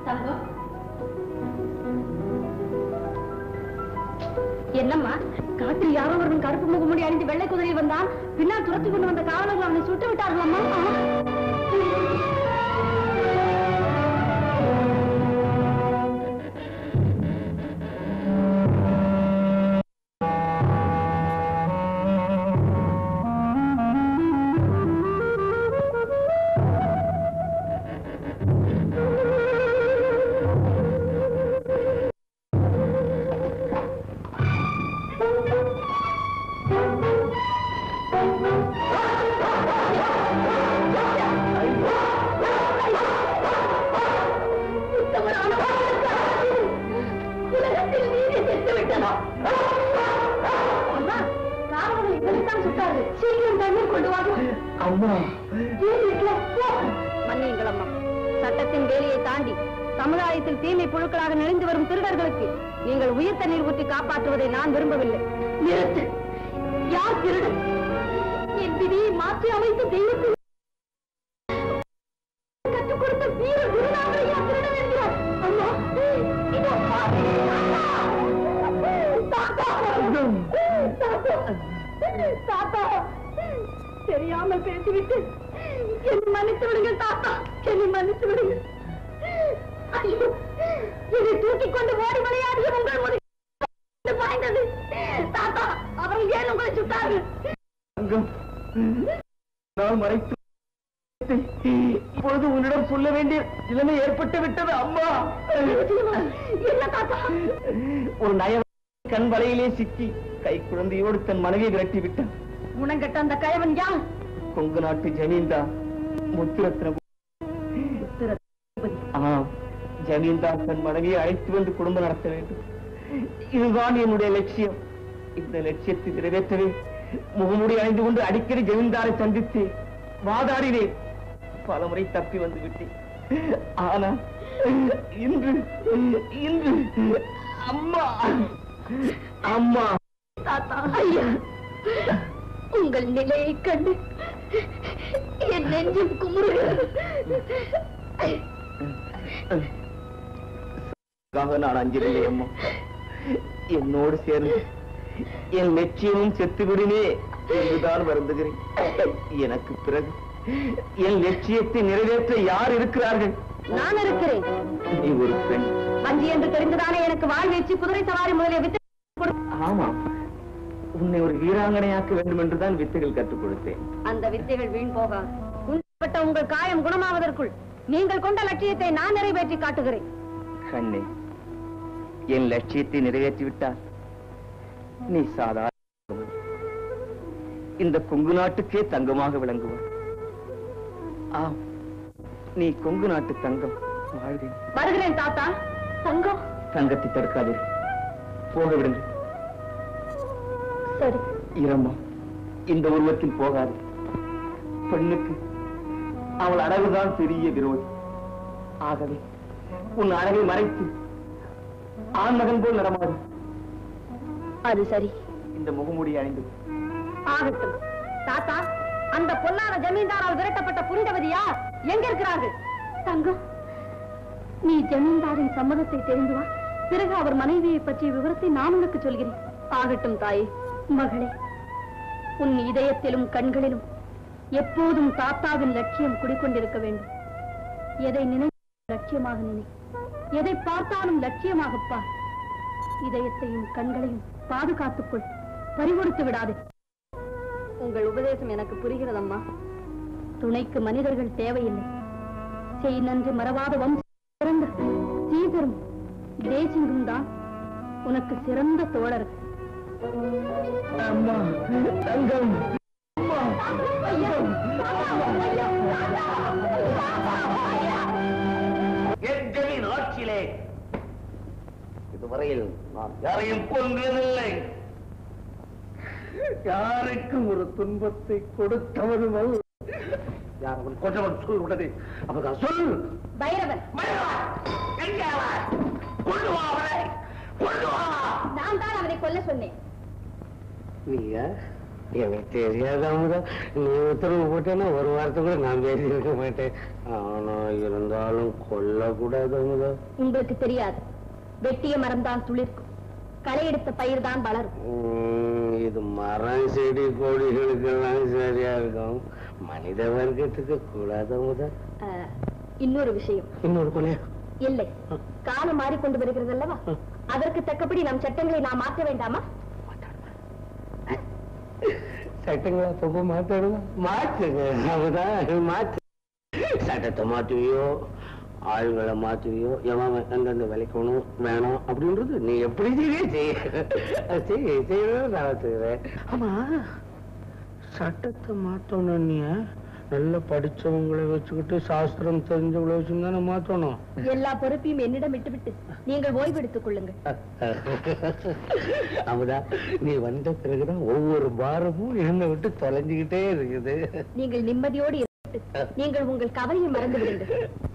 தங்கம் என்னம்மா காட்டில் யாரோ ஒருவன் கருப்பு முகமுடி அணிந்து வெள்ளை குதிரையில் வந்தான் பின்னால் துரத்தி கொண்டு வந்த காவலர்கள் அவனை சுட்டு விட்டார்களம்மா உலகத்தில் நீதி செத்து விட்டதா அம்மா காவலர்கள் எங்களைத்தான் சுட்டார்கள் சீக்கிரம் தண்ணீர் கொண்டு வாங்க அம்மா மன்னியுங்கள் அம்மா சட்டத்தின் வேலையை தாண்டி சமுதாயத்தில் தீமை புழுக்களாக நிறைந்து வரும் திருடர்களுக்கு நீங்கள் உயிர் தண்ணீர் ஊற்றி காப்பாற்றுவதை நான் விரும்பவில்லை நிறுத்து யார் திருடன் என் விதியை மாற்றி அமைத்து தெய்வத்தில் கற்றுக் கொடுத்த வீர குருநாதரையா திருடன் என்கிறார் அம்மா இதோ பாரு. தாத்தா தாத்தா தாத்தா தெரியாமல் பேசிவிட்டு என்னை மன்னித்து விடுங்கள் தாத்தா என்னை மன்னித்து விடுங்கள் ஐயோ என்னை தூக்கிக் கொண்டு ஓடி விளையாடிய உங்கள் முதுகில் பாய்ந்தது தாத்தா அவர்கள் ஏன் உங்களை சுட்டார்கள் தங்கம் நான் மறைத்து இப்பொழுது உன்னிடம் சொல்ல வேண்டிய நிலைமை ஏற்பட்டு விட்டது அம்மா என்ன தாத்தா ஒரு நய கண் வலையிலே சிக்கி கை குழந்தையோடு தன் மனைவியை விரட்டி விட்டான் உணங்கட்ட அந்த கயவன் யார் கொங்கு நாட்டு ஜமீன்தார் முத்துரத்ன ஆம் ஜமீன்தார் தன் மனைவியை அழைத்து வந்து குடும்பம் நடத்த வேண்டும் இதுதான் என்னுடைய லட்சியம் இந்த லட்சியத்தை நிறைவேற்றவே முகமுடி அணிந்து கொண்டு அடிக்கடி ஜமீன்தாரை சந்தித்து வாதாடினேன் பல முறை தப்பி வந்து விட்டேன் ஆனா இன்று இன்று அம்மா அம்மா தாத்தா ஐயா உங்கள் நிலையை கண்டு என் நெஞ்சம் குமுறுகிறது அதுக்காக நான் அஞ்சில்லை அம்மா என்னோடு சேர்ந்து என் லட்சியமும் செத்து விடுமே என்றுதான் வருந்துகிறேன் எனக்கு பிறகு என் லட்சியத்தை நிறைவேற்ற யார் இருக்கிறார்கள் நான் இருக்கிறேன் நீ ஒரு பெண் வஞ்சி என்று தெரிந்துதானே எனக்கு வாழ்வீச்சு குதிரை சவாரி முதலிய வித்து கொடு- ஆமா உன்னை ஒரு வீராங்கனையாக்க வேண்டும் என்றுதான் வித்தைகள் கற்றுக் கொடுத்தேன் அந்த வித்தைகள் வீண் போகாது உண்பட்ட உங்கள் காயம் குணமாவதற்குள் நீங்கள் கொண்ட லட்சியத்தை நான் நிறைவேற்றி காட்டுகிறேன் கண்ணே என் லட்சியத்தை நிறைவேற்றி விட்டால் நீ சாதாரண இந்த கொங்கு நாட்டுக்கே தங்கமாக விளங்குவார் ஆம் நீ கொங்கு நாட்டு தங்கம் வாழ்க வருகிறேன் தாத்தா தங்கம் தங்கத்தை தடுக்காதீர் போக விடுங்கள் சரி இரம்மா இந்த உருவத்தில் போகாது பெண்ணுக்கு அவள் அழகுதான் பெரிய விரோதி ஆகவே உன் அழகை மறைத்து ஆண்மகன் போல் நடமாடு அது சரி இந்த முகமூடி அணிந்து ஆகட்டும் தாத்தா அந்த பொல்லாத ஜமீன்தாரால் விரட்டப்பட்ட புரிந்தவதி யார் எங்க இருக்கிறார்கள் தங்கம் நீ ஜமீன்தாரின் சம்மதத்தை தெரிந்து வா பிறகு அவர் மனைவியை பற்றிய விவரத்தை நான் உனக்கு சொல்கிறேன் ஆகட்டும் தாயே மகளே உன் இதயத்திலும் கண்களிலும் எப்போதும் தாத்தாவின் லட்சியம் குடிக்கொண்டிருக்க வேண்டும் எதை நினை லட்சியமாக நினை எதை பார்த்தாலும் லட்சியமாகப் பார் இதயத்தையும் கண்களையும் பாதுகாத்துக்கொள் பறிகொடுத்து விடாதே உங்கள் உபதேசம் எனக்கு புரிகிறதம்மா துணைக்கு மனிதர்கள் தேவையில்லை செய் நன்று மறவாத வம்சம் சிறந்த சீதரும் தேசிங்கும் தான் உனக்கு சிறந்த தோழர்கள் அம்மா தங்கம் எங்களின் ஆட்சியிலே இதுவரையில் நான் யாரையும் கொன்றதில்லை யாருக்கும் ஒரு துன்பத்தை கொடுத்தவரும் அல்ல. யார் அவன் கொன்றவன் சொல் உடனே அவன் சொல் பைரவன் மனிதா, எங்கே அவன்? கொண்டு வா அவனை கொண்டு வா நான் தான் அவனை கொல்ல சொன்னேன் நீயா எனக்கு தெரியாத அமுதா நீ உத்தரவு போட்டேன்னா ஒரு வாரத்துக்கு கூட நான் பேசியிருக்க மாட்டேன் ஆனா இருந்தாலும் கொல்லக்கூடாது அமுதா உங்களுக்கு தெரியாது வெட்டிய மரம் தான் துளிர்க்கும் களை எடுத்த பயிர் தான் வளரும் உம், இது மரம் செடி கொடிகளுக்கெல்லாம் சரியா இருக்கும் மனித வர்க்கத்துக்கு கூடாது அமுதா அஹ், இன்னொரு விஷயம் இன்னொரு கொலையா இல்லை காலம் மாறிக்கொண்டு வருகிறது அல்லவா அதற்கு தக்கபடி நம் சட்டங்களை நாம் மாற்ற வேண்டாமா சட்டங்களை அப்பப்போ மாத்தாடுவோம் மாத்துங்க அமுதான் மாத்து சட்டத்தை மாத்துவியோ ஆளுங்களை மாத்துவியோ எவன் எந்தெந்த விளைக்கணும் வேணும் அப்படின்றது நீ எப்படி செய்வே செய்ய செய்ய செய்யணும் நான் ஒத்துக்கிறேன் ஆமா சட்டத்தை மாத்தணும் நீ நல்ல படிச்சவங்களை வச்சுக்கிட்டு சாஸ்திரம் தெரிஞ்சவங்களை வச்சு தானே மாத்தணும் எல்லா பொறுப்பையும் என்னிடம் விட்டுவிட்டு நீங்கள் ஓய்வெடுத்துக் கொள்ளுங்கள் அமுதா நீ வந்த பிறகுதான் ஒவ்வொரு பாரமும் என்னை விட்டு தொலைஞ்சுக்கிட்டே இருக்குது நீங்கள் நிம்மதியோடு இருந்து நீங்கள் உங்கள் கவலையை மறந்து விடுங்கள்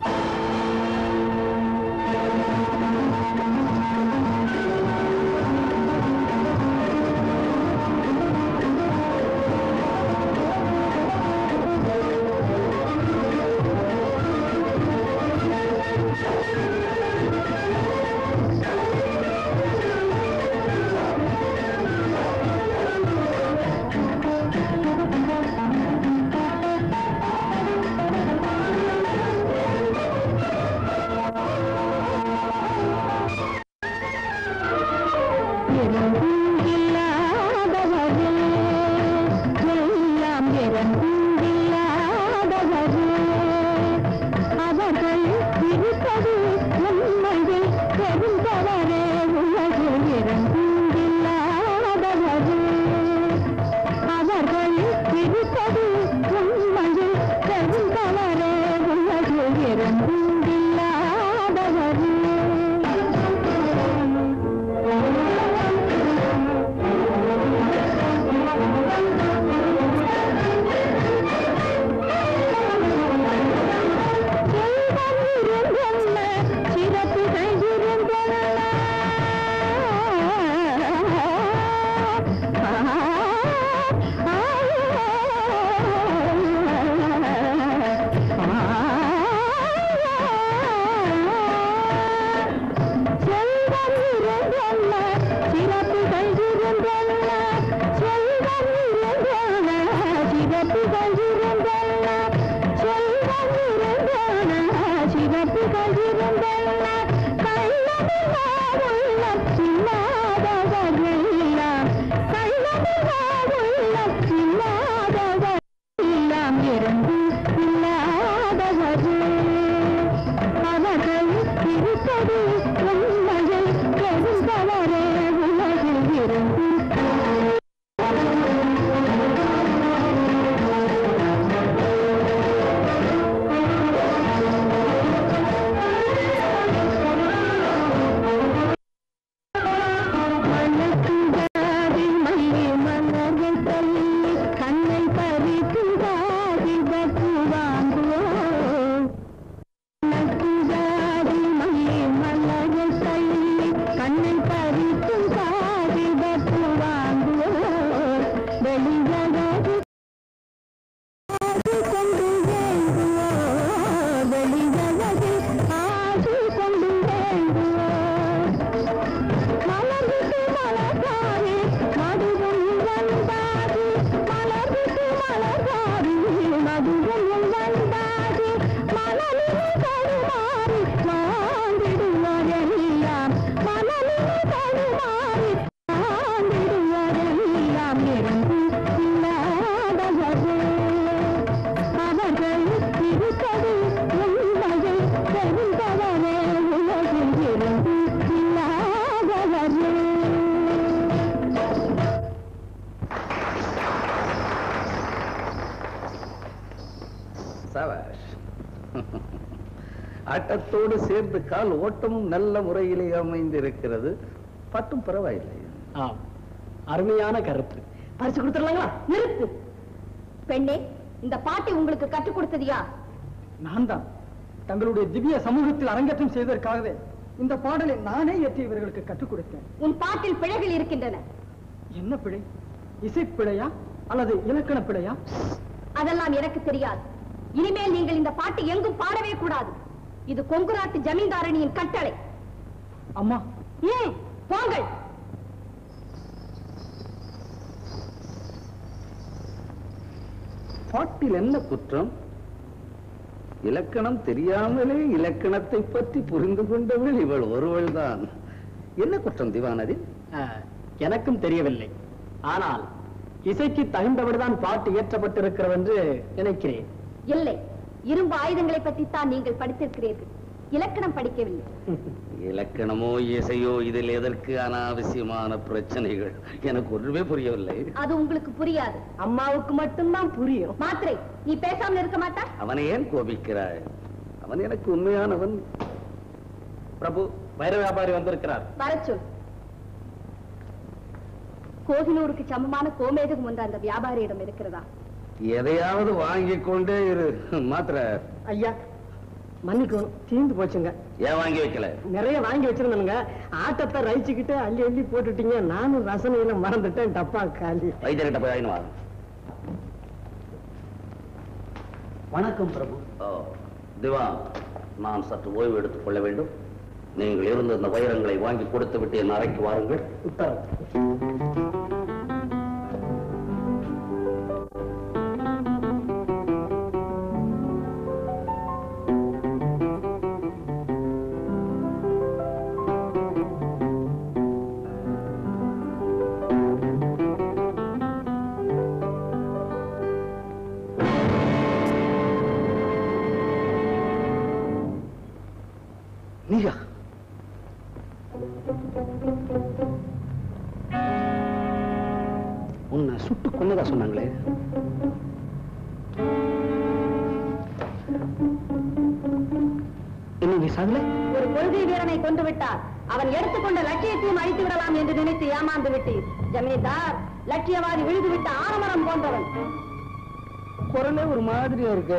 சபாஷ் ஆட்டத்தோடு சேர்ந்து கால் ஓட்டமும் நல்ல முறையிலே அமைந்திருக்கிறது பட்டும் பரவாயில்லை ஆம் அருமையான கருத்து பரிசு கொடுத்துடலாங்களா நிறுத்து பெண்ணே இந்த பாட்டை உங்களுக்கு கற்றுக் கொடுத்தது யார் நான் தான் தங்களுடைய திவ்ய சமூகத்தில் அரங்கேற்றம் செய்வதற்காகவே இந்த பாடலை நானே இயற்றி இவர்களுக்கு கற்றுக் கொடுத்தேன் உன் பாட்டில் பிழைகள் இருக்கின்றன என்ன பிழை இசை பிழையா அல்லது இலக்கண பிழையா அதெல்லாம் எனக்கு தெரியாது இனிமேல் நீங்கள் இந்த பாட்டு எங்கும் பாடவே கூடாது இது கொங்குராட்டு ஜமீன்தாரணியின் கட்டளை அம்மா ம், போங்கள் பாட்டில் என்ன குற்றம் இலக்கணம் தெரியாமலே இலக்கணத்தை பற்றி புரிந்து கொண்டவள் இவள் ஒருவள் தான் என்ன குற்றம் திவானதி எனக்கும் தெரியவில்லை ஆனால் இசைக்கு தகுந்தபடிதான் பாட்டு இயற்றப்பட்டிருக்கிறது என்று நினைக்கிறேன் இல்லை இரும்பு ஆயுதங்களை பற்றித்தான் நீங்கள் படித்திருக்கிறீர்கள் இலக்கணம் படிக்கவில்லை இலக்கணமோ இசையோ இதில் எதற்கு அனாவசியமான பிரச்சனைகள் எனக்கு ஒன்றுமே புரியவில்லை அது உங்களுக்கு புரியாது அம்மாவுக்கு மட்டும்தான் புரியும் மாத்திரை நீ பேசாமல் இருக்க மாட்டா அவனை ஏன் கோபிக்கிறாய் அவன் எனக்கு உண்மையானவன் பிரபு வைர வியாபாரி வந்திருக்கிறார் வரச் சொல் கோகினூருக்கு சமமான கோமேதகம் ஒன்று அந்த வியாபாரியிடம் இருக்கிறதா எதையாவது வாங்கிக் கொண்டே இரு மாத்திர ஐயா மன்னிக்கணும் தீர்ந்து போச்சுங்க ஏன் வாங்கி வைக்கல நிறைய வாங்கி வச்சிருந்தேனுங்க ஆட்டத்தை ரசிச்சுக்கிட்டு அள்ளி அள்ளி போட்டுட்டீங்க நானும் ரசனையில மறந்துட்டேன் டப்பா காலி வைத்தியர்கிட்ட போய் வாங்கினு வா வணக்கம் பிரபு ஓ, திவா நான் சற்று ஓய்வு எடுத்துக் கொள்ள வேண்டும் நீங்கள் இருந்த இந்த வைரங்களை வாங்கி கொடுத்து விட்டு என் அறைக்கு வாருங்கள் உத்தரவு நீயா உன்னை சுட்டு கொன்னதா சொன்னாங்களே என்ன நீ சாகல ஒரு கொள்கை வீரனை கொண்டு விட்டார் அவன் எடுத்துக்கொண்ட லட்சியத்தையும் அழித்து விடலாம் என்று நினைத்து ஏமாந்து விட்டீர் ஜமீன்தார் லட்சியவாதி விழுது விட்ட ஆலமரம் போன்றவன் குரலே ஒரு மாதிரியா இருக்கு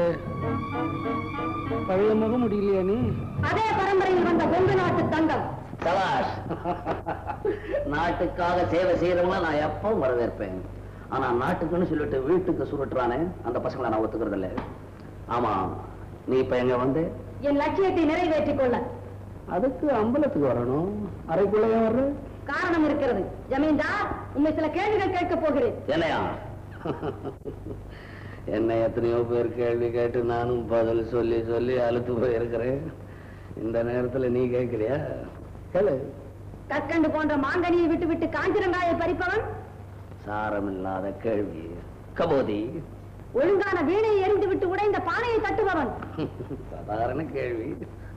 பழைய முக முடியலையா நீ அதே பரம்பரையில் வந்த கொங்கு நாட்டு தங்கம் சபாஷ் நாட்டுக்காக சேவை செய்யறவங்கள நான் எப்பவும் வரவேற்பேன் ஆனா நாட்டுக்குன்னு சொல்லிட்டு வீட்டுக்கு சுருட்டுறானே அந்த பசங்களை நான் ஒத்துக்கிறது இல்ல ஆமா நீ இப்ப எங்க வந்து என் லட்சியத்தை நிறைவேற்றிக் கொள்ள அதுக்கு அம்பலத்துக்கு வரணும் அறைக்குள்ள ஏன் வர்ற காரணம் இருக்கிறது ஜமீன்தார் உண்மை சில கேள்விகள் கேட்கப் போகிறேன் என்னையா என்ன எத்தனையோ பேர் கேள்வி கேட்டு நானும் பதில் சொல்லி சொல்லி அழுத்து போயிருக்கிறேன் இந்த நேரத்துல நீ கேட்கிறியா கேளு கற்கண்டு போன்ற மாங்கனியை விட்டு விட்டு காஞ்சிரங்காயை பறிப்பவன் சாரமில்லாத கேள்வி கபோதி ஒழுங்கான வீணையை எரிந்து விட்டு உடைந்த பானையை தட்டுபவன் சாதாரண கேள்வி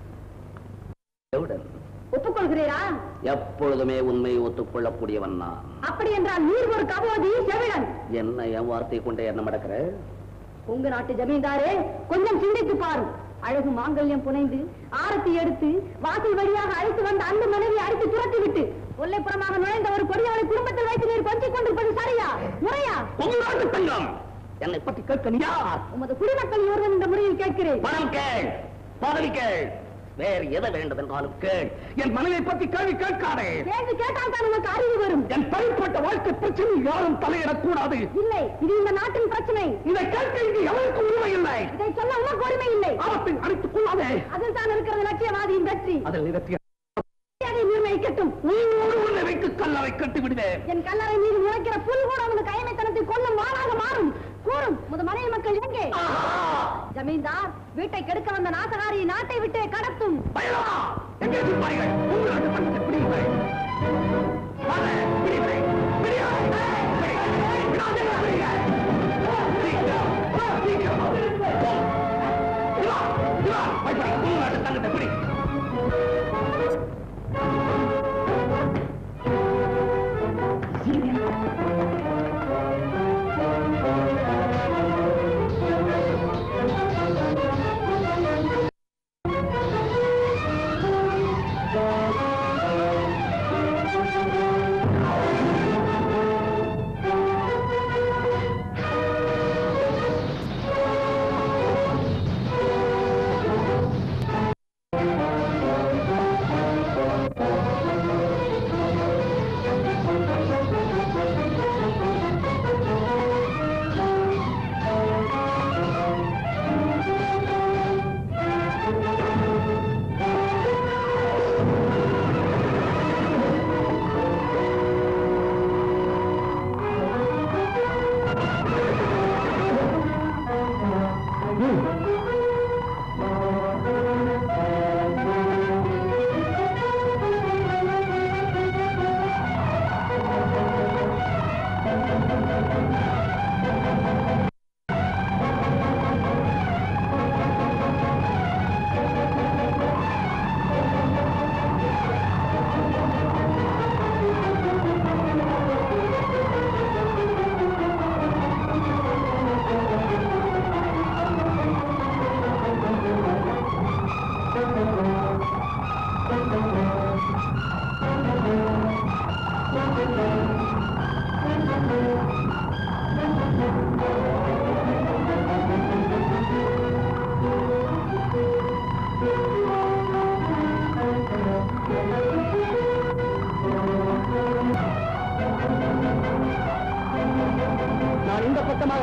எவுடன் ஒப்புக்கொள்கிறீரா எப்பொழுதுமே உண்மையை ஒத்துக்கொள்ளக்கூடியவன் நான் அப்படி என்றால் நீர் ஒரு கபோதி செவிடன் என்ன என் வார்த்தையை கொண்டு என்ன மடக்கிற உங்க நாட்டு ஜமீன்தாரே கொஞ்சம் சிந்தித்து பாரு அழகு மாங்கல்யம் புனைந்து ஆரத்தி எடுத்து வாசல் வழியாக அழைத்து வந்த அந்த மனைவி அடித்து துரத்தி விட்டு கொல்லைப்புறமாக நுழைந்த ஒரு கொடியவனை குடும்பத்தில் வைத்து நீர் கொஞ்சிக் கொண்டிருப்பது சரியா முறையா உங்களோட தங்கம் என்னை பற்றி கேட்க நீ யார் உமது குடிமக்கள் ஒருவன் என்ற முறையில் கேட்கிறேன் பணம் கேள் பதவி கேள் வேறு எதை வேண்டும் என்றாலும் கேள் என் மனைவியை பற்றி கேள்வி கேட்காதே கேள்வி கேட்டால் தான் உனக்கு அறிவு வரும் என் தனிப்பட்ட வாழ்க்கை பிரச்சனை யாரும் தலையிடக்கூடாது இல்லை இது இந்த நாட்டின் பிரச்சனை இதை கேட்க இங்கு எவருக்கும் உரிமை இல்லை இதை சொல்ல உனக்கு உரிமை இல்லை ஆபத்தை அடித்துக் கொள்ளாதே அதில் தான் இருக்கிறது லட்சியவாதியின் வெற்றி அதில் நிறுத்திய அதை நிர்ணயிக்கட்டும் உயிரோடு உன்னை வைத்து கல்லறை கட்டி விடுவேன் என் கல்லறை மீது முளைக்கிற புல் கூட உனது கைமைத்தனத்தை கொல்லும் வாளாக மாறும் கூறும் முத மனைவி மக்கள் எங்கே ஜமீன்தார் வீட்டை கெடுக்க வந்த நாசகாரி நாட்டை விட்டு கடத்தும் பயலவா எங்கே இருப்பார்கள் உங்களோட பணத்தை பிடிங்கள் வாங்க, பிடிங்கள். பிடிங்கள். பிடி. விடாதீங்க, பிடிங்கள். சீக்கிரம், சீக்கிரம். இவா, இவா, பயப்படி. உங்களோட தங்கத்தை பிடி ஆ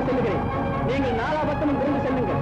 சொல்லுகிறேன் நீங்கள் நாலாபத்தமும் திரும்பி செல்லுங்கள்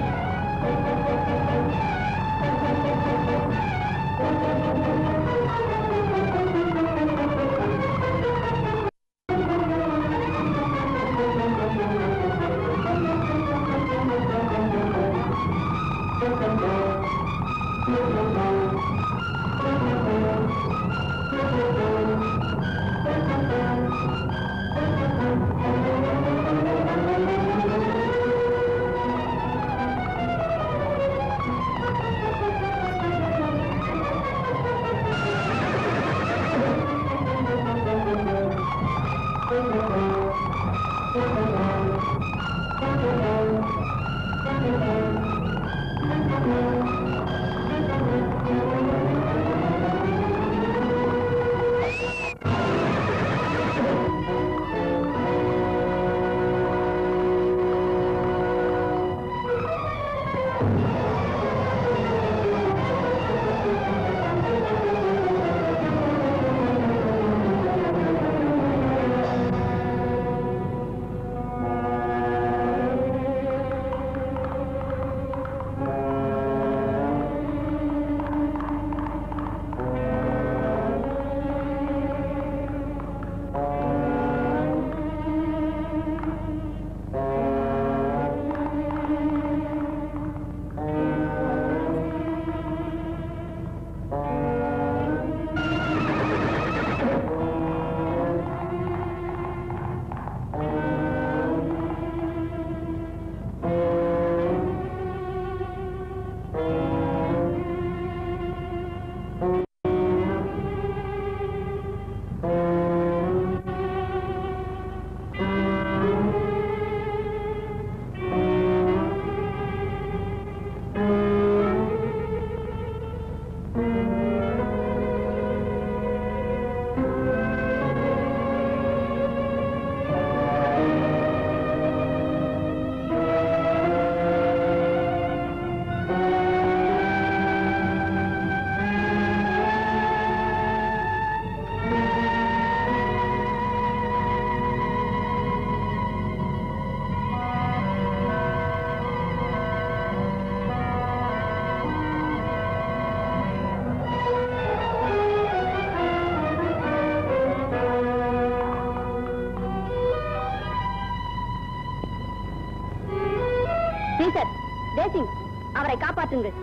டீச்சர் தேசிங் அவரை காப்பாற்றுங்கள்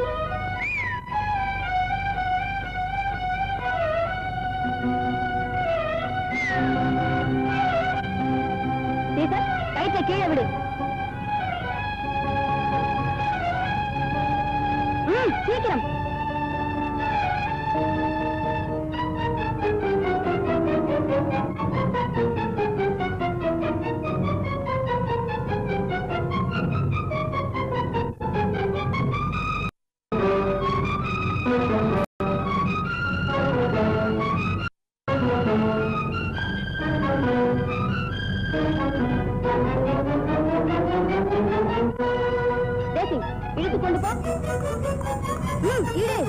டீச்சர் கயிற்றை கீழே விடு ம், சீக்கிரம் தேசிங் இழுத்து கொண்டு போ ம், இரு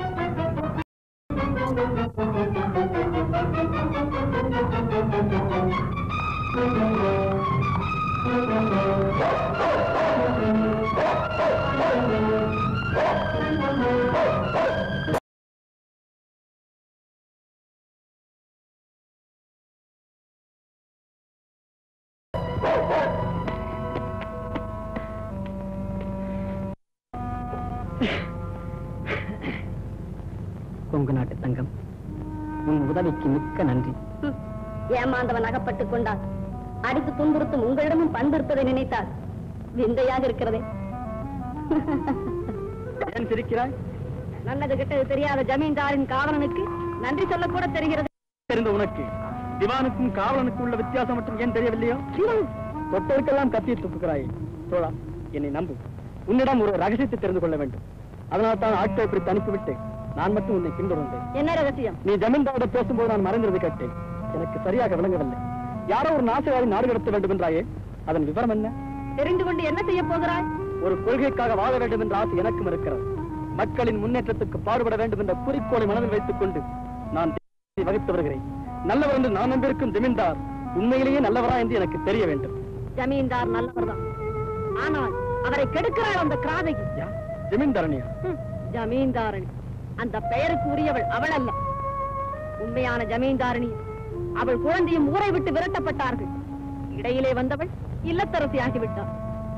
கொங்கு நாட்டு தங்கம் உன் உதவிக்கு மிக்க நன்றி ம், ஏமாந்தவன் அகப்பட்டுக் கொண்டான் அடித்து துன்புறுத்தும் உங்களிடமும் பண்பு இருப்பதை நினைத்தால் விந்தையாக இருக்கிறதே ஏன் சிரிக்கிறாய் நல்லது கெட்டது தெரியாத ஜமீன்தாரின் காவலனுக்கு நன்றி சொல்லக்கூட தெரிகிறது தெரிந்த உனக்கு திவானுக்கும் காவலனுக்கும் உள்ள வித்தியாசம் மட்டும் ஏன் தெரியவில்லையோ தொட்டதுக்கெல்லாம் கத்தியை துப்புகிறாய் தோழா என்னை நம்பு உன்னிடம் ஒரு ரகசியத்தை தெரிந்து கொள்ள வேண்டும் அதனால் தான் ஆட்களை இப்படி அனுப்பிவிட்டு நான் மட்டும் உன்னை பின்தொடர்ந்தேன் என்ன ரகசியம் நீ ஜமீன்தாரிடம் பேசும்போது நான் மறைந்தது கேட்டேன் எனக்கு சரியாக விளங்கவில்லை யாரோ ஒரு நாசகாரி நாடு கடத்த வேண்டும் என்றாயே அதன் விவரம் என்ன தெரிந்து கொண்டு என்ன செய்ய போகிறாய் ஒரு கொள்கைக்காக வாழ வேண்டும் என்ற ஆசை எனக்கும் இருக்கிறது மக்களின் முன்னேற்றத்துக்கு பாடுபட வேண்டும் என்ற குறிக்கோளை மனதில் வைத்துக் கொண்டு நான் தேசத்தை வகித்து வருகிறேன் நல்லவர் என்று நான் நம்பியிருக்கும் ஜமீன்தார் உண்மையிலேயே நல்லவரா என்று எனக்கு தெரிய வேண்டும் ஜமீன்தார் நல்லவர்தான் ஆனால் அவரை கெடுக்கிறாள் அந்த கிராதகி ஜமீன்தாரணியா ஹம், ஜமீன்தாரணி அந்த பெயருக்கு உரியவள் அவள் அல்ல உண்மையான ஜமீன்தாரணி அவள் குழந்தையும் ஊரை விட்டு விரட்டப்பட்டார்கள் இடையிலே வந்தவள் இல்லத்தரசி ஆகிவிட்டாள்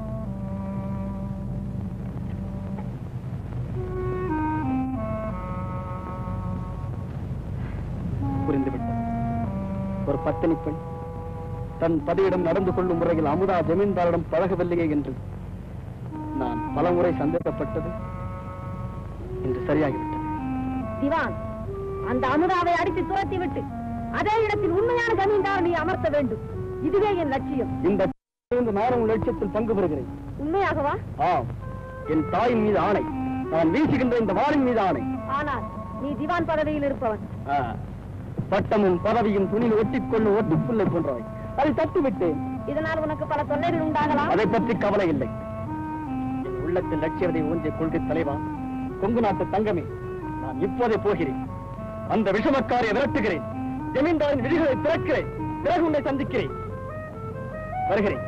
புரிந்துவிட்டது ஒரு பத்தினி பெண் தன் பதியிடம் நடந்து கொள்ளும் முறையில் அமுதா ஜமீன்தாரிடம் பழகவில்லையே என்று நான் பலமுறை சந்தேகப்பட்டது இன்று சரியாகிவிட்டது திவான் அந்த அமுதாவை அடித்து துரத்தி விட்டு அதே இடத்தில் உண்மையான ஜமீன்தாரணியை அமர்த்த வேண்டும் இதுவே என் லட்சியம் இந்த இந்த நானும் உன் லட்சியத்தில் பங்கு பெறுகிறேன் உண்மையாகவா ஆம் என் தாயின் மீது ஆணை நான் வீசுகின்ற இந்த வாளின் மீது ஆணை ஆனால் நீ திவான் பதவியில் இருப்பவன் ஆ, பட்டமும் பதவியும் துணியில் ஒட்டிக்கொள்ளும் ஒட்டிப்புள்ளை போன்றவை அதை தட்டுவிட்டேன் இதனால் உனக்கு பல தொல்லைகள் உண்டாகலாம் அதை பற்றி கவலை இல்லை என் உள்ளத்தில் லட்சியத்தை ஊன்றிய கொள்கை தலைவா கொங்கு நாட்டு தங்கமே நான் இப்போதே போகிறேன் அந்த விஷமக்காரியை விரட்டுகிறேன் ஜமீன்தாரின் விதிகளை திறக்கிறேன் பிறகு உன்னை சந்திக்கிறேன் வருகிறேன்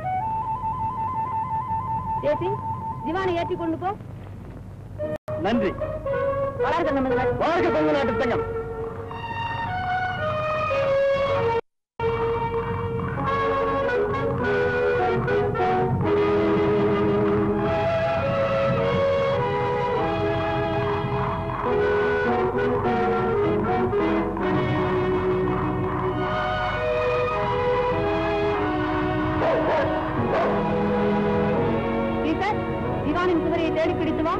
தேசி திவானை ஏற்றி கொண்டு போ நன்றி வளர்க நமது நட்பு. வாழ்க கொங்கு நாட்டு தங்கம் பீட்டர் திவானின் குதிரையை தேடி பிடித்து வா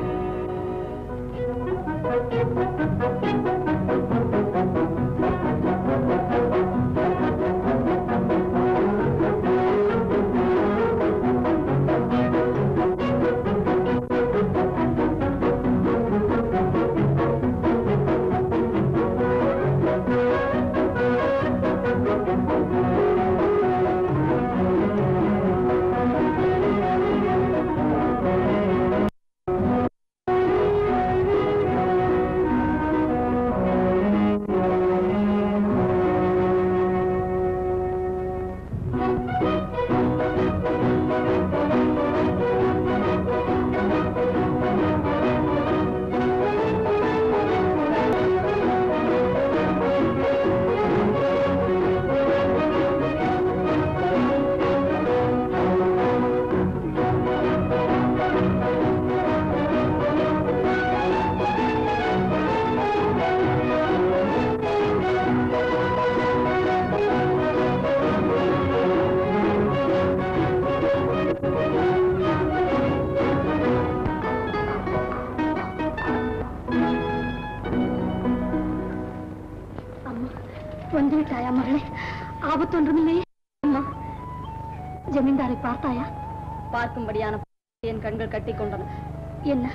அம்மா வந்து விட்டாயா மகளே ஆபத்து ஒன்றுமில்லையே அம்மா ஜமீன்தாரை பார்த்தாயா பார்க்கும்படியான என் கண்கள் கட்டிக் கொண்டன என்ன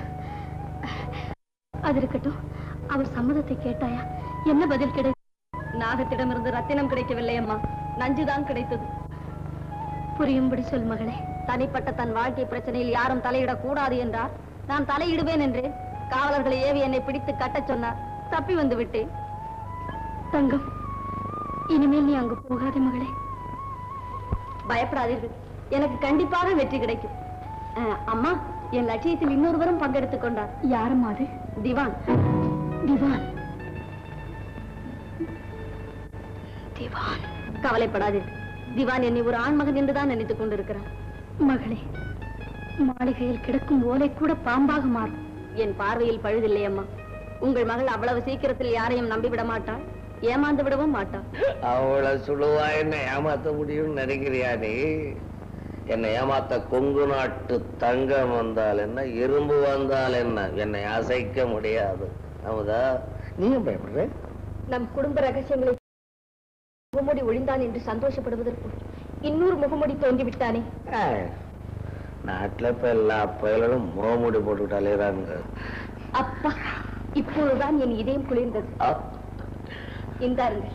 அது இருக்கட்டும் அவர் சம்மதத்தை கேட்டாயா என்ன பதில் கிடை நாகத்திடமிருந்து ரத்தினம் கிடைக்கவில்லை அம்மா நஞ்சுதான் கிடைத்தது புரியும்படி சொல் மகளே தனிப்பட்ட தன் வாழ்க்கை பிரச்சனையில் யாரும் தலையிடக் கூடாது என்றார் நான் தலையிடுவேன் என்றேன் காவலர்களை ஏவி என்னை பிடித்து கட்டச் சொன்னார் தப்பி வந்து விட்டேன் தங்கம் இனிமேல் நீ அங்கு போகாதே மகளே பயப்படாதீர்கள் எனக்கு கண்டிப்பாக வெற்றி கிடைக்கும் அஹ், அம்மா என் லட்சியத்தில் இன்னொருவரும் பங்கெடுத்துக் கொண்டார் யாரும் அது திவான் திவான் திவான் கவலைப்படாதீர்கள் திவான் என்னை ஒரு ஆண்மகன் என்றுதான் நினைத்துக் கொண்டிருக்கிறார் மகளே மாளிகையில் கிடக்கும் ஓலை கூட பாம்பாக மாறும் என் பார்வையில் பழுதில்லை அம்மா உங்கள் மகள் அவ்வளவு சீக்கிரத்தில் யாரையும் நம்பிவிட மாட்டாள் ஏமாந்து விடவும் மாட்டாள் அவ்வளவு சுழுவா என்ன ஏமாத்த முடியும்னு நினைக்கிறியா நீ என்னை ஏமாத்த கொங்கு நாட்டு தங்கம் வந்தால் என்ன இரும்பு வந்தால் என்ன என்னை அசைக்க முடியாது அமுதா நீயும் பயப்படுற நம் குடும்ப ரகசியங்களை முகமூடி ஒழிந்தான் என்று சந்தோஷப்படுவதற்குள் இன்னொரு முகமூடி தோன்றிவிட்டானே ஏய், நாட்டுல இப்ப எல்லா பயலும் முகமூடி போட்டுக்கிட்டு அலையிறாங்க அப்பா இப்பொழுதுதான் என் இதயம் குளிர்ந்தது அப், இந்தாருங்கள்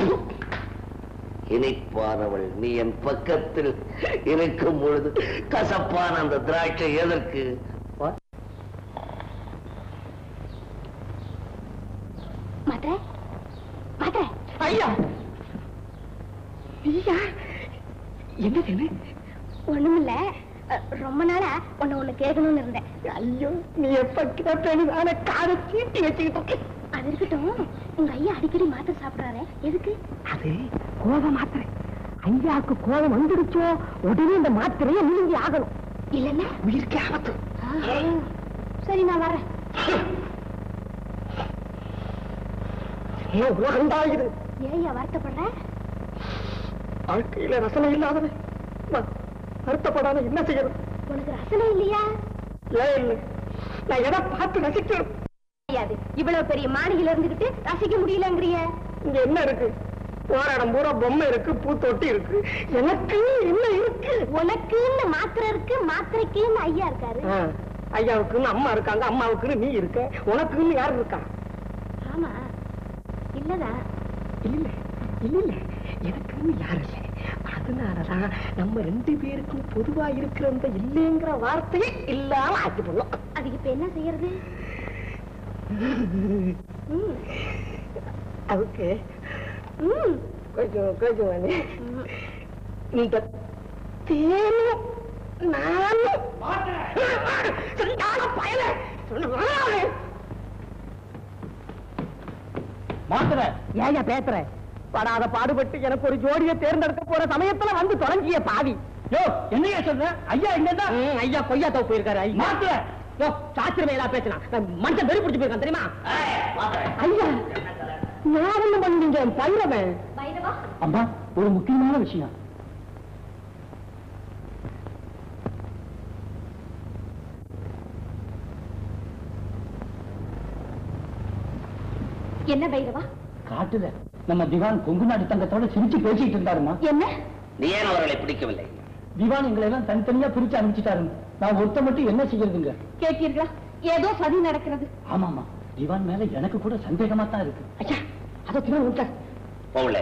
இனிப்பானவள் நீ என் பக்கத்தில் இருக்கும் பொழுது கசப்பான அந்த திராட்சை எதற்கு வா. மத மத ஐயா ஐயா என்னது என்ன ஒண்ணுமில்ல அஹ், ரொம்ப நாளா ஒண்ணு ஒண்ணு கேட்கணும்னு இருந்தேன் ஐயோ நீ எப்ப கேட்டேன்னு நானே காதை சீட்டி வச்சுக்கிட்டு இருக்கேன். அது இருக்கட்டும் உங்க ஐயா அடிக்கடி மாத்திரை சாப்பிடுறாரு எதுக்கு அது கோபம் மாத்திரை ஐயாவுக்கு கோபம் வந்துடுச்சோ உடனே இந்த மாத்திரையை நீங்கி ஆகணும் இல்லன்னா உயிருக்கு ஆபத்து ஆஹா. சரி நான் வரேன் என்ன உலகண்டாயுது ஏன் ஐயா வருத்தப்படுற வாழ்க்கையில ரசனை இல்லாதவன் நான் வருத்தப்படாம என்ன செய்யணும் உனக்கு ரசனை இல்லையா ஏன் இல்லை நான் எதை பார்த்து ரசிக்கணும் முடியாது இவ்வளவு பெரிய மாளிகையில இருந்துகிட்டு ரசிக்க முடியலங்கிறிய இங்க என்ன இருக்கு போற இடம் பூரா பொம்மை இருக்கு பூத்தொட்டி இருக்கு எனக்கு என்ன இருக்கு உனக்குன்னு மாத்திரை இருக்கு மாத்திரைக்குன்னு ஐயா இருக்காரு ஆ, ஐயாவுக்குன்னு அம்மா இருக்காங்க அம்மாவுக்குன்னு நீ இருக்க உனக்குன்னு யார் இருக்கா ஆமா இல்லதான் இல்ல இல்ல இல்ல எனக்குன்னு யாரும் இல்லை அதனாலதான் நம்ம ரெண்டு பேருக்கும் பொதுவா இருக்கிற அந்த இல்லைங்கிற வார்த்தையே இல்லாம ஆக்கி போடலாம் அதுக்கு இப்ப என்ன செய்யறது ம், அதுக்கு ம், கொஞ்சம் கொஞ்சம் வந்து ம். இந்த தேனும் நானும் சரியான பயல சொன்ன மாத்திர ஏயா பேசுற படாத பாடுபட்டு எனக்கு ஒரு ஜோடியை தேர்ந்தெடுக்க போற சமயத்துல வந்து தொடங்கிய பாவி யோ என்னையா சொல்ற ஐயா இங்க ம், ஐயா கொய்யா தோ போயிருக்காரு ஐயா மாத்திர யோ சாஸ்திரமே ஏதா பேசலாம் மனுஷன் வெறி பிடிச்சு போயிருக்கான் தெரியுமா ஐயா நான் என்ன பண்ணீங்க பைரவன் பைரவா அம்மா ஒரு முக்கியமான விஷயம் என்ன பைரவா காட்டுல நம்ம திவான் கொங்கு நாட்டு தங்கத்தோட சிரிச்சு பேசிட்டு இருந்தாருமா என்ன நீ ஏன் அவர்களை பிடிக்கவில்லை திவான் எங்களை எல்லாம் தனித்தனியா பிரிச்சு அனுப்பிச்சிட்டாருங்க நான் ஒருத்த மட்டும் என்ன செய்யறதுங்க கேட்டீர்களா ஏதோ சதி நடக்கிறது ஆமாமா திவான் மேல எனக்கு கூட சந்தேகமா தான் இருக்கு ஐயா அதை தினம் விட்டார் போகல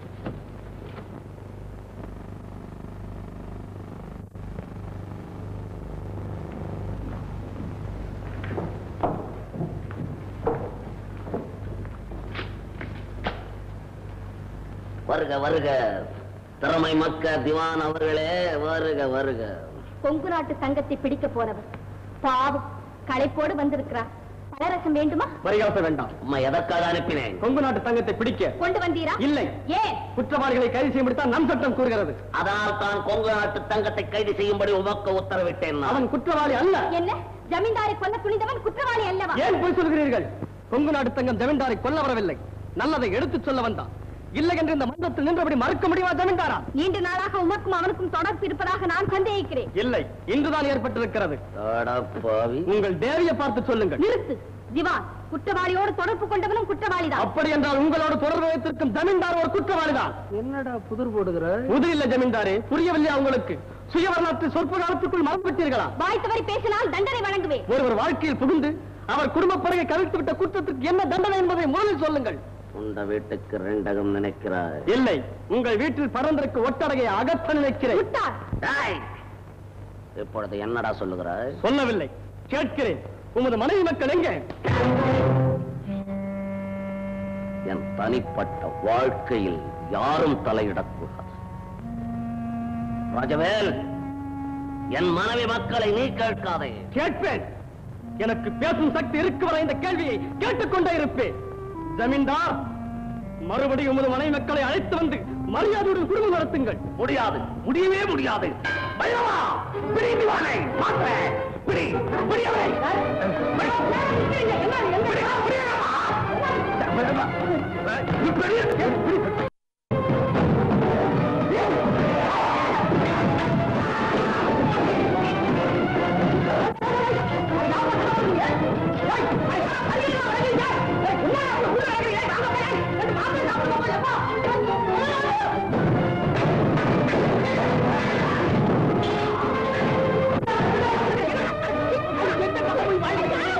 வருக வருக திறமை மக்க திவான் அவர்களே வருக வருக கொங்கு நாட்டு தங்கத்தை பிடிக்க போறவர் பாவம் களைப்போடு வந்திருக்கிறார் பலரசம் வேண்டுமா பரிகாசம் வேண்டாம் அம்மா எதற்காக அனுப்பினேன் கொங்கு நாட்டு தங்கத்தை பிடிக்க கொண்டு வந்தீரா இல்லை ஏன் குற்றவாளிகளை கைது செய்யும்படித்தான் நம் சட்டம் கூறுகிறது அதனால் தான் கொங்கு நாட்டு தங்கத்தை கைது செய்யும்படி உமக்கு உத்தரவிட்டேன் நான். அவன் குற்றவாளி அல்ல என்ன ஜமீன்தாரை கொல்ல துணிந்தவன் குற்றவாளி அல்லவா ஏன் போய் சொல்கிறீர்கள் கொங்கு நாட்டு தங்கம் ஜமீன்தாரை கொல்ல வரவில்லை நல்லதை எடுத்துச் சொல்ல வந்தான் இல்லை என்று இந்த மன்றத்தில் நின்றபடி மறுக்க முடியுமா ஜமீன்தாரா நீண்ட நாளாக உமக்கும் அவனுக்கும் தொடர்பு இருப்பதாக நான் சந்தேகிக்கிறேன் இல்லை இன்றுதான் ஏற்பட்டிருக்கிறது அடப்பாவி. உங்கள் தேவியை பார்த்து சொல்லுங்கள் நிறுத்து திவான் குற்றவாளியோடு தொடர்பு கொண்டவனும் குற்றவாளிதான் அப்படி என்றால் உங்களோடு தொடர்பு வைத்திருக்கும் ஜமீன்தார் ஒரு குற்றவாளிதான் என்னடா புதிர் போடுகிற புதிர் இல்ல ஜமீன்தாரே புரியவில்லையா உங்களுக்கு சுய வரலாற்று சொற்ப காலத்துக்குள் மறந்து விட்டீர்களா வாய் தவறி பேசினால் தண்டனை வழங்குவேன் ஒருவர் வாழ்க்கையில் புகுந்து அவர் குடும்ப பிறகை கவிழ்த்து விட்ட குற்றத்துக்கு என்ன தண்டனை என்பதை முதலில் சொல்லுங்கள் உண்ட வீட்டுக்கு ரெண்டகம் நினைக்கிறாய் இல்லை உங்கள் வீட்டில் பறந்திருக்க ஒட்டடகையை அகற்ற நினைக்கிறேன் விட்டார் டேய், இப்பொழுது என்னடா சொல்லுகிறாய் சொல்லவில்லை கேட்கிறேன் உமது மனைவி மக்கள் எங்கே என் தனிப்பட்ட வாழ்க்கையில் யாரும் தலையிடக்கூடாது ராஜவேல் என் மனைவி மக்களை நீ கேட்காதே கேட்பேன் எனக்கு பேசும் சக்தி இருக்கு வரை இந்த கேள்வியை கேட்டுக்கொண்டே இருப்பேன் ஜமீன்தார் மறுபடியும் உமது மனைவி மக்களை அழைத்து வந்து மரியாதையுடன் குடும்பம் நடத்துங்கள் முடியாது முடியவே முடியாது பைரவா, பிடி திவானை, மாற்ற, பிடி, பிடி அவனை. பிடி, பிடி, பிடியவா. பைரவா, பிடி, பிடி.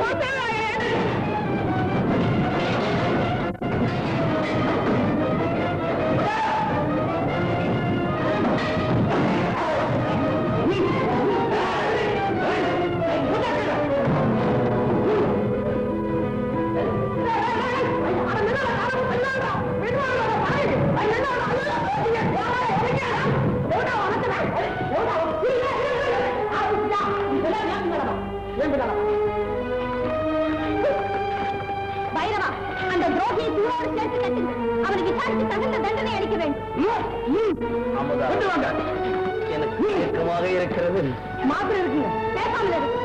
ஆ அத்தனையும் தூரோடு சேர்த்து கட்டுங்கள் அவனை விசாரித்து தகுந்த தண்டனை அளிக்க வேண்டும் அமுதா எனக்கு இயக்கமாக இருக்கிறது மாத்திரம் இருக்குங்க பேசாமல் இருக்கு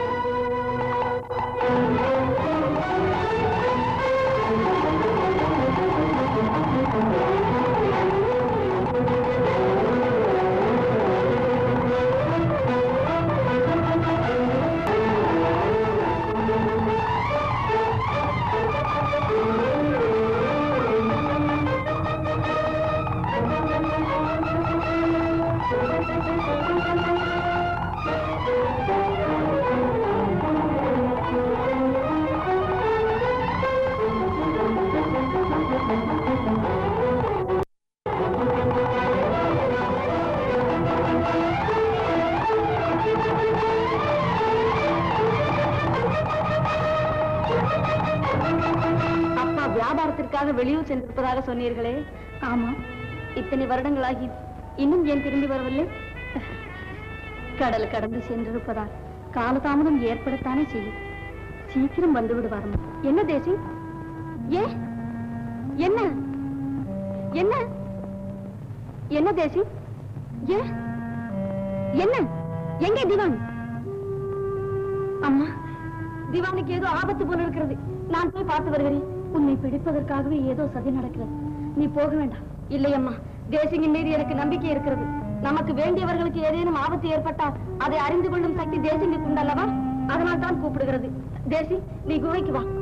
அப்பா வியாபாரத்திற்காக வெளியூர் சென்றிருப்பதாக சொன்னீர்களே ஆமா இத்தனை வருடங்களாகி இன்னும் ஏன் திரும்பி வரவில்லை கடல் கடந்து சென்றிருப்பதால் காலதாமதம் ஏற்படத்தானே செய்யும் சீக்கிரம் வந்து விடுவார் என்ன தேசி ஏ என்ன என்ன என்ன தேசி ஏ என்ன எங்கே திவான் அம்மா திவானுக்கு ஏதோ ஆபத்து போல இருக்கிறது நான் போய் பார்த்து வருகிறேன் உன்னை பிடிப்பதற்காகவே ஏதோ சதி நடக்கிறது நீ போக வேண்டாம் இல்லையம்மா தேசிங்கின் மீது எனக்கு நம்பிக்கை இருக்கிறது நமக்கு வேண்டியவர்களுக்கு ஏதேனும் ஆபத்து ஏற்பட்டால் அதை அறிந்து கொள்ளும் சக்தி தேசிங்குக்கு உண்டல்லவா அதனால் தான் கூப்பிடுகிறது தேசி நீ குகைக்கு வா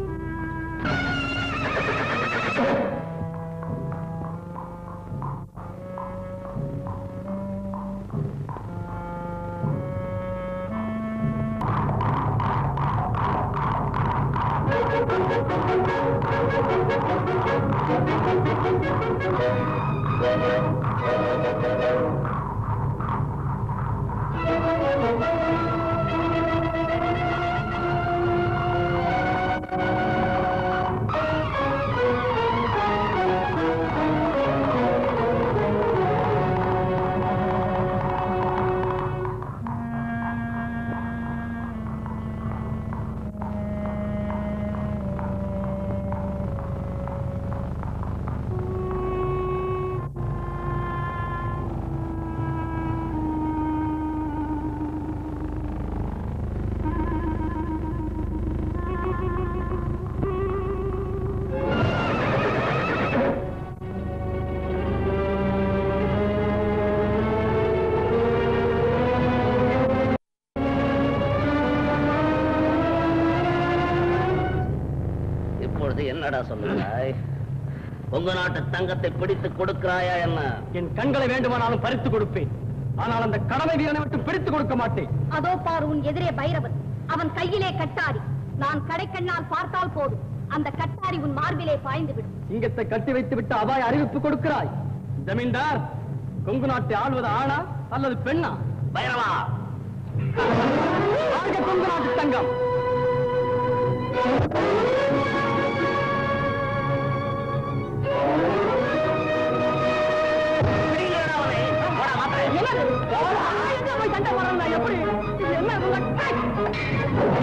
இப்பொழுது என்னடா சொல்லுகிறாய் உங்க நாட்டு தங்கத்தை பிடித்து கொடுக்கிறாயா என்ன என் கண்களை வேண்டுமானாலும் பறித்து கொடுப்பேன் ஆனால் அந்த கடமை வீரனை விட்டு பிடித்து கொடுக்க மாட்டேன் அதோ பார் உன் எதிரே பைரவன் அவன் கையிலே கட்டாரி நான் கடைக்கண்ணால் பார்த்தால் போதும் அந்த கட்டாரி உன் மார்பிலே பாய்ந்து விடும் சிங்கத்தை கட்டி வைத்து விட்டு அபாய அறிவிப்பு கொடுக்கிறாய் ஜமீன்தார் கொங்கு நாட்டை ஆள்வது ஆணா அல்லது பெண்ணா பைரவா வாழ்க கொங்கு நாட்டு தங்கம் பிடிங்கடா அவனை. போடா, மாப்பிள்ளை. என்னது? எங்க போய் சண்டை போடுறா எப்படி இது என்ன உங்க டேய்!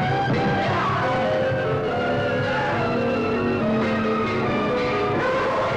ஆ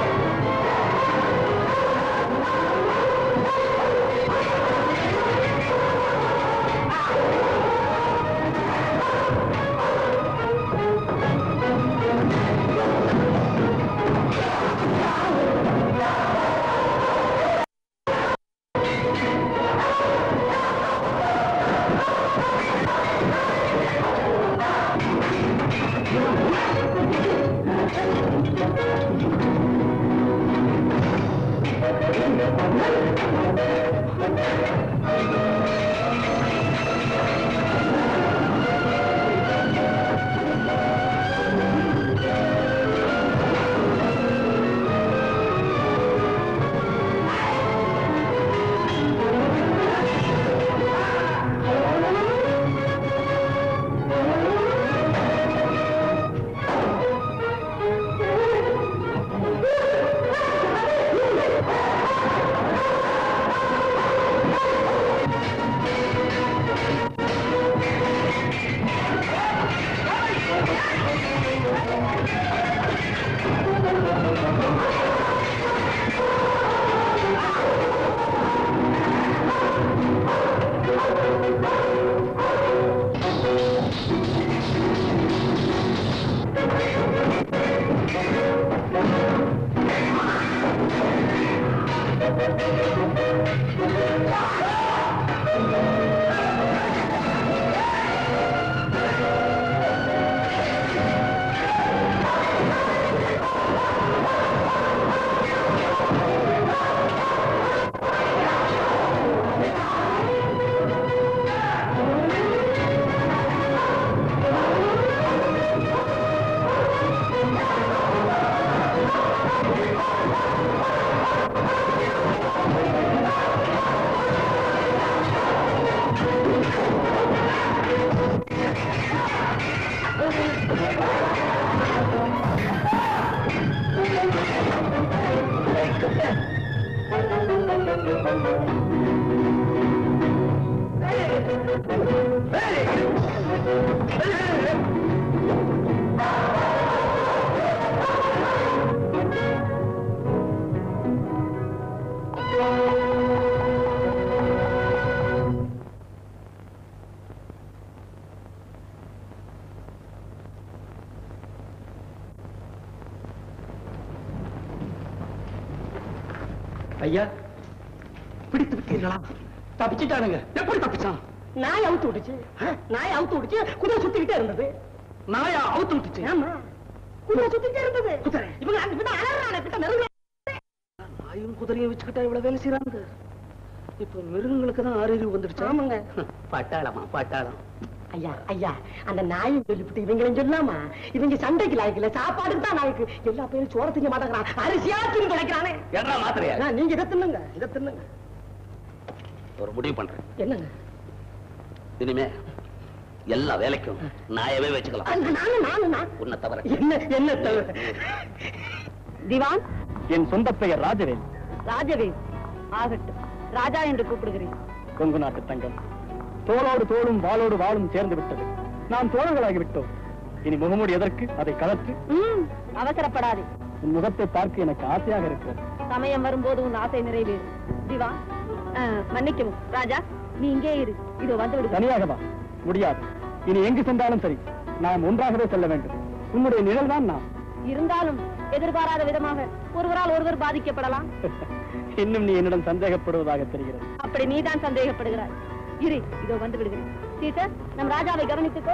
ஐயா பிடித்து விட்டீர்களா தப்பிச்சுட்டானுங்க எப்படி தப்பிச்சான் நாய் அவுத்து விட்டுச்சு நாய் அவுத்து விட்டுச்சு குதிரை சுத்திக்கிட்டே இருந்தது நாயா அவுத்து விட்டுச்சு ஆமா குதிரை சுத்திக்கிட்டே இருந்தது குதிரை. இவங்க அந்த கிட்ட அலறான கிட்ட நெருங்க நாயும் குதிரையும் வச்சுக்கிட்டா இவ்வளவு வேலை செய்யறாங்க இப்ப மிருகங்களுக்கு தான் அறிவு வந்துடுச்சு ஆமாங்க பட்டாளமா பட்டாளம் ஐயா ஐயா அந்த நாயும் சொல்லிவிட்டு இவங்களையும் சொல்லாமா இவங்க சண்டைக்கு லாய்க்கல சாப்பாடுக்கு தான் நாய்க்கு எல்லா பேரும் சோற திங்க மாட்டேங்கிறான் அரிசியா தின்னு கிடைக்கிறானே என்ன மாத்திரையா நான் நீங்க இதை தின்னுங்க இதை தின்னுங்க ஒரு முடிவு பண்றேன் என்னங்க இனிமே எல்லா வேலைக்கும் நாயவே வச்சுக்கலாம் அந்த நானு நானு நான் உன்னை தவிர என்ன என்ன தவிர திவான் என் சொந்த பெயர் ராஜவேல் ராஜவே ஆகட்டும் ராஜா என்று கூப்பிடுகிறேன் கொங்கு நாட்டு தங்கம் தோளோடு தோளும் வாளோடு வாளும் சேர்ந்து விட்டது நாம் தோழர்களாகி விட்டோம் இனி முகமூடி எதற்கு அதை கலத்து ம், அவசரப்படாதே உன் முகத்தை பார்க்க எனக்கு ஆசையாக இருக்கிறது சமயம் வரும்போது உன் ஆசை நிறைவேறும் திவா ஆ, மன்னிக்கவும் ராஜா நீ இங்கே இரு இதோ வந்து விடுகிறேன் தனியாக வா முடியாது இனி எங்கு சென்றாலும் சரி நாம் ஒன்றாகவே செல்ல வேண்டும் உன்னுடைய நிழல் தான் நான் இருந்தாலும் எதிர்பாராத விதமாக ஒருவரால் ஒருவர் பாதிக்கப்படலாம் இன்னும் நீ என்னிடம் சந்தேகப்படுவதாக தெரிகிறது அப்படி நீதான் சந்தேகப்படுகிறாய் இரு இதோ வந்து விடுகிறேன் சீசர் நம் ராஜாவை கவனித்துக்கோ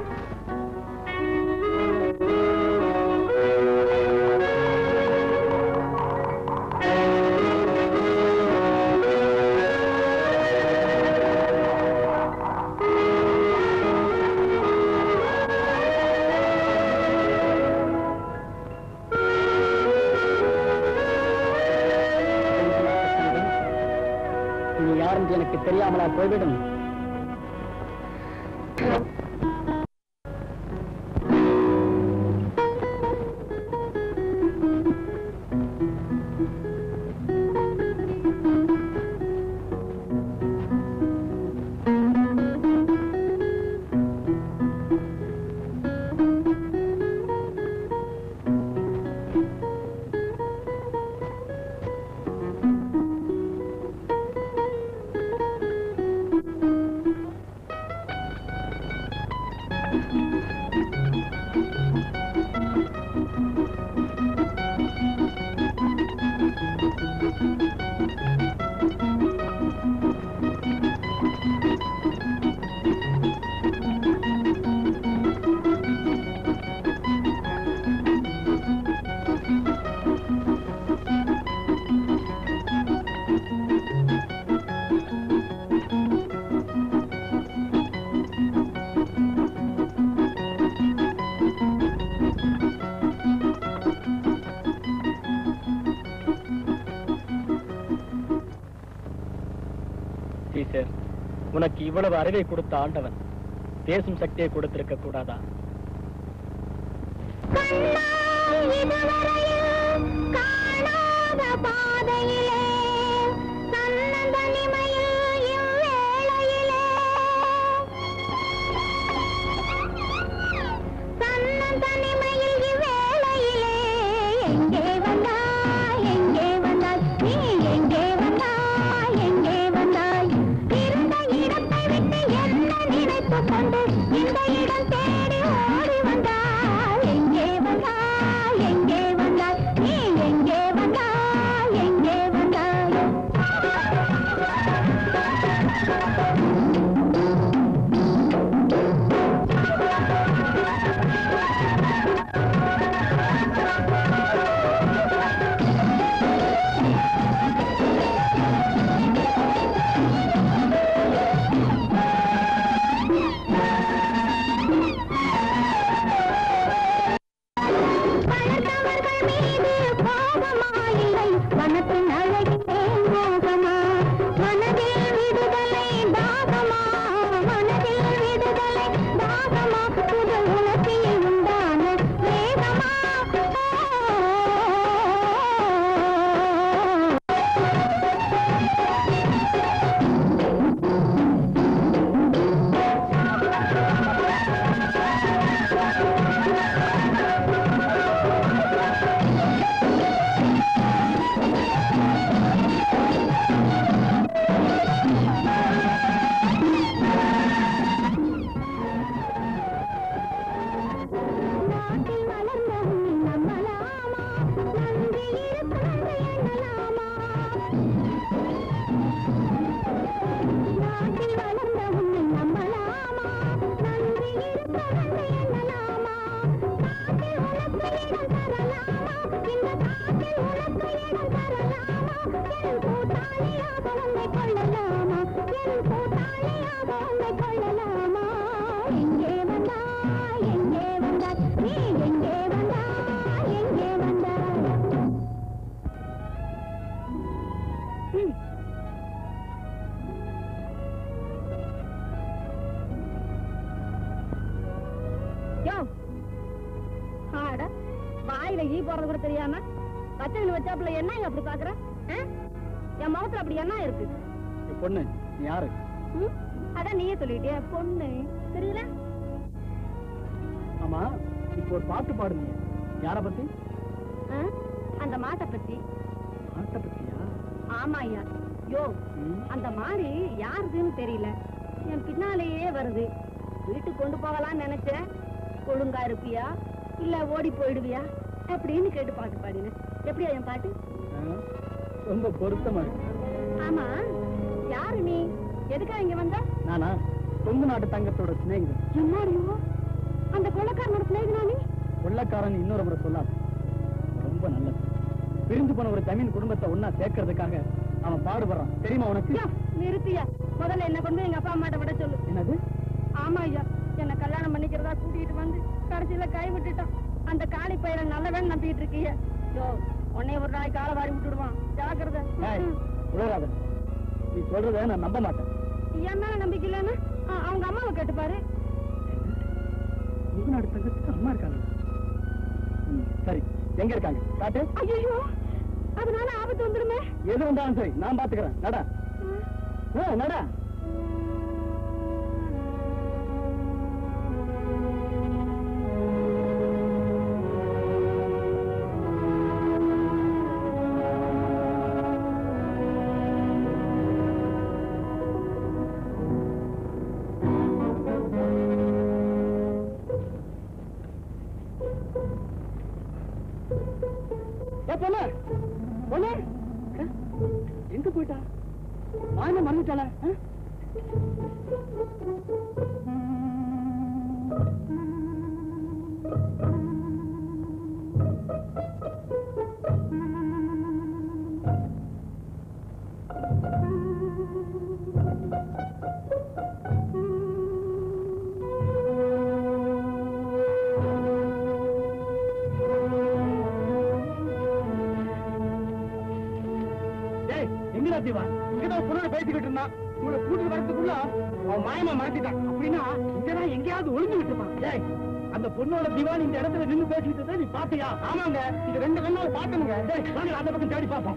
நீ யார் என்று எனக்கு தெரியாமலா போய்விடும் டீச்சர் உனக்கு இவ்வளவு அறிவை கொடுத்த ஆண்டவன் பேசும் சக்தியை கொடுத்திருக்க கூடாதா காணாத பாதையிலே தன்னந்தனிமையில் இவ்வேளையிலே தன்னந்தனிமையில் இவ்வேளையிலே எங்கே வந்தாய் எங்கே வந்தாய் நீ எங்கே வந்தாய் எங்கே வந்தாய் இருந்த இடத்தை விட்டு என்ன நினைத்து கொண்டு இந்த இடம் தேடி ஓடி வந்தாய் எங்கே வந்தாய் எங்கே வந்தாய் நீ எங்கே வந்தாய் எங்கே வந்தாய் வாயில ஈ போறது கூட தெரியாம பச்சைகள் வச்சாப்புல என்ன அப்படி பாக்குற ஆ? என் முகத்துல அப்படி என்ன இருக்கு என் பொண்ணு நீ யாரு ம்? அதான் நீயே சொல்லிட்டியா பொண்ணு தெரியல ஆமா இப்போ ஒரு பாட்டு பாடுனீங்க யார பத்தி ஆ? அந்த மாட்டை பத்தி பாட்டை பத்தியா ஆமா ஐயா யோ ம். அந்த மாடு யாருதுன்னு தெரியல என் பின்னாலேயே வருது வீட்டுக்கு கொண்டு போகலாம்னு நினைச்சேன் ஒழுங்கா இருப்பியா இல்ல ஓடி போயிடுவியா அப்படின்னு கேட்டு பாட்டு பாடினேன் எப்படியா என் பாட்டு ஆ, ரொம்ப பொருத்தமா இருக்கு ஆமா யாரு நீ எதுக்கா இங்க வந்த நானா கொங்கு நாட்டு தங்கத்தோட சிநேகிதன் என்னாடியோ அந்த கொள்ளக்காரனோட சிநேகிதனா நீ கொள்ளக்காரன் இன்னொரு முறை சொல்லாது ரொம்ப நல்லது பிரிஞ்சு போன ஒரு ஜமீன் குடும்பத்தை ஒன்னா சேர்க்கறதுக்காக அவன் பாடுபடுறான் தெரியுமா உனக்கு யா, நிறுத்தியா முதல்ல என்ன கொண்டு போய் எங்க அப்பா அம்மாட்ட விட சொல்லு என்னது ஆமா ஐயா என்ன கல்யாணம் பண்ணிக்கிறதா கூட்டிட்டு வந்து கடைசியில கை விட்டுட்டான் அந்த காளி பையனை நல்லவன் நம்பிட்டு இருக்கீங்க யோ உன்னைய ஒரு நாளைக்கு காலை வாரி விட்டுடுவான் ஜாக்கிரதை ஏய், உளறாத நீ சொல்றத நான் நம்ப மாட்டேன் என் மேல நம்பிக்கை இல்லைன்னா ஆ, அவங்க அம்மாவை கேட்டுப்பாரு கொங்கு நாட்டு தங்கத்துக்கு அம்மா இருக்காங்க ம், சரி எங்க இருக்காங்க காட்டு ஐயோ அதனால ஆபத்து வந்துருமே எது வந்தாலும் சரி நான் பாத்துக்கிறேன் நடா ஆ, நடா ஏ பொண்ணு பொண்ணு அக்கா, எங்க போயிட்டா மாயமா மறந்துட்டாளா ஆ? டேய் எங்கடா தீவா இங்கதான் பொண்ணோட பேசிக்கிட்டு இருந்தான் உங்களை கூட்டிட்டு வரதுக்குள்ள அவன் மாயமா மறைச்சிட்டான் அப்படின்னா இங்கதான் எங்கேயாவது ஒளிஞ்சுகிட்டு இருப்பான் டேய் அந்த பொண்ணோட திவான் இந்த இடத்துல நின்னு பேசிக்கிட்டு இருந்தா நீ பாத்தியா ஆமாங்க இது ரெண்டு கண்ணால பாக்கணுங்க டேய் வாங்க அந்த பக்கம் தேடி பார்ப்போம்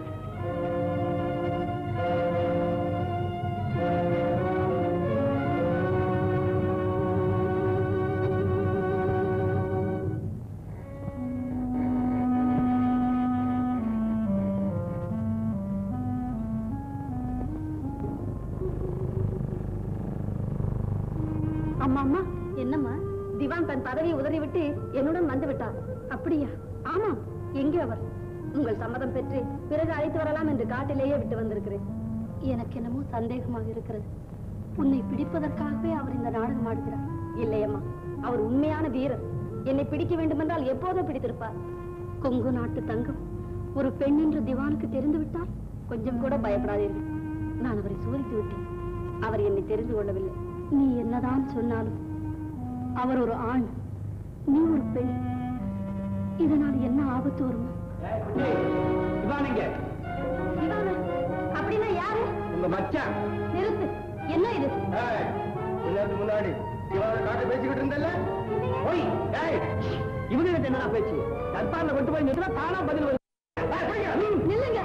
அம்மா அம்மா என்னம்மா திவான் தன் பதவியை உதறி விட்டு என்னுடன் வந்து விட்டார் அப்படியா ஆமா எங்கே அவர் உங்கள் சம்மதம் பெற்று பிறகு அழைத்து வரலாம் என்று காட்டிலேயே விட்டு வந்திருக்கிறேன் எனக்கு என்னமோ சந்தேகமாக இருக்கிறது உன்னை பிடிப்பதற்காகவே அவர் இந்த நாடகம் ஆடுகிறார் இல்லையம்மா அவர் உண்மையான வீரர் என்னை பிடிக்க வேண்டுமென்றால் எப்போதோ பிடித்திருப்பார் கொங்கு நாட்டு தங்கம் ஒரு பெண் என்று திவானுக்கு தெரிந்து விட்டால் கொஞ்சம் கூட பயப்படாதீர்கள் நான் அவரை சோதித்து விட்டேன் அவர் என்னை தெரிந்து கொள்ளவில்லை நீ என்னதான் சொன்னாலும் அவர் ஒரு ஆண் நீ ஒரு பெண் இதனால் என்ன ஆபத்து வருமோ இவானுங்க இவனா? அப்படின்னா யாரு உங்க மச்சான் நிறுத்து என்ன இது எல்லாத்துக்கு முன்னாடி இவனை காட்டு பேசிக்கிட்டு இருந்தல்ல போய் ஏய் இவங்க கிட்ட என்னடா பேச்சு தற்பால கொண்டு போய் நிறுத்தினா தானா பதில் வரும் ஏய், போய்யா, ம். நில்லுங்க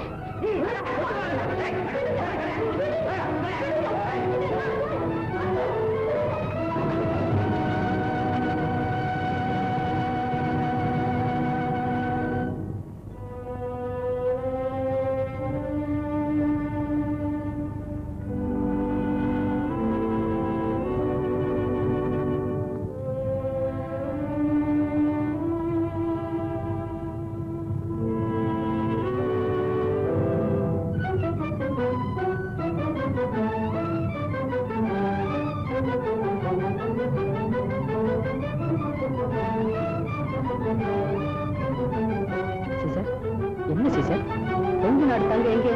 சிசர் என்ன சிசர் கொங்கு நாடு தங்க எங்கே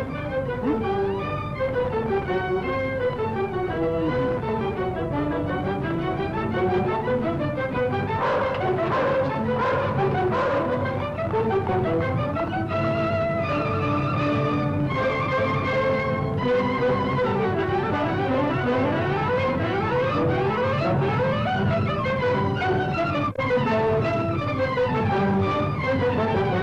Thank you.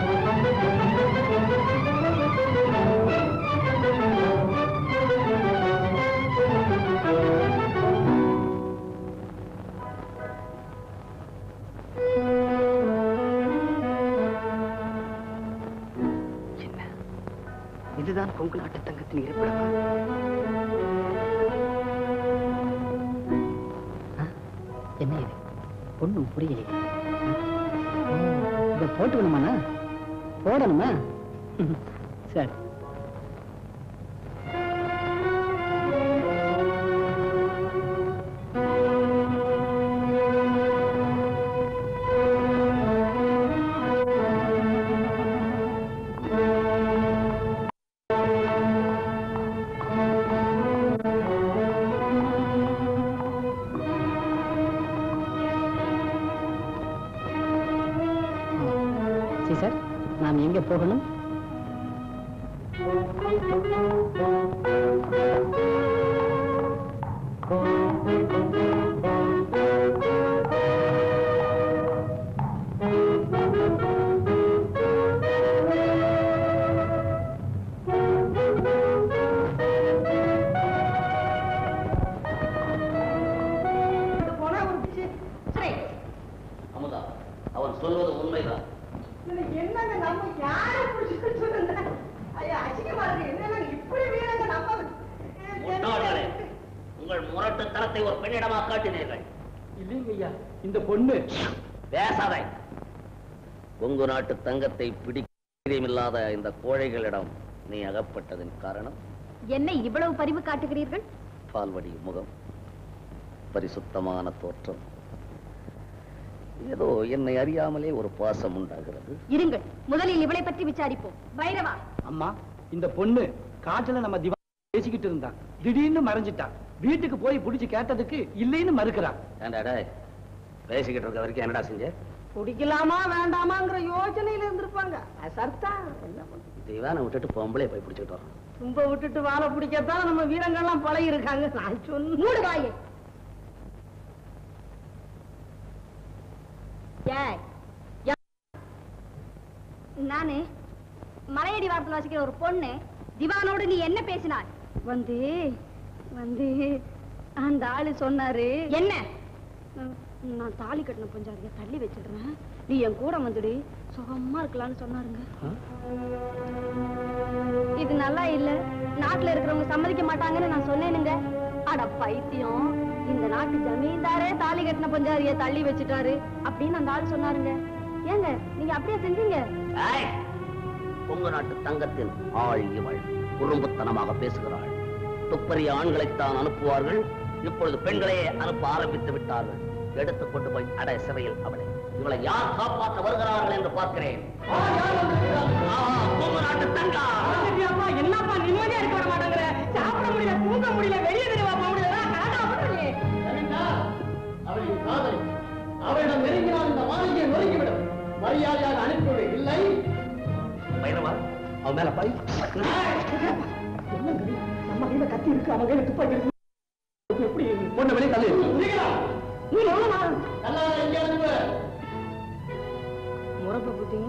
இதுதான் கொங்கு நாட்டு தங்கத்தின் இருப்பிடமா ஆ, என்ன இது ஒண்ணும் புரியலையே ஓ, இதை போட்டுக்கணுமாண்ணா போடணுமா சரி சார் நாம் எங்க போகணும் அமுதா அவன் சொல்வது உண்மைதான் என்னங்க நம்ம யாரை பிடிச்சிட்டு சொல்லுங்க ஐயா அசிங்கமா இருக்கு என்னங்க இப்படி வீரங்க நம்ம முட்டாள்களே உங்கள் முரட்டுத்தனத்தை ஒரு பெண்ணிடமா காட்டினீர்கள் இல்லைங்க ஐயா இந்த பொண்ணு பேசாதே கொங்கு நாட்டு தங்கத்தை பிடிக்கமில்லாத இந்த கோழைகளிடம் நீ அகப்பட்டதின் காரணம் என்ன இவ்வளவு பரிவு காட்டுகிறீர்கள் பால்வடி முகம் பரிசுத்தமான தோற்றம் ஏதோ என்னை அறியாமலே ஒரு பாசம் உண்டாகிறது இருங்கள் முதலில் இவளை பற்றி விசாரிப்போம் பைரவா அம்மா இந்த பொண்ணு காட்டுல நம்ம திவா பேசிக்கிட்டு இருந்தான் திடீர்னு மறைஞ்சிட்டான் வீட்டுக்கு போய் புடிச்சு கேட்டதுக்கு இல்லைன்னு மறுக்கிறான் ஏன்டா டேய், பேசிக்கிட்டு இருக்க வரைக்கும் என்னடா செஞ்ச குடிக்கலாமா வேண்டாமாங்கிற யோசனையில இருந்திருப்பாங்க சர்த்தா என்ன பண்றது? தெய்வானை விட்டுட்டு பொம்பளை போய் பிடிச்சிட்டு வரோம் தும்ப விட்டுட்டு வாழை பிடிக்கத்தான் நம்ம வீரங்கள்லாம் பழகி இருக்காங்க நான் சொன்ன மூடு வாயே ஏய், யா- நானு மலையடி வாரத்தில் வசிக்கிற ஒரு பொண்ணு திவானோடு நீ என்ன பேசினாய் வந்து வந்து அந்த ஆளு சொன்னாரு என்ன நான் தாலி கட்டின பஞ்சாதிக்க தள்ளி வச்சிடுறேன் நீ என் கூட வந்துடு சுகமா இருக்கலாம்னு சொன்னாருங்க இது நல்லா இல்ல நாட்டுல இருக்கிறவங்க சம்மதிக்க மாட்டாங்கன்னு நான் சொன்னேனுங்க அட பைத்தியம் இந்த நாட்டு ஜமீன்தாரே தாலி கட்டின பஞ்சாதிய தள்ளி வச்சுட்டாரு அப்படின்னு அந்த ஆள் சொன்னாருங்க ஏங்க நீங்க அப்படியே செஞ்சீங்க ஏய், கொங்கு நாட்டு தங்கத்தின் ஆள் இவள் குறும்புத்தனமாக பேசுகிறாள் துப்பறிய ஆண்களைத்தான் அனுப்புவார்கள் இப்பொழுது பெண்களையே அனுப்ப ஆரம்பித்து விட்டார்கள் எடுத்துக் கொண்டு போய் அடை சிறையில் அவளை இவளை யார் காப்பாற்ற வருகிறார்கள் என்று பார்க்கிறேன் ஆஹா, கொங்கு நாட்டு தங்கா என்னப்பா நிம்மதியா இருக்க விட மாட்டேங்கிற சாப்பிட முடியல தூங்க முடியல வெளியே தெரியவா போக முடியல கணக்கா பண்ணுறியே அவளின் காதல் அவளிடம் நெருங்கினால் இந்த வாழ்க்கையை நொறுங்கிவிடும் மரியாதையாக அனுப்பிவிடு இல்லை பைரவா அவன் மேல பை நம்ம கையில கத்தி இருக்கு அவங்க கையில துப்பாக்கி இருக்கு எப்படி பொண்ணு வெளியே தள்ளு நீ எவ்வளவு நாள் நல்லா இங்கே அனுப்பு முறப்ப புத்தீங்க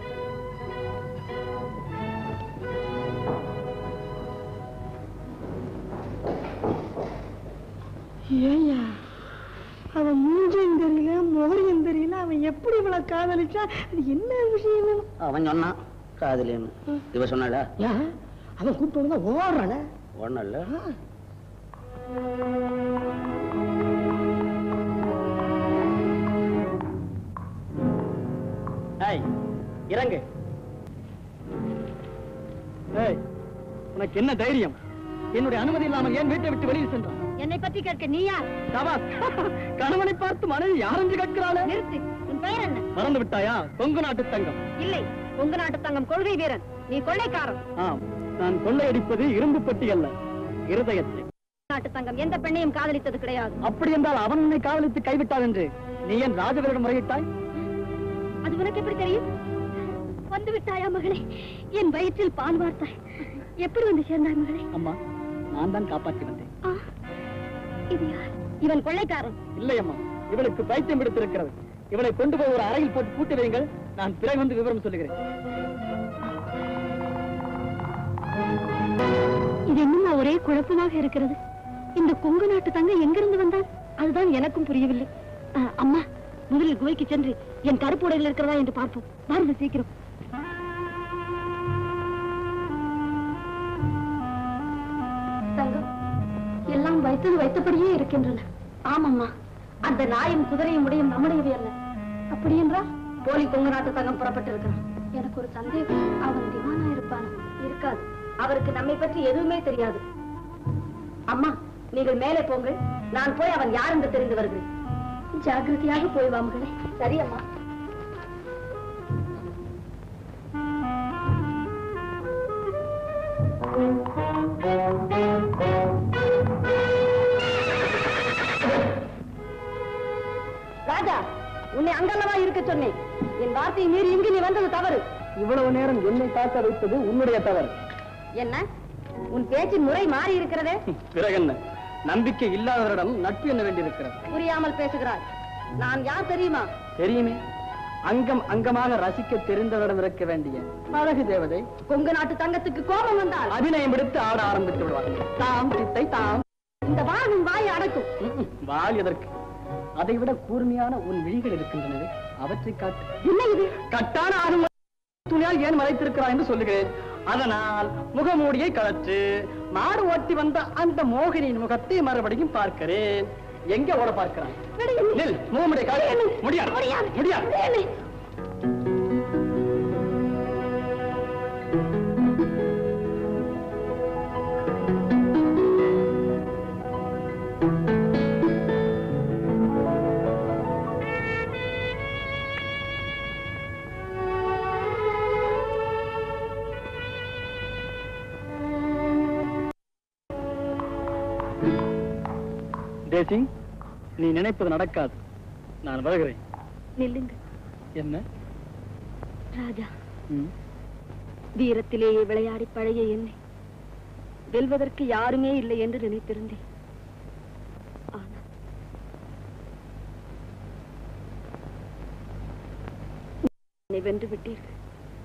ஏய்யா அவன் மூஞ்சும் தெரியல முகரியும் தெரியல அவன் எப்படி இவ்வளவு காதலிச்சா அது என்ன விஷயம் அவன் சொன்னான் காதலின்னு இவ சொன்னாளா ஏன் அவன் கூப்பிட்டு வந்தா ஓடுறானே ஒண்ணும் இல்ல ஏய் இறங்கு ஏய் உனக்கு என்ன தைரியம் என்னுடைய அனுமதி இல்லாமல் ஏன் வீட்டை விட்டு வெளியில் சென்றான் என்னை பற்றி கேட்க நீ யார் சபாஸ் கணவனை பார்த்து மனைவி யாரென்று கேட்கிறாளே நிறுத்து உன் பெயர் என்ன மறந்து விட்டாயா கொங்கு நாட்டு தங்கம் இல்லை உங்க நாட்டு தங்கம் கொள்கை வீரன் நீ கொள்ளைக்காரன் ஆம் நான் கொள்ளையடிப்பது இரும்பு பெட்டி அல்ல இருதயத்தை நாட்டு தங்கம் எந்த பெண்ணையும் காதலித்தது கிடையாது அப்படி என்றால் அவன் உன்னை காதலித்து கைவிட்டான் என்று நீ ஏன் ராஜவரிடம் முறையிட்டாய் அது உனக்கு எப்படி தெரியும் வந்து விட்டாயா மகளே என் வயிற்றில் பால் வார்த்தாய் எப்படி வந்து சேர்ந்தாய் மகளே அம்மா நான் தான் காப்பாற்றி வந்தேன் ஆ, இது யார் இவன் கொள்ளைக்காரன் இல்லை அம்மா இவளுக்கு பைத்தியம் பிடித்திருக்கிறது இவளை கொண்டு போய் ஒரு அறையில் போட்டு பூட்டி வையுங்கள் நான் பிறகு வந்து விவரம் சொல்லுகிறேன் இது என்னமா ஒரே குழப்பமாக இருக்கிறது இந்த கொங்கு நாட்டு தங்கம் எங்கிருந்து வந்தான் அதுதான் எனக்கும் புரியவில்லை ஆ, அம்மா முதலில் குகைக்கு சென்று என் கருப்பு உடையில் இருக்கிறதா என்று பார்ப்போம் வாருங்கள் சீக்கிரம் வைத்தது வைத்தபடியே இருக்கின்றன ஆமாம்மா அந்த நாயும் குதிரையும் உடையும் நம்முடையவை அல்ல அப்படி என்றால் போலி கொங்கு நாட்டு தங்கம் புறப்பட்டிருக்கிறான் எனக்கு ஒரு சந்தேகம் அவன் திவானா இருப்பான் இருக்காது அவருக்கு நம்மை பற்றி எதுவுமே தெரியாது அம்மா நீங்கள் மேலே போங்கள் நான் போய் அவன் யார் என்று தெரிந்து வருகிறேன் ஜாக்கிரதையாக போய் வா மகளே சரி அம்மா ராஜா உன்னை அங்கல்லவா இருக்க சொன்னேன் என் வார்த்தையை மீறி இங்கு நீ வந்தது தவறு இவ்வளவு நேரம் என்னை காக்க வைத்தது உன்னுடைய தவறு என்ன உன் பேச்சின் முறை மாறி இருக்கிறதே பிறகு என்ன நம்பிக்கை இல்லாதவரிடம் நட்பு என்ன வேண்டியிருக்கிறது புரியாமல் பேசுகிறாய் நான் யார் தெரியுமா தெரியுமே அங்கம் அங்கமாக ரசிக்க தெரிந்தவரிடம் இருக்க வேண்டிய அழகு தேவதை கொங்கு நாட்டு தங்கத்துக்கு கோபம் வந்தால் அபிநயம் எடுத்து ஆட ஆரம்பித்து விடுவார் தாம் சித்தை தாம் இந்த வாழ் உன் வாயை அடக்கும் ம்ம். வாழ் எதற்கு அதை விட கூர்மையான உன் விழிகள் இருக்கின்றனவே அவற்றை காட்டு என்ன இது கட்டான ஆகும் துணியால் ஏன் மறைத்திருக்கிறாய் என்று சொல்லுகிறேன் அதனால் முகமூடியை கழற்று மாடு ஓட்டி வந்த அந்த மோகினியின் முகத்தை மறுபடியும் பார்க்கிறேன் எங்க ஓட பார்க்கிறான் நில் முகமுடியை கழற்று முடியாது முடியாது தேசி நீ நினைப்பது நடக்காது நான் வருகிறேன் நில்லுங்க என்ன ராஜா ம். வீரத்திலேயே விளையாடி பழைய என்னை வெல்வதற்கு யாருமே இல்லை என்று நினைத்திருந்தேன் ஆனால் என்னை வென்று விட்டீர்கள்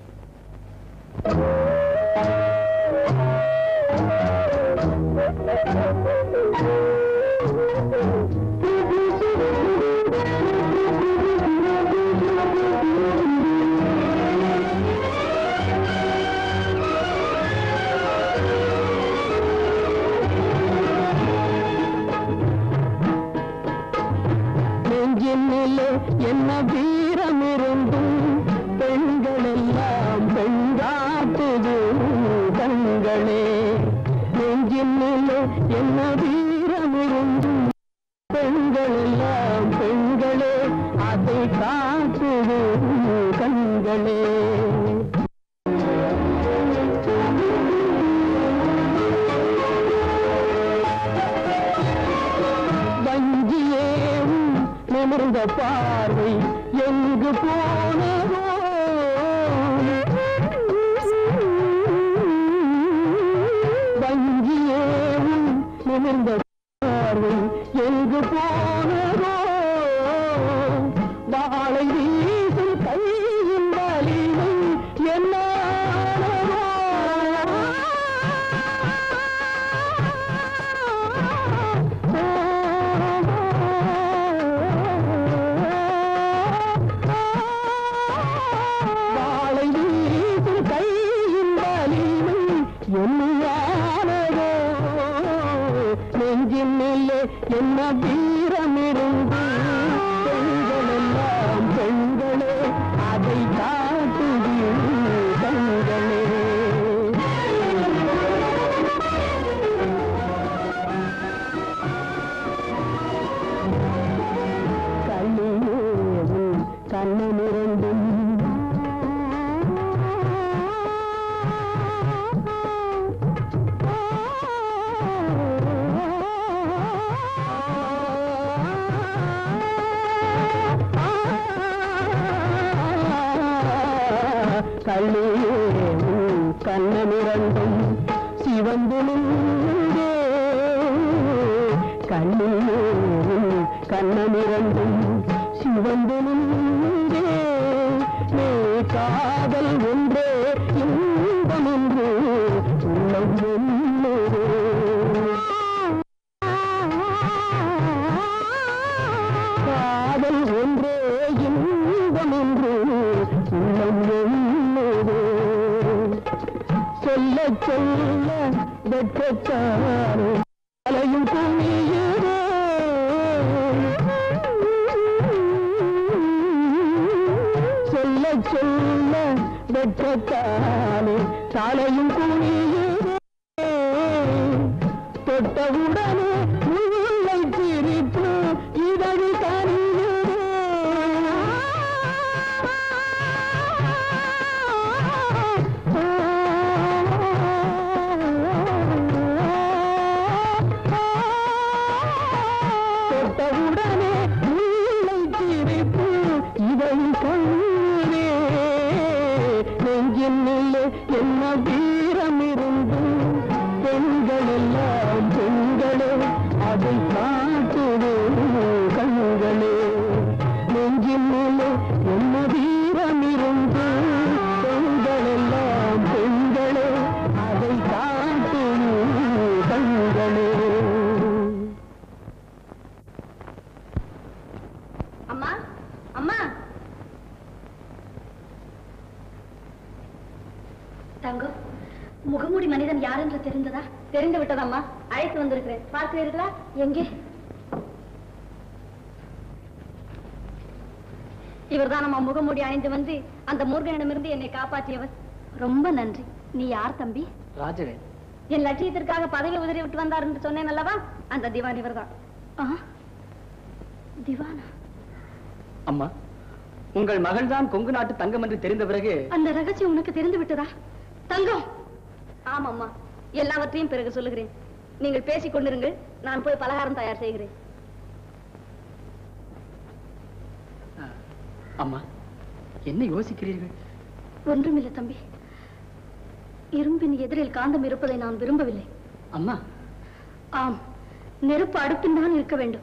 நெஞ்சினிலே என்ன வீரம் இருந்தும் பெண்கள் எல்லாம் பெண்காட்டுது கண்களே நெஞ்சினிலே என்ன வீரம் இருந்தும் பெண்கள் எல்லாம் பெண்களே அதை காட்டுது கண்களே வஞ்சியேவும் நிமிர்ந்த பார்வை எங்கு போனதோ வஞ்சியேவும் நிமிர்ந்த பார்வை எங்கு போனதோ வாழை வீசும் கையின் வலிமை வாழை வீசும் கையின் வலிமை என்னையானதோ நெஞ்சின் மேலே என்ன வீரம் இருந்து பெண்கள் எல்லாம் பெண்களே அதை காட்டுது கண்களே கண்ணியேவும் கண்ணமிரண்டும் கண்ணியேவும் கண்ணமிரண்டும் சிவந்து நின்றே கண்ணியேவும் கண்ணமிரண்டும் சிவந்து நின்றே நீ காதல் ஒன்றே இன்பம் என்று உள்ளம் வெல்லுதே. காதல் ஒன்றே இன்பம் என்று உள்ளம் வெல்லுதே. சொல்ல சொல்ல வெட்கத்தாரே அலையும் பூமியில் வெச்சத்தாலே சாலையும் குனியுதே தொட்டவுடனே முல்லை சிரிப்பு இதழி தொட்டவுடனே முல்லை சிரிப்பு இதழி கண்ணே நெஞ்சின் நிலை என்ன வீரம் இருந்தும் பெண்கள் எல்லாம் பெண்களே அதை காட்டுது கண்களே நெஞ்சின் நிலை என்ன வீரம் இருந்தும் பெண்கள் எல்லாம் பெண்களே அதை காட்டுது கண்களே அம்மா அம்மா தங்கம் முகமூடி மனிதன் யார் என்று தெரிந்ததா தெரிந்து விட்டதம்மா அழைத்து வந்திருக்கிறேன் பார்க்கிறீர்களா எங்கே இவர்தான் அம்மா முகமூடி அணிந்து வந்து அந்த மூர்கனிடமிருந்து என்னை காப்பாற்றியவர் ரொம்ப நன்றி நீ யார் தம்பி ராஜவேல் என் லட்சியத்திற்காக பதவி உதறி விட்டு வந்தார் என்று சொன்னேன் அல்லவா அந்த திவான் இவர்தான் ஆ, திவானா அம்மா உங்கள் மகள்தான் கொங்கு நாட்டு தங்கம் என்று தெரிந்த பிறகு அந்த ரகசியம் உனக்கு தெரிந்து விட்டதா தங்கம் ஆமாம்மா எல்லாவற்றையும் பிறகு சொல்லுகிறேன் நீங்கள் பேசிக் கொண்டிருங்கள் நான் போய் பலகாரம் தயார் செய்கிறேன் அம்மா என்ன யோசிக்கிறீர்கள் ஒன்றுமில்லை தம்பி இரும்பின் எதிரில் காந்தம் இருப்பதை நான் விரும்பவில்லை அம்மா ஆம் நெருப்பு அடுப்பின் தான் இருக்க வேண்டும்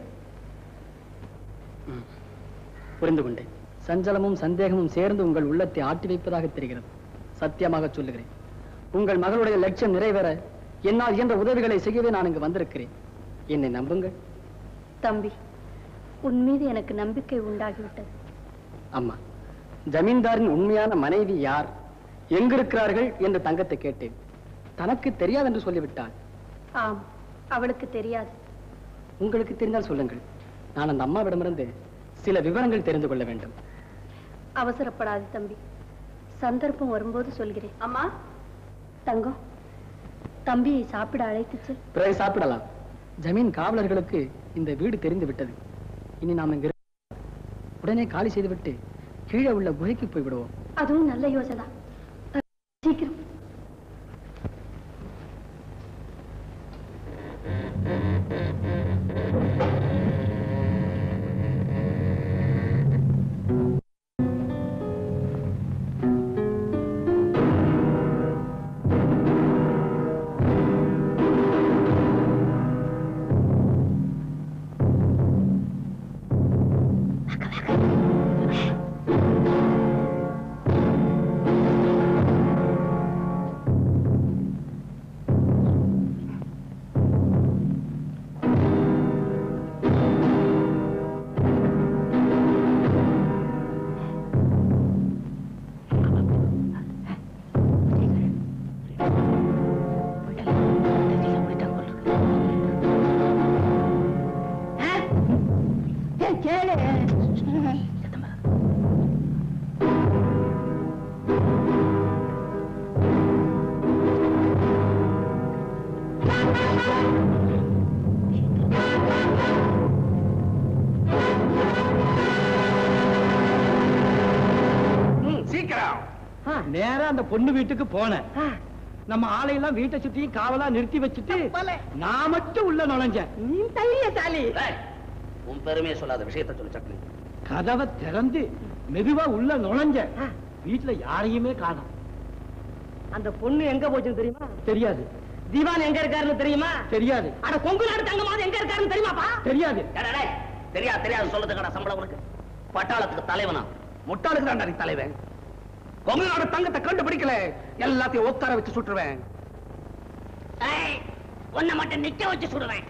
புரிந்து கொண்டேன் சஞ்சலமும் சந்தேகமும் சேர்ந்து உங்கள் உள்ளத்தை ஆட்டி வைப்பதாக தெரிகிறது சத்தியமாக சொல்லுகிறேன் உங்கள் மகளுடைய லட்சியம் நிறைவேற என்னால் இயன்ற உதவிகளை செய்யவே நான் இங்கு வந்திருக்கிறேன் என்னை நம்புங்கள் தம்பி உன் மீது எனக்கு நம்பிக்கை உண்டாகிவிட்டது அம்மா ஜமீன்தாரின் உண்மையான மனைவி யார் எங்கிருக்கிறார்கள் என்று தங்கத்தை கேட்டேன் தனக்கு தெரியாது என்று சொல்லிவிட்டாள் ஆம் அவளுக்கு தெரியாது உங்களுக்கு தெரிந்தால் சொல்லுங்கள் நான் அந்த அம்மாவிடமிருந்து சில விவரங்கள் தெரிந்து கொள்ள வேண்டும் அவசரப்படாது தம்பி சந்தர்ப்பம் வரும்போது சொல்கிறேன் அம்மா தங்கம் தம்பியை சாப்பிட அழைத்துச் செல் பிறகு சாப்பிடலாம் ஜமீன் காவலர்களுக்கு இந்த வீடு தெரிந்து விட்டது இனி நாம் இங்க உடனே காலி செய்துவிட்டு கீழே உள்ள குகைக்கு போய் விடுவோம் அதுவும் நல்ல யோசனை சீக்கிரம் சீக்கிரம் நேரா அந்த பொண்ணு வீட்டுக்கு போனேன் நம்ம ஆளையெல்லாம் வீட்டை சுத்தியும் காவலா நிறுத்தி வச்சுட்டு நான் மட்டும் உள்ள நுழைஞ்சேன் நீ தைரியசாலி ஏய், உன் பெருமையை சொல்லாத விஷயத்தை சொல்லு சக்னி கதவை திறந்து மெதுவா உள்ள நுழைஞ்சேன் வீட்டுல யாரையுமே காணோம் அந்த பொண்ணு எங்க போச்சுன்னு தெரியுமா தெரியாது திவான் எங்க இருக்காருன்னு தெரியுமா தெரியாது அட கொங்கு நாடு தங்கமாவது எங்க இருக்காருன்னு தெரியுமாப்பா தெரியாது டேய், டேய், தெரியாது தெரியாது சொல்றதுக்கான சம்பளம் உனக்கு பட்டாளத்துக்கு தலைவனா முட்டாளுக்கு தான் நீ தலைவன் கொங்கனோட தங்கத்தை கண்டுபிடிக்கல எல்லாத்தையும் உட்கார வச்சு சுட்டுருவேன் உன்னை மட்டும் நிக்க வச்சு சுடுவேன்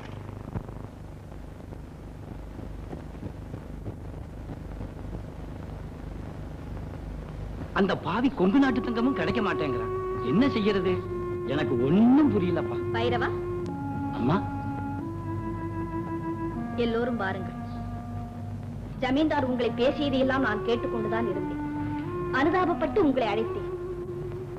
அந்த பாவி கொங்கு நாட்டு தங்கமும் கிடைக்க மாட்டேங்கிறான் என்ன செய்யறது எனக்கு ஒண்ணும் புரியலப்பா பைரவா அம்மா எல்லோரும் வாருங்கள் ஜமீன்தார் உங்களை பேசியதையெல்லாம் நான் கேட்டுக்கொண்டுதான் இருந்தேன் அனுதாபப்பட்டு உங்களை அழைத்தேன்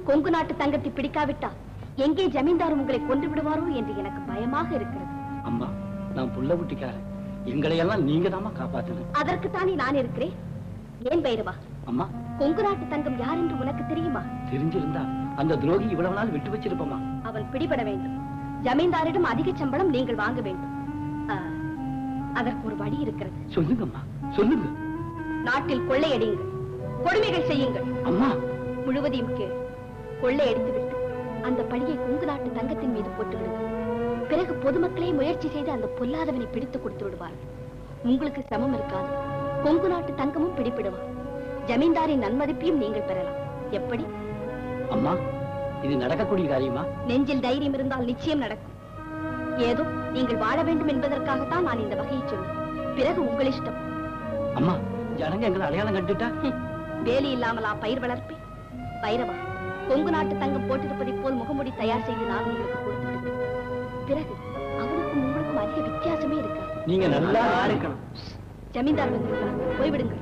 கொங்கு நாட்டு தங்கத்தை பிடிக்காவிட்டால் எங்கே ஜமீன்தார் உங்களை கொன்று விடுவாரோ என்று எனக்கு பயமாக இருக்கிறது அம்மா நான் புள்ள குட்டிக்காரன் எங்களை எல்லாம் நீங்க தாமா காப்பாத்தணும் அதற்குத்தானே நான் இருக்கிறேன் ஏன் பைரவா அம்மா கொங்கு நாட்டு தங்கம் யார் என்று உனக்கு தெரியுமா தெரிஞ்சிருந்தா அந்த துரோகி இவ்வளவு நாள் விட்டு வச்சிருப்போமா அவன் பிடிபட வேண்டும் ஜமீன்தாரிடம் அதிக சம்பளம் நீங்கள் வாங்க வேண்டும் ஆ, அதற்கு ஒரு வழி இருக்கிறது சொல்லுங்கம்மா சொல்லுங்க நாட்டில் கொள்ளையடியுங்கள் கொடுமைகள் செய்யுங்கள் அம்மா முழுவதையும் கேள் கொள்ளையடித்துவிட்டு அந்த பழியை கொங்கு நாட்டு தங்கத்தின் மீது போட்டு விடுங்கள் பிறகு பொதுமக்களே முயற்சி செய்து அந்த பொல்லாதவனை பிடித்து கொடுத்து விடுவார்கள் உங்களுக்கு சிரமம் இருக்காது கொங்கு நாட்டு தங்கமும் பிடிப்பிடுவான் ஜமீன்தாரின் நன்மதிப்பையும் நீங்கள் பெறலாம் எப்படி அம்மா இது நடக்கக்கூடிய காரியமா நெஞ்சில் தைரியம் இருந்தால் நிச்சயம் நடக்கும் ஏதோ நீங்கள் வாழ வேண்டும் என்பதற்காகத்தான் நான் இந்த வகையை சொன்னேன் பிறகு உங்கள் இஷ்டம் அம்மா ஜனங்க எங்களை அடையாளம் கண்டுட்டா ஹம், வேலி இல்லாமலா பயிர் வளர்ப்பேன் பைரவா கொங்கு நாட்டு தங்கம் போட்டிருப்பதைப் போல் முகமுடி தயார் செய்து நான் உங்களுக்கு கொடுத்து விடுவேன் பிறகு அவனுக்கும் உங்களுக்கும் அதிக வித்தியாசமே இருக்காது நீங்க நல்லா இருக்கணும் ஜமீன்தார் வந்திருக்கிறார் போய்விடுங்கள்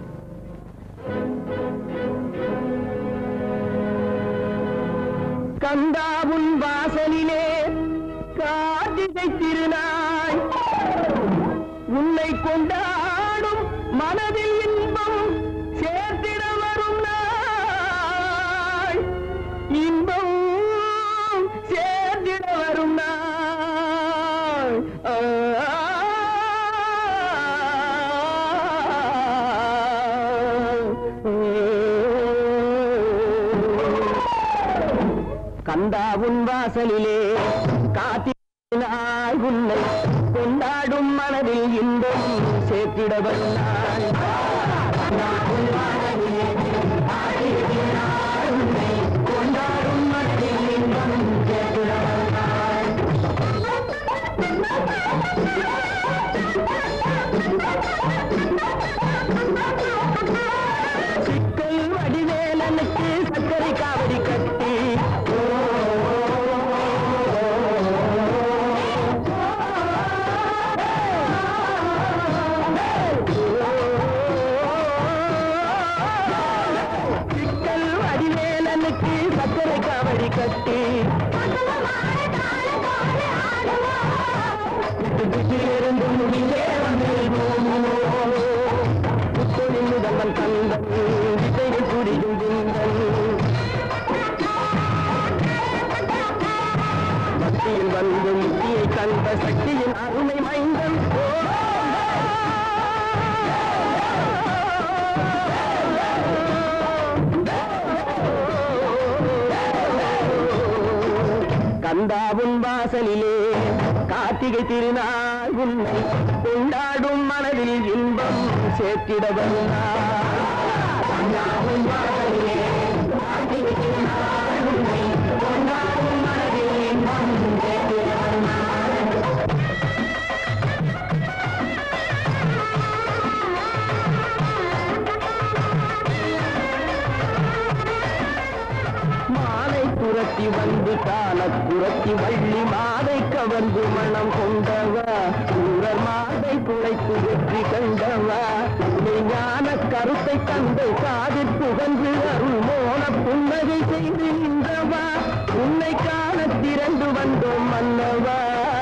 கந்தாவுன் வாசலிலே கார்த்திகை திருநாள் உன்னை கொண்டாடும் மனதில் இன்பம் சேர்த்திட வரும் நாள் இன்பம் சேர்த்திட வரும் நாள் ஆ, கந்தாவுன் வாசலிலே காத்தினாய் உன்னை கொண்டாடும் மனதில் இன்பம் சேர்த்திட வரும் நாள் கந்தாவுன் வாசலிலே காத்தினாய் உன்னை கொண்டாடும் மனதில் இன்பம் சேர்த்திட வரும் நாள் சிக்கல் வடிவேலனுக்கு சர்க்கரை காவடி கட்டி சிக்கல் வடிவேலனுக்கு சர்க்கரை காவடி கட்டி இருந்து முடிவே வந்திருந்தோம் புத்தொழில் முதல்வன் கந்தன் விசைகள் புரியும் குந்தன் பக்தியில் வந்து முக்தியை கண்ட சக்தியின் அருமை மைந்தன் ஓ! கந்தாவுன் வாசலிலே கார்த்திகை திருநாள் உன்னை கொண்டாடும் மனதில் இன்பம் சேர்த்திட வரும் நாள். கந்தாவுன் வாசலிலே கார்த்திகை திருநாள் உன்னை கொண்டாடும் மனதில் இன்பம் சேர்த்திட வரும் நாள். மாலை துரத்தி வந்து கால துரத்தி வள்ளி மாதை கவர்ந்து மனம் கொண்டவா சூரர் மாதை குலைத்து வெற்றி கண்டவா ஞான கருத்தை கண்டு காதில் புகன்று அருள் மோன புன்னகை செய்து நின்றவா உன்னை காண திரண்டு வந்தோம் மன்னவா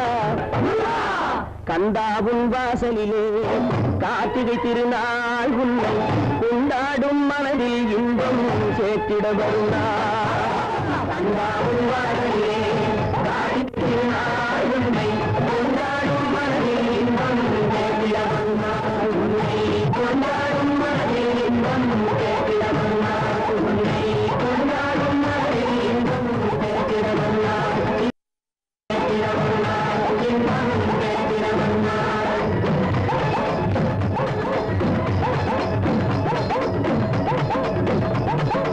கந்தாவுன் வாசலிலே கார்த்திகை திருநாள் உன்னை கொண்டாடும் மனதில் இன்பம் சேர்த்திட வரும் நாள். கந்தாவுன் வாசலிலே கார்த்திகை திருநாள் உன்னை கொண்டாடும் மனதில் இன்பம் சேர்த்திட வரும் நாள். உன்னை கொண்டாடும் மனதில் இன்பம் சேர்த்திட வரும் நாள். உன்னை கொண்டாடும் மனதில் இன்பம் சேர்த்திட வரும் நாள். சேர்த்திட வரும் நாள். இன்பம் சேர்த்திட வரும் நாள்.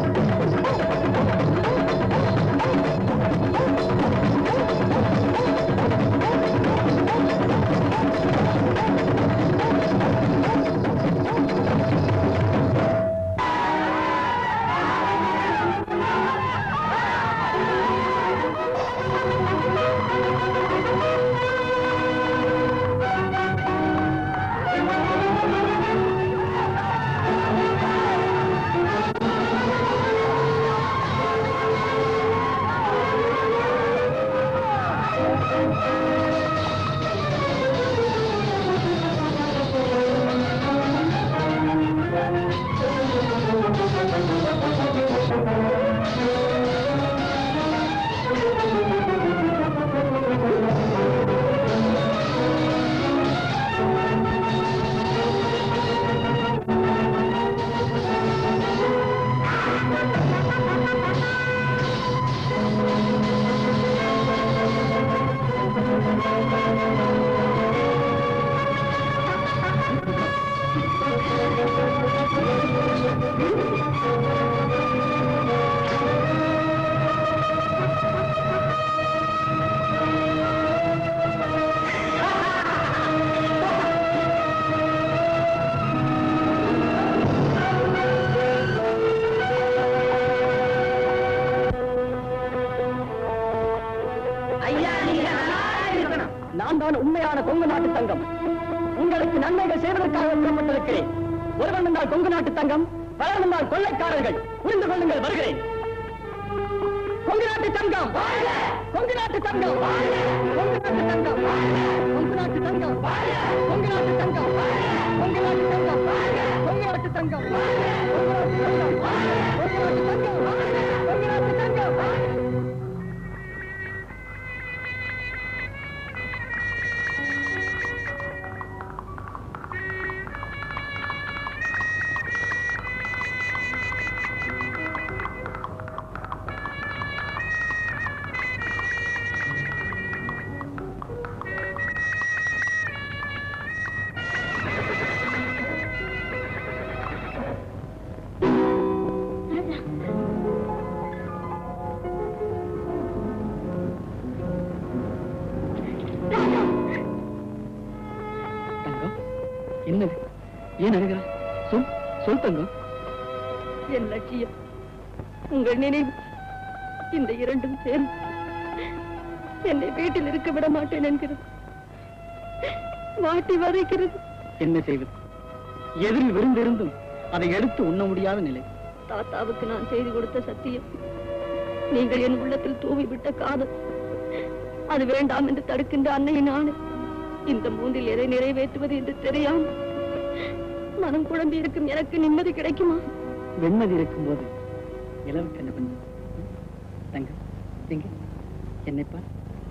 ஆ தங்கம் உங்களுக்கு நன்மைகள் செய்வதற்காக புறப்பட்டிருக்கிறேன் ஒருவன் என்றால் கொங்கு நாட்டு தங்கம் பலர் என்றால் கொள்ளைக்காரர்கள் புரிந்து கொள்ளுங்கள் வருகிறேன் கொங்கு நாட்டு தங்கம் கொங்கு நாட்டு தங்கம் கொங்கு நாட்டு தங்கம் கொங்கு நாட்டு தங்கம் கொங்கு நாட்டு தங்கம் கொங்கு நாட்டு தங்கம் கொங்கு நாட்டு தங்கம் கொங்கு நாட்டு தங்கம் கொங்கு நாட்டு தங்கம் கொங்கு நாட்டு தங்கம் தங்கம் என்னது ஏன் அழுகிறா சொல் சொல் தங்கம் என் லட்சியம் உங்கள் நினைவு இந்த இரண்டும் சேர்ந்து என்னை வீட்டில் இருக்க விட மாட்டேன் என்கிறது வாட்டி வதைக்கிறது என்ன செய்வது எதிரில் விருந்திருந்தும் அதை எடுத்து உண்ண முடியாத நிலை தாத்தாவுக்கு நான் செய்து கொடுத்த சத்தியம் நீங்கள் என் உள்ளத்தில் தூவி விட்ட காதல் அது வேண்டாம் என்று தடுக்கின்ற அன்னையின் ஆணை இந்த மூன்றில் எதை நிறைவேற்றுவது என்று தெரியாமல் மனம் குழம்பி இருக்கும் எனக்கு நிம்மதி கிடைக்குமா வெண்மதி இருக்கும் போது இளவுக்கு என்ன பண்ண தங்கம் எங்க என்னை பார்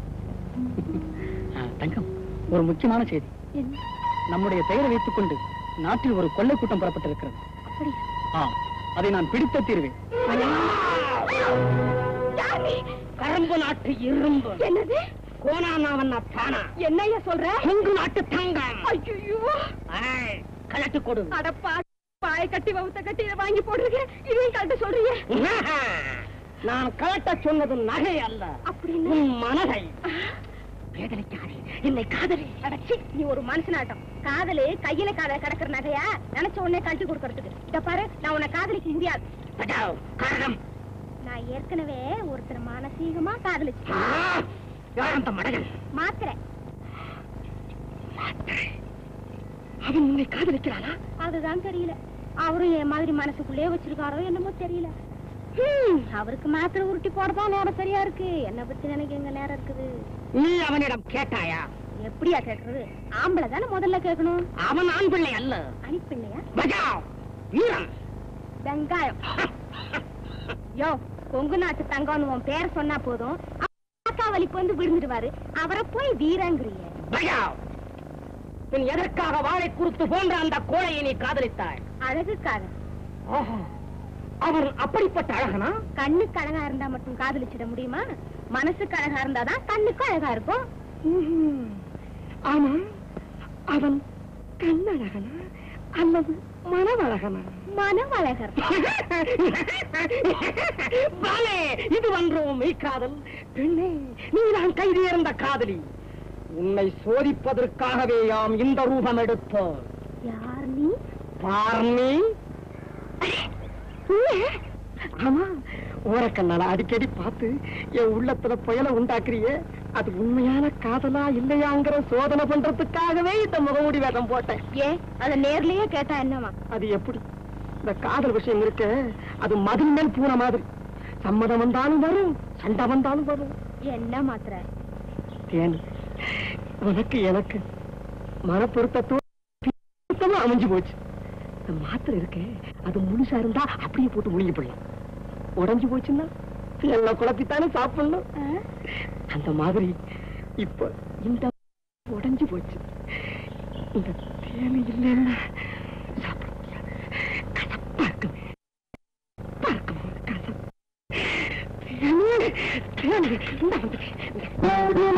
ஆ, தங்கம் ஒரு முக்கியமான செய்தி என்ன நம்முடைய பெயரை வைத்துக் கொண்டு நாட்டில் ஒரு கொள்ளை கூட்டம் புறப்பட்டிருக்கிறது அப்படியா ஆம் அதை நான் பிடித்த தீர்வேன் கரும்பு நாட்டு இரும்பு என்னது கோனானாவன் தானா என்னையா சொல்ற கொங்கு நாட்டு தங்கம் ஐயோ ஏய், கலட்டு கொடு அடப்பா பாய கட்டி வவுத்த கட்டி இதை வாங்கி போடுறீங்க இதையும் கட்ட சொல்றீங்க நான் கலட்ட சொன்னது நகை அல்ல அப்படின்னு உன் மனதை வேதனைக்காதே என்னை காதலி அடச்சி நீ ஒரு மனுஷனாட்டம் காதலு கையில காதல கிடக்குற நகையா நினைச்ச உடனே கழட்டி கொடுக்கறதுக்கு இத பாரு நான் உன்னை காதலிக்க முடியாது பட்டாவ், காரணம் நான் ஏற்கனவே ஒருத்தர் மானசீகமா காதலிச்சு ஆ, யார் அந்த மடகன் மாத்திரை அவன் உன்னை காதலிக்கிறானா அதுதான் தெரியல அவரும் என் மாதிரி மனசுக்குள்ளே வச்சிருக்காரோ என்னமோ தெரியல ஹம், அவருக்கு மாத்திரை உருட்டி போடதான் நேரம் சரியா இருக்கு என்ன பத்தி நினைக்க எங்க நேரம் இருக்குது நீ அவனிடம் கேட்டாயா எப்படியா கேக்குறது ஆம்பளை தானே முதல்ல கேட்கணும் அவன் ஆண் பிள்ளை அல்ல அனுப்பில்லையா பஜாவ் வீரன் வெங்காயம் யோ கொங்கு நாட்டு தங்கம்னு உன் பேர் சொன்னா போதும் அக்கா வலிப்பு வந்து விழுந்துடுவாரு அவரை போய் வீரங்கிறிய பஜாவ் பின் எதற்காக வாழை குறுத்து போன்ற அந்த கோழையை நீ காதலித்தாய் அழகுக்காக ஆஹா, அவன் அப்படிப்பட்ட அழகனா கண்ணுக்கு அழகா இருந்தா மட்டும் காதலிச்சிட முடியுமா மனசுக்கு அழகா இருந்தாதான் கண்ணுக்கும் அழகா இருக்கும் ஆமா அவன் கண்ணழகனா அல்லது மனவழகனா மனவழகர் பாலே இது ஒன்றும் மெய் காதல் பெண்ணே நீதான் கைதேர்ந்த காதலி உன்னை சோதிப்பதற்காகவே யாம் இந்த ரூபம் எடுத்தோம் யார் நீ பார்னி ஆமா ஓரக்கண்ணால அடிக்கடி பார்த்து என் உள்ளத்துல புயலை உண்டாக்குறியே அது உண்மையான காதலா இல்லையாங்கிற சோதனை பண்றதுக்காகவே இந்த முகமூடி வேகம் போட்டேன் ஏன் அத நேர்லயே கேட்டா என்னவா அது எப்படி இந்த காதல் விஷயம் இருக்க அது மதில் மேல் பூன மாதிரி சம்மதம் வந்தாலும் வரும் சண்டை வந்தாலும் வரும் என்ன மாத்திரை தேனு உனக்கு எனக்கு மனப்பொருத்தத்தோட சுத்தமா அமைஞ்சு போச்சு இந்த மாத்திரை இருக்கே அது முழுசா இருந்தா அப்படியே போட்டு முழுங்கி போடலாம் உடைஞ்சு போச்சுன்னா எல்லாம் குழப்பித்தானே சாப்பிடணும் அந்த மாதிரி இப்ப இந்த உடைஞ்சு போச்சு இந்த தேனு இல்லைன்னா சாப்பிட முடியாது கசப்பா இருக்குமே கசப்பா இருக்குமே, கசப்பு. தேனு, தேனு, இந்தா வந்துட்டேன்.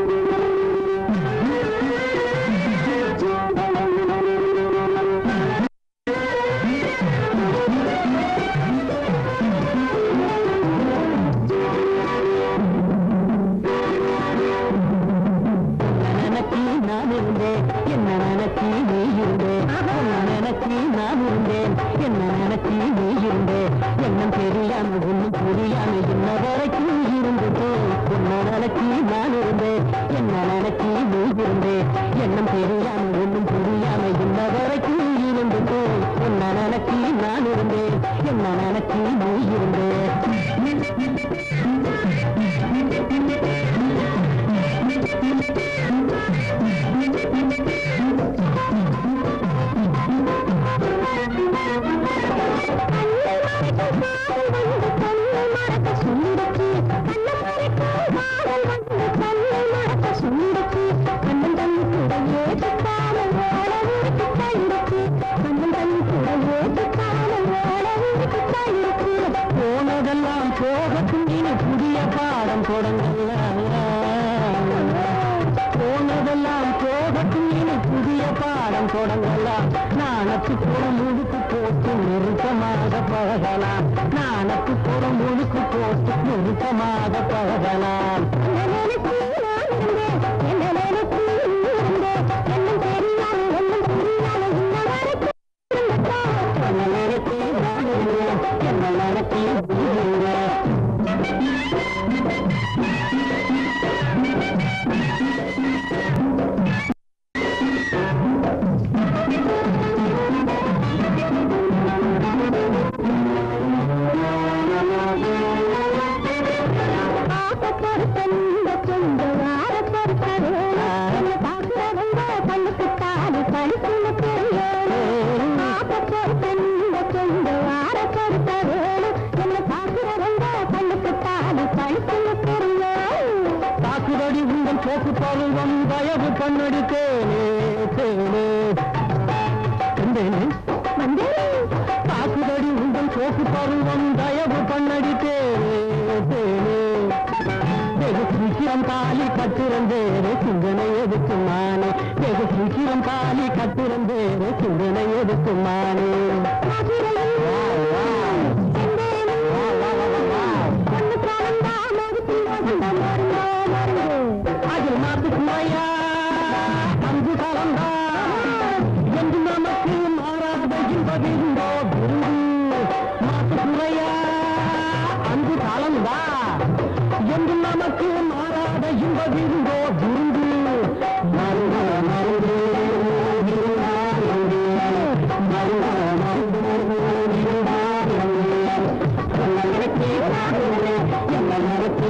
நினைச்சி நான் இருந்தேன் என்ன நினைச்சி நீ இருந்தேன் உன்னை நினைச்சி நான் இருந்தேன் என்ன நினைச்சி நீ இருந்தேன் எண்ணம் தெரியாம ஒண்ணும் புரியாம இன்ன வரைக்கும் இருந்தது உன்னை நினைச்சி நான் இருந்தேன் என்ன நினைச்சி நீ இருந்தேன் எண்ணம் தெரியாம என்ன நினைச்சி நான் இருந்தேன் என்ன நினைச்சி நீ இருந்தேன் போனதெல்லாம் போகட்டும் இனி புதிய பாடம் தொடங்கலாம் போனதெல்லாம் போகட்டும் இனி புதிய பாடம் தொடங்கலாம் நாணத்து புறம் முழுக்கு போட்டு நெருக்கமாக பழகலாம் நாணத்து புறம் முழுக்கு போட்டு நெருக்கமாக பழகலாம் என்ன நினைத்து நான் இருந்தேன், என்ன நினைத்து நீ இருந்தேன். தாக்குதடி உங்கள் போக்கு பருவம் தயவு பண்ணடி தேனே தேனே வந்தேனே தாக்குதடி உங்கள் போக்கு பருவம் தயவு பண்ணடி தேனே தேனே வெகு சீக்கிரம் தாலி கட்டிருந்தேனே சிந்தனை எதுக்கு மானே வெகு சீக்கிரம் தாலி கட்டிருந்தேனே சிந்தனை எதுக்கு மானே அதில் மாத்து குறையா அன்பு கலந்தா என்று நமக்கு மாறாத இன்பதிருந்தோ விருந்து மாத்து குறையா அன்பு கலந்தா என்று நமக்கு மாறாத இன்பதிருந்தோ விருந்து மருந்த மருந்து என்ன நடத்தி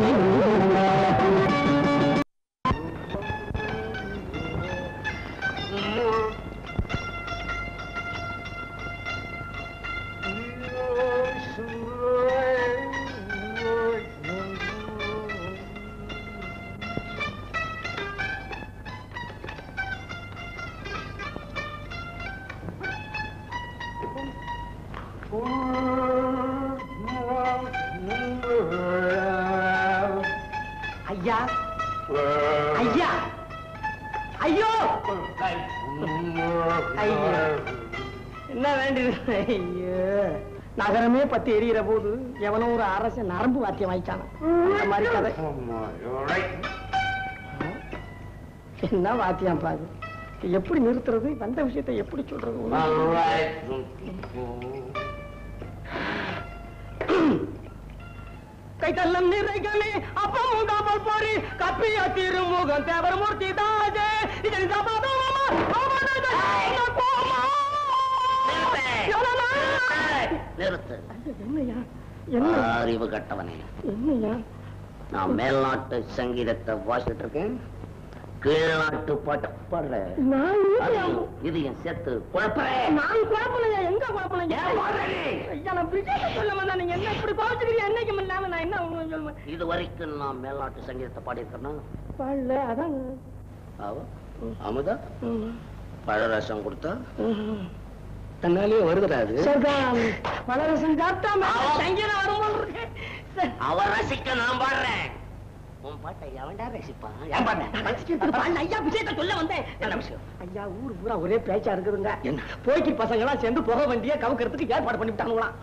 ஐயா ஐயா ஐயோ ஐயோ என்ன வேண்டியது ஐயோ நகரமே பத்தி எரியிற போது எவனோ ஒரு அரசன் நரம்பு வாத்தியம் வாய்ச்சான அந்த மாதிரி கதை என்ன வாத்தியம் பாது எப்படி நிறுத்துறது வந்த விஷயத்தை எப்படி சொல்றது கைத்தல்லம் நிறைகமே அப்பமும் காப்பல் போரி கப்பிய திருமுகம் தேவர் மூர்த்தி தாஜே இதன் சபாதமா நிறுத்து என்னையா என்ன அறிவு கட்டவனே என்னையா நான் மேல்நாட்டு சங்கீதத்தை வாசிட்டு இருக்கேன் கீழ்நாட்டு பாட்டு பாடுறேன் நான் இல்லையா? இதையும் சேர்த்து குழப்பறேன் நான் குழப்பலையா எங்க குழப்பலையா ஐயா நான் பிரிட்டிஷ் சொல்ல வந்தா நீங்க என்ன இப்படி பாவச்சுக்கிறீங்க என்னைக்கும் இல்லாம நான் என்ன உங்களுக்கு சொல்லுவேன் இது வரைக்கும் நான் மேல்நாட்டு சங்கீதத்தை பாடியிருக்கேன்னா பாடல அதான் அவ அமுதா ம், பழரசம் கொடுத்தா ம். தன்னாலேயே வருகிறாரு சரிதான் பலரசம் சாப்பிட்டாம சங்கீதம் வரும்போது இருக்கு சரி. அவ ரசிக்க நான் பாடுறேன் உன் பாட்டை எவன்டா ரசிப்பான் ஏன் பாடுறேன் ரசிக்கிறதுக்கு பாடல. ஐயா விஷயத்தை சொல்ல வந்தேன் என்ன விஷயம் ஐயா ஊர் பூரா ஒரே பேச்சா இருக்குதுங்க என்ன? போய்க்கு பசங்க எல்லாம் சேர்ந்து புகை வண்டியை கவுக்கிறதுக்கு ஏற்பாடு பண்ணி விட்டானுங்களாம்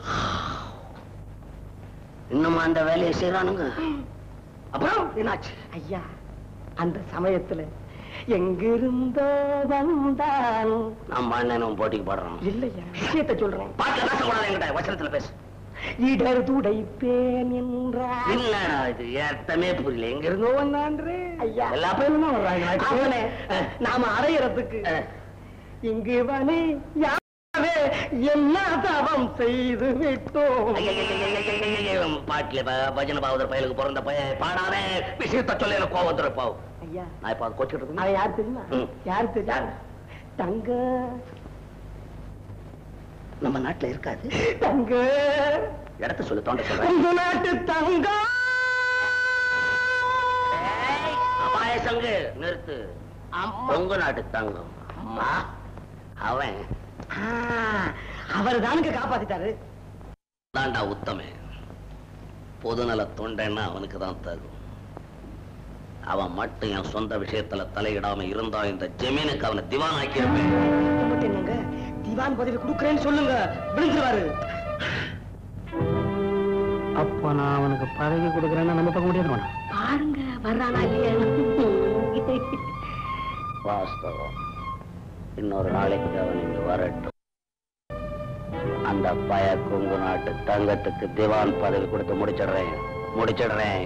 இன்னும் அந்த வேலையை செய்யறானுங்க அப்புறம் என்னாச்சு ஐயா அந்த சமயத்துல எங்கிருந்தோ வந்தான் நான் பாடினேன் போட்டிக்கு பாடுறான் இல்லையா விஷயத்தை சொல்றேன் பாட்டுல பேசக்கூடாது என்கிட்ட வசனத்துல பேசு இடர் துடைப்பேன் என்றார் என்னடா இது ஏத்தமே புரியல எங்க இருந்தோ வந்தான்றே ஐயா எல்லா பேரும் தான் வர்றாங்க அவனே நாம அடையறதுக்கு இங்கு வனே யாவே என்ன தவம் செய்து விட்டோம் பாட்டில பஜன பாவதர் பயலுக்கு பிறந்த பைய பாடாதே விஷயத்த சொல்ல எனக்கு கோவம் வந்துருப்பாவு ஐயா நான் இப்ப அதை கொச்சிட்டு இருக்கேன் அவன் யார் தெரியுமா ம். யார் தெரியுமா தங்க நம்ம நாட்டுல இருக்காது தங்க இடத்த சொல்லு தோண்ட சொல்றேன் உங்க நாட்டு தங்கம் ஏய், அபாய சங்கு நிறுத்து உங்க நாட்டு தங்கம் அம்மா அவன் அவர் தானுங்க காப்பாத்திட்டாரு தாண்டா உத்தமே பொதுநல தொண்டைன்னா அவனுக்கு தான் தகும் அவன் மட்டும் என் சொந்த விஷயத்துல தலையிடாம இருந்தா இந்த ஜமீனுக்கு அவனை திவான் ஆக்கியிருப்பேன் மட்டும் என்னங்க திவான் பதவி கொடுக்குறேன்னு சொல்லுங்க விழுந்துருவாரு அப்ப நான் அவனுக்கு பதவி கொடுக்குறேன்னு நம்ம பார்க்க முடியாது பாருங்க வர்றானா இல்லையா வாஸ்தவம் இன்னொரு நாளைக்கு அவன் இங்க வரட்டும் அந்த பய கொங்கு நாட்டு தங்கத்துக்கு திவான் பதவி கொடுத்து முடிச்சிடுறேன் முடிச்சிடுறேன்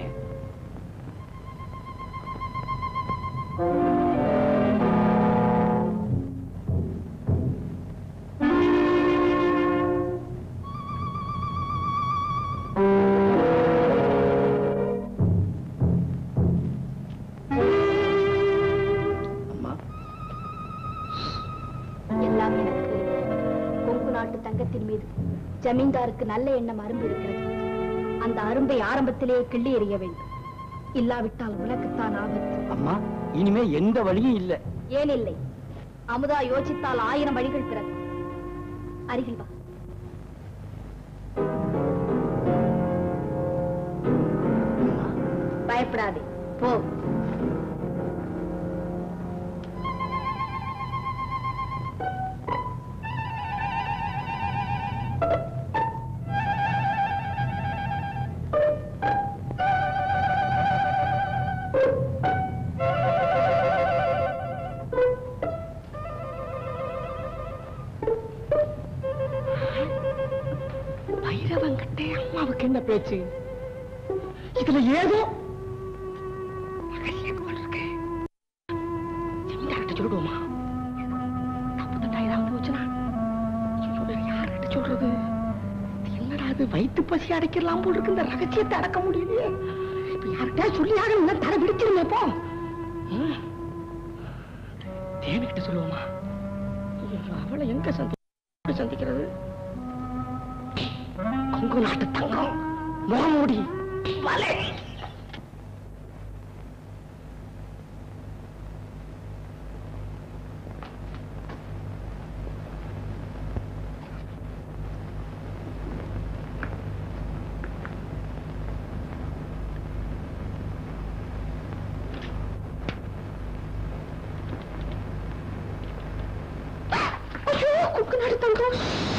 எல்லாம் எனக்கு கொங்கு நாட்டு தங்கத்தின் மீது ஜமீன்தாருக்கு நல்ல எண்ணம் அரும்பு இருக்கிறது அந்த அரும்பை ஆரம்பத்திலேயே கிள்ளி எறிய வேண்டும் இல்லாவிட்டால் உனக்குத்தான் ஆபத்து அம்மா இனிமே எந்த வழியும் இல்ல ஏன் இல்லை அமுதா யோசித்தால் ஆயிரம் வழிகள் பிறக்கும் அருகில் வா பயப்படாதே போ பைரவங்கிட்ட அம்மாவுக்கு என்ன பேச்சு இதுல ஏதோ ரகசியம் போல் இருக்கு. ஜமீன்தார்கிட்ட சொல்லிடுவோமா தப்பு தட்டா ஏதாவது போச்சுன்னா ஐயோ, வேற யார்கிட்ட சொல்றது இது என்னடா அது வயிற்று பசி அடைக்கலாம் போல் இருக்கு இந்த ரகசியத்தை அடக்க முடியலையே இப்ப யார்கிட்ட சொல்லி ஆகணும் தலை பிடிச்சிருமே போ ம். தேனுகிட்ட சொல்லுவோமா ஐயோ, அவளை எங்க சந்தி சந்திக்கிறது கொங்கு நாட்டு தங்கம் முகமூடி வலை ஐயோ, கொங்கு நாட்டு தங்கம்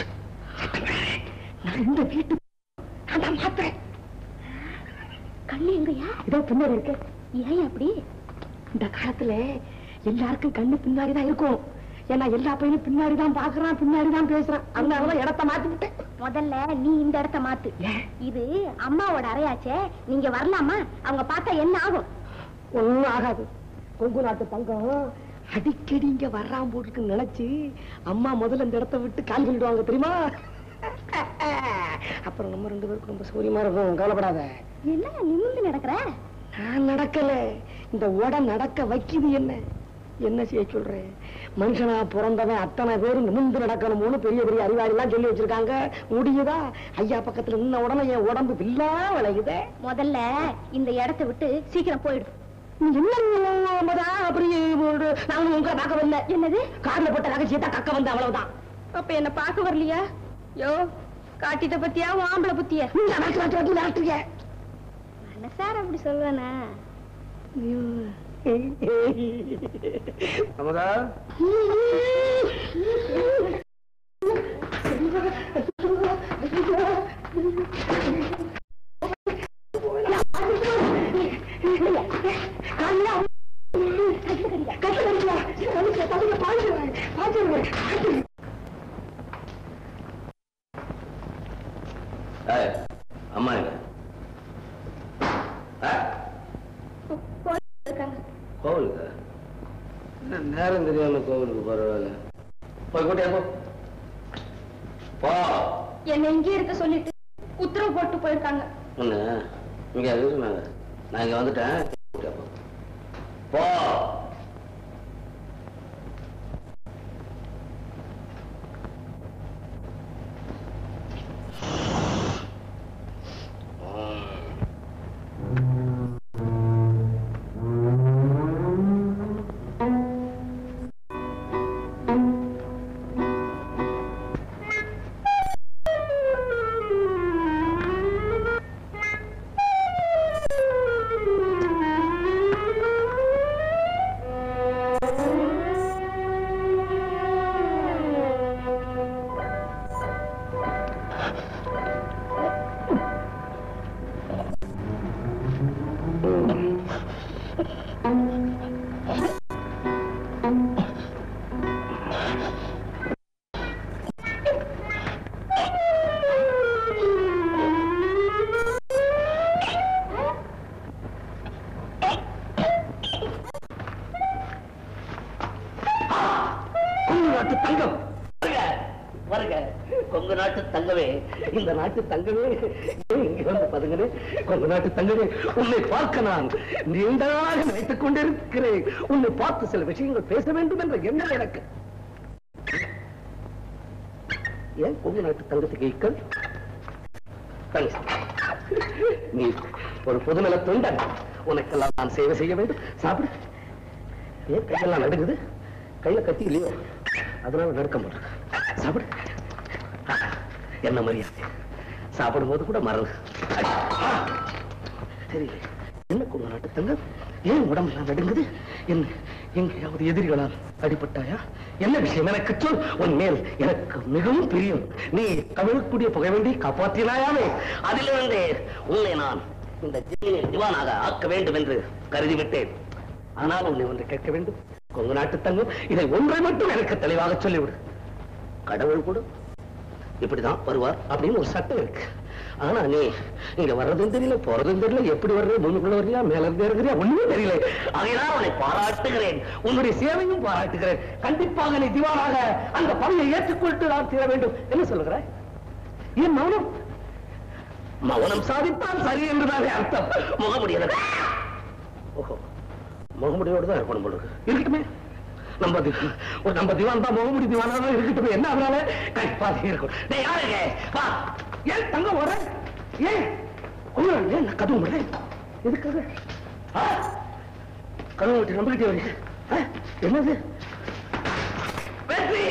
நான் இந்த வீட்டு நான் மாத்துறேன் கண்ணு எங்கயா இதோ பின்னாடி இருக்கு ஏன் அப்படி இந்த காலத்துல எல்லாருக்கும் கண்ணு பின்னாடி தான் இருக்கும் ஏன்னா எல்லா பையனும் பின்னாடி தான் பாக்குறான் பின்னாடி தான் பேசுறான் அதனாலதான் இடத்த மாத்தி விட்டேன் முதல்ல நீ இந்த இடத்த மாத்து ஏன்? இது அம்மாவோட அறையாச்சே நீங்க வரலாமா அவங்க பார்த்தா என்ன ஆகும் ஒண்ணும் ஆகாது கொங்கு நாட்டு தங்கம் அடிக்கடி இங்க வர்றான் போட்டுருக்கு நினைச்சு அம்மா முதல்ல இந்த இடத்த விட்டு கால் பண்ணிடுவாங்க தெரியுமா அப்புறம் நம்ம ரெண்டு பேருக்கும் ரொம்ப சௌரியமா இருக்கும் கவலைப்படாத என்ன நிமிர்ந்து நடக்கிற நான் நடக்கல இந்த உட நடக்க வைக்குது என்ன என்ன செய்ய சொல்றேன் மனுஷனா பிறந்தவன் அத்தனை பேரும் நிமிர்ந்து நடக்கணும்னு பெரிய பெரிய அறிவாளி எல்லாம் சொல்லி வச்சிருக்காங்க முடியுதா ஐயா பக்கத்துல நின்ன உடனே என் உடம்பு வில்லா விளையுதே முதல்ல இந்த இடத்த விட்டு சீக்கிரம் போயிடு நீ என்ன மதா அப்படி ஒரு- நான் உங்களை பார்க்க வரல என்னது கார்ல போட்ட ரகசியத்தை கக்க வந்த அவ்வளவுதான் அப்ப என்ன பார்க்க வரலையா யோ காட்டிட்ட பத்தியா உன் ஆம்பளை புத்திய நீங்க நடத்து நடத்து நடத்து நடத்துறீங்க மனசார அப்படி சொல்லுவேனா அமுதா ஏய், அம்மா எங்க ஆ? கோவிலுக்கு என்ன நேரம் தெரியாம கோவிலுக்கு பரவாயில்ல போய் கூட்டியா போ போ என்னை இங்கே இருக்க சொல்லிட்டு உத்தரவு போட்டு போயிருக்காங்க ஒண்ணு இங்க அது சொன்னாங்க நான் இங்க வந்துட்டேன் போ கொங்கு நாட்டு தங்கம் வருக வருக கொங்கு நாட்டு தங்கமே இந்த நாட்டு தங்கமே ஏன் இங்க வந்து பதுங்கனே கொங்கு நாட்டு தங்கமே உன்னை பார்க்க நான் நீண்ட நாளாக நினைத்துக் கொண்டிருக்கிறேன் உன்னை பார்த்து சில விஷயங்கள் பேச வேண்டும் என்ற எண்ணம் எனக்கு ஏன் கொங்கு நாட்டு தங்கத்துக்கு இக்கல் தங்கம். நீ ஒரு பொதுநல தொண்டன் உனக்கெல்லாம் நான் சேவை செய்ய வேண்டும் சாப்பிடு ஏன் கையெல்லாம் நடுங்குது கையில கத்தி இல்லையோ அதனால நடுக்க மாட்டேன் சாப்பிடு என்ன மரியாதை சாப்பிடும் போது கூட மறந்து தெரியல என்ன கொண்டு நாட்டு தங்கம் ஏன் உடம்பெல்லாம் நடுங்குது என்ன எங்கேயாவது எதிரிகளால் அடிபட்டாயா என்ன விஷயம் எனக்கு சொல் உன் மேல் எனக்கு மிகவும் பிரியம் நீ கவிழக்கூடிய புகை வேண்டி காப்பாற்றினாயாமே அதிலிருந்தே உன்னை நான் இந்த ஜெயிலில் திவானாக ஆக்க வேண்டும் என்று கருதிவிட்டேன் ஆனால் உன்னை ஒன்று கேட்க வேண்டும் கொங்கு நாட்டு தங்கம் இதை ஒன்றை மட்டும் எனக்கு தெளிவாக சொல்லிவிடு கடவுள் கூட இப்படிதான் வருவார் அப்படின்னு ஒரு சட்டம் இருக்கு ஆனா நீ இங்க வர்றதும் தெரியல போறதும் தெரியல எப்படி வர்றது முன்னுக்குள்ள வர்றியா மேல இருந்து இறங்குறியா ஒண்ணுமே தெரியல அதனால் உன்னை பாராட்டுகிறேன் உன்னுடைய சேவையும் பாராட்டுகிறேன் கண்டிப்பாக நீ திவானாக அந்த பணியை ஏற்றுக்கொண்டு நான் தீர வேண்டும் என்ன சொல்லுகிறாய் ஏன் மௌனம் மௌனம் சாதித்தால் சரி என்றுதானே அர்த்தம் முகமுடியல ஓஹோ முகமுடியோடு தான் இருக்கணும் போல இருக்கு. இருக்கட்டுமே நம்ம தி- ஒரு நம்ம திவான் தான் முகமுடி திவானா தான் இருக்கட்டுமே என்ன அதனால கண்டிப்பாக இருக்கும் டேய் யாருங்க வா ஏன் தங்க வர ஏன் ஒண்ணு ஏன் நான் கதவு முடியல எதுக்காக ஆ? கதவு விட்டு நம்பிக்கிட்டே வரீங்க ஆ? என்னது வெற்றி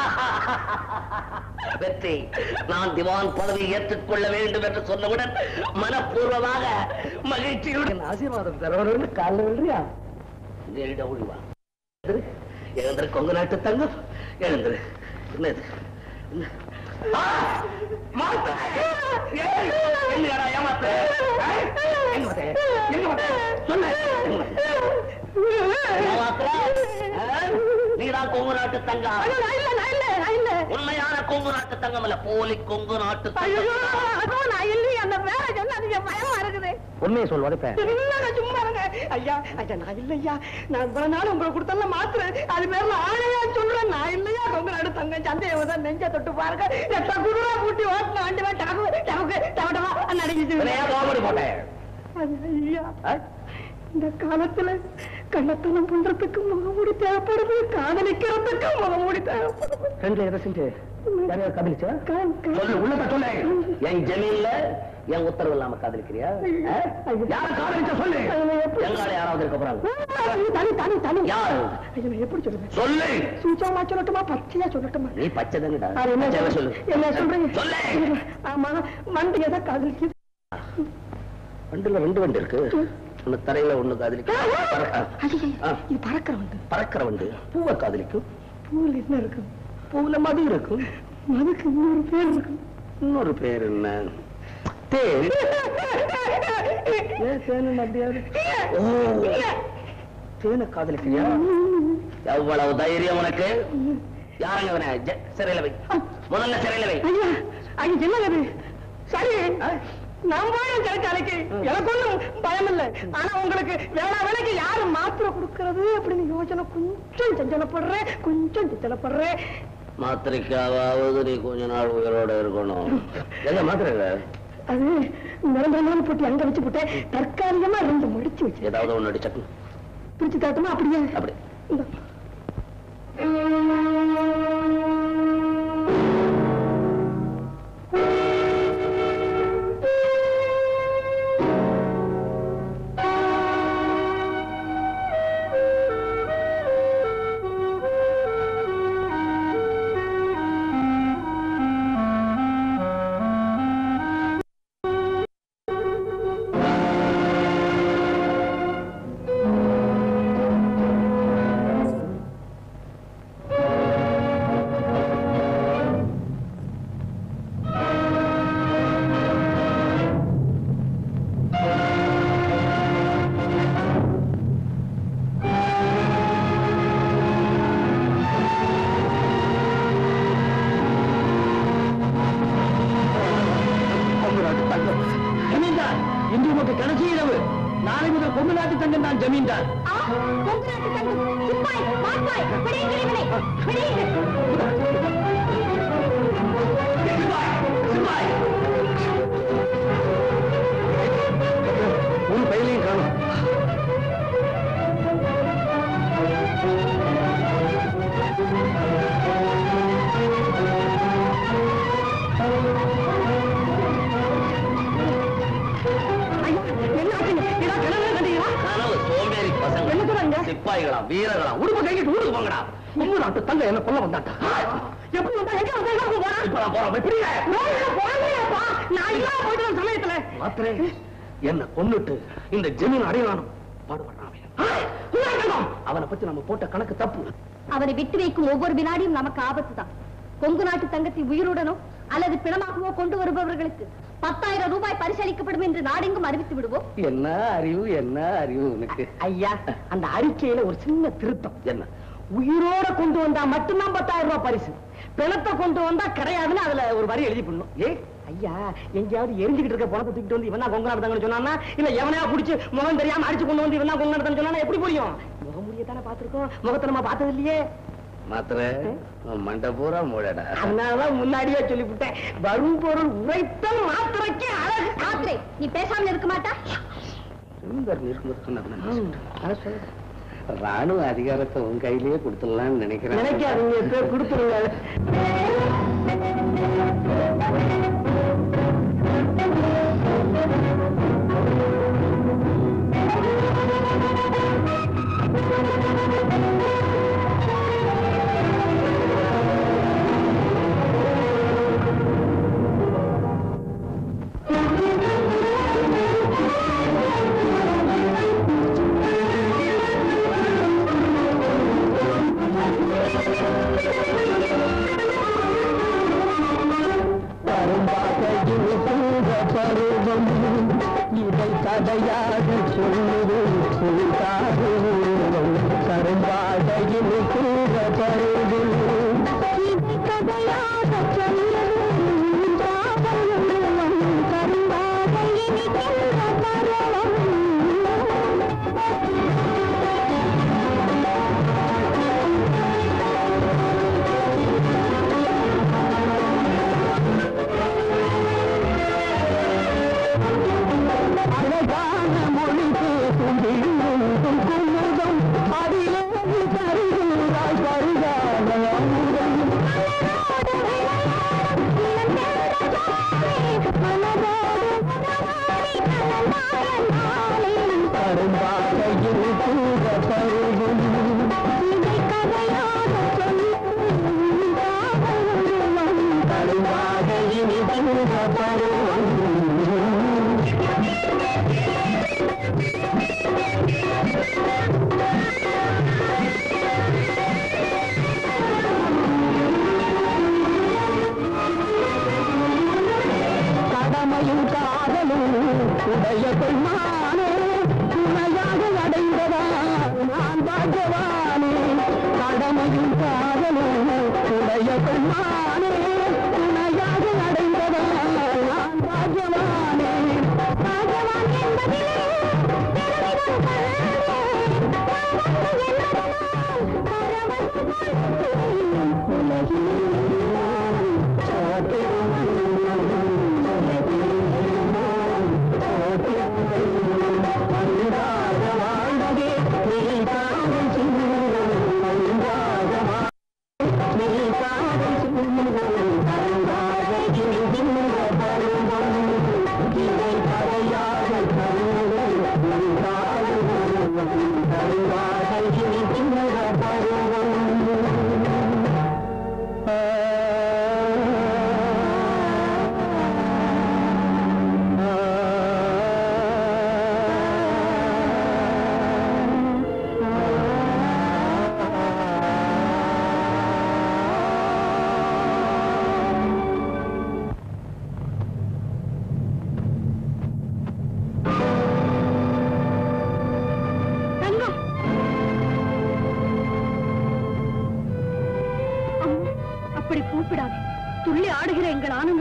வெற்றி நான் திவான் பதவியை ஏற்றுக்கொள்ள வேண்டும் என்று சொன்னவுடன் மனப்பூர்வமாக மகிழ்ச்சியுடன் ஆசீர்வாதம் தரவர்கள் காலில் விழுறியா நேரிட ஒழிவா எழுந்திரு கொங்கு நாட்டு தங்கம் எழுந்திரு என்னது என்ன? ஆ! மாத்தா! ஏய்! என்னடா ஏமாத்த? ஏய்! எங்க வந்த? எங்க வந்த? சொல்லு. எங்க வந்த? ஏமாத்துற? ஆ? நீதான் கொங்கு நாட்டு தங்கம் நான் இல்ல நான் இல்ல நான் இல்ல உண்மையான கொங்கு நாட்டு தங்கம் இல்ல போலி கொங்கு நாட்டு ஐயோ தங்கம் அதுவும் நான் இல்லையே அந்த வேற சொல்லாதீங்க பயமா இருக்குது உண்மையை சொல் உடைப்பேன் இல்லங்க சும்மா இருங்க ஐயா ஐயா நான் இல்லையா நான் இவ்வளவு நாள் உங்களுக்கு கொடுத்தல மாத்திரேன் அது பேர்ல ஆணையா சொல்றேன் நான் இல்லையா கொங்கு நாடு தங்க சந்தேகம் தான் நெஞ்ச தொட்டு பாருங்க எட்ட குதிரை பூட்டி ஓட்டின வண்டி வே டகு டகு டவட்டமா நடிக்கிச்சு என்னையா காமெடி போட்டேன் அது ஐயா இந்த காலத்துல கள்ளத்தனம் பண்றதுக்கு முகமூடி தேவைப்படுது காதலிக்கிறதுக்கு முகமூடி தேவைப்படுது ரெண்டுல எதை செஞ்சு யாரையாவது காதலிச்சா கண், கண். சொல்லு உள்ளத சொல்லு என் ஜமீன்ல என் உத்தரவு இல்லாம காதலிக்கிறியா ஆ? யார காதலிச்ச சொல்லு எங்கால யாராவது இருக்க போறாங்க தனி தனி தனி யாரு ஐயா, நான் எப்படி சொல்லுவேன் சொல்லு சூச்சமா சொல்லட்டுமா பச்சையா சொல்லட்டுமா நீ பச்சை தானடா அது என்ன பச்சையா சொல்லு என்ன சொல்றீங்க சொல்லு ஆமா வண்டி எதை காதலிக்குது வண்டில ரெண்டு வண்டி இருக்கு ஒண்ணு தரையில ஒண்ணு காதலிக்கும் ஐயா, ஆ. இது பறக்கிற வண்டி பறக்கிற வண்டி பூவை காதலிக்கும் பூவில் என்ன இருக்கு பூவுல மது இருக்கும் அதுக்கு இன்னொரு பேர் இருக்கு இன்னொரு பேர் என்ன தேன் ஏன் தேன் அப்படியாது ஓ தேனை காதலிக்கிறியா எவ்வளவு தைரியம் உனக்கு யாருங்க இவனை ஜ- சிறையில வை முதல்ல சிறையில வை ஐயா ஐயா என்னங்க இது சரி நான் போய் சிறைச்சாலைக்கு எனக்கு ஒண்ணும் பயம் இல்லை ஆனா உங்களுக்கு வேளா வேலைக்கு யாரு மாத்திரை கொடுக்கறது அப்படின்னு யோசனை கொஞ்சம் சஞ்சலப்படுறேன் கொஞ்சம் சஞ்சலப்படுறேன் மாத்திரைக்காவது நீ கொஞ்ச நாள் உயிரோட இருக்கணும் எங்க மாத்திரை அது நிரந்தரமான போட்டு அங்க வச்சு போட்டு தற்காலிகமா ரெண்டு முடிச்சு வச்சு ஏதாவது ஒண்ணு அடிச்சட்டும் பிரிச்சு தாட்டுமா அப்படியே அப்படி இந்தா. ஜமீன்தார் இன்று உமக்கு கடைசி இரவு நாளை முதல் கொங்கு நாட்டு தங்கம் தான் ஜமீன்தார் ஆ, கொங்கு நாட்டு தங்கம் சிப்பாய் மாப்பாய் பிடியுங்கள் இவனை பிடியுங்கள் ஒரு பயிலையும் காணும் ஐயா, என்ன ஆச்சுங்க? ஏதாவது கனவு கண்டீங்களா? கனவு சோம்பேறி பசங்க என்ன சொன்னாங்க? சிப்பாய்களா வீரர்களா உடுப்பு கைக்கிட்டு ஊருக்கு போங்கடா கொங்கு நாட்டு தங்கம் என்ன கொல்ல வந்தாட்டா எப்படி வந்தா எங்க வந்தா எங்க போறா? இப்ப நான் போறோம் எப்படிங்க ரோட்ல போறாங்கப்பா. நான் இல்லாம போயிட்டு வந்த சமயத்துல மாத்திரை என்ன கொன்னுட்டு இந்த ஜமீன் அடையணும் பாடுபடுறான் அவன். உதாரணம். அவனை பத்தி நம்ம போட்ட கணக்கு தப்பு அவனை விட்டு வைக்கும் ஒவ்வொரு வினாடியும் நமக்கு ஆபத்து தான் கொங்கு நாட்டு தங்கத்தை உயிருடனோ அல்லது பிணமாகவோ கொண்டு வருபவர்களுக்கு பத்தாயிரம் ரூபாய் பரிசளிக்கப்படும் என்று நாடெங்கும் அறிவித்து விடுவோம் என்ன அறிவு என்ன அறிவு உனக்கு ஐயா அந்த அறிக்கையில ஒரு சின்ன திருத்தம் என்ன உயிரோட கொண்டு வந்தா மட்டும்தான் பத்தாயிரம் ரூபாய் பரிசு பிணத்தை கொண்டு வந்தா கிடையாதுன்னு அதுல ஒரு வரி எழுதி பண்ணும் ஏ ஐயா எங்கேயாவது எரிஞ்சுக்கிட்டு இருக்க பணத்தை தூக்கிட்டு வந்து இவன் தான் கொங்கு நடத்தாங்கன்னு சொன்னான்னா இல்ல எவனையா புடிச்சு முகம் தெரியாம அடிச்சு கொண்டு வந்து இவன் தான் கொங்கு நடத்தான்னு சொன்னா எப்படி புரியும் முகமுடியை தானே பார்த்திருக்கோம் முகத்தை நம்ம பார்த்தது இல்லையே மாத்திரை உன் மண்டை பூரா மூடடா அதனாலதான் முன்னாடியே சொல்லிவிட்டேன் வரும் பொருள் உரைத்தல் மாத்திரைக்கு அழகு ஆத்திரை நீ பேசாமல் இருக்க மாட்டா சுந்தர் இருக்கும்போது சொன்ன ராணுவ அதிகாரத்தை உன் கையிலேயே கொடுத்துடலாம்னு நினைக்கிறேன் நினைக்காதீங்க இப்ப கொடுத்துருங்க பருவம் இதை கதையாக சொல்லுது புல்காடுவோம் கரும்பாடையில் கூற பருவம் இதை கதையாக சொல்லுது கரும்பாடை இனிக்கின்ற பருவம் அழகான மொழி பேசும் விழுந்தும் குமுதம் அதிலே தருகிறாய் பருகான அமுதம் கரும்பாதையில் கூட பருகும் இதை கதையாக கரும்பாதையில் கூட பருவம் கடமையும் காதலும் உடைய பெண்மானே துணையாக அடைந்ததா நான் பாஜவானே கடமையும் காதலும் உடைய பெண்மானே துணையாக அடைந்ததா நான் பாஜவானே பாஜவான் என்பதிலே பெருமிதம் கண்டேன். நான் வந்து என்னதனால் பரவசம் கொண்டேன். உலகிலே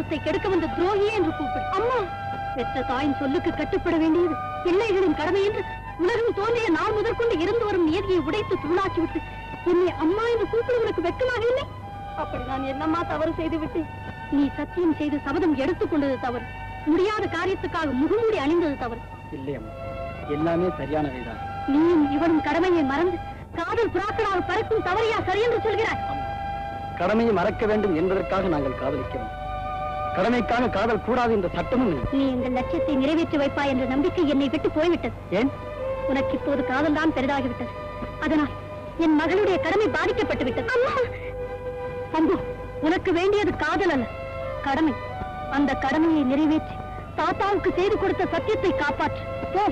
சம்மதத்தை கெடுக்க வந்த துரோகியே என்று கூப்பிடு அம்மா பெற்ற தாயின் சொல்லுக்கு கட்டுப்பட வேண்டியது பிள்ளைகளின் கடமை என்று உலகம் தோன்றிய நாள் முதற்கொண்டு இருந்து வரும் நியதியை உடைத்து தூளாக்கி விட்டு என்னை அம்மா என்று கூப்பிட உனக்கு வெட்கமாக இல்லை அப்படி நான் என்னம்மா தவறு செய்து விட்டேன் நீ சத்தியம் செய்து சபதம் எடுத்துக்கொண்டது தவறு முடியாத காரியத்துக்காக முகமூடி அணிந்தது தவறு இல்லையம்மா எல்லாமே சரியானவைதான் நீயும் இவனும் கடமையை மறந்து காதல் புறாக்களாக பறக்கும் தவறையா சரியென்று சொல்கிறாய் கடமையை மறக்க வேண்டும் என்பதற்காக நாங்கள் காதலிக்கிறோம் கடமைக்காக காதல் கூடாது என்ற சட்டமும் இல்லை நீ எங்கள் லட்சியத்தை நிறைவேற்றி வைப்பாய் என்ற நம்பிக்கை என்னை விட்டு போய்விட்டது ஏன் உனக்கு இப்போது காதல் தான் பெரிதாகிவிட்டது அதனால் என் மகளுடைய கடமை பாதிக்கப்பட்டு விட்டது அம்மா அம்பு உனக்கு வேண்டியது காதல் அல்ல கடமை அந்த கடமையை நிறைவேற்றி தாத்தாவுக்கு செய்து கொடுத்த சத்தியத்தை காப்பாற்று போ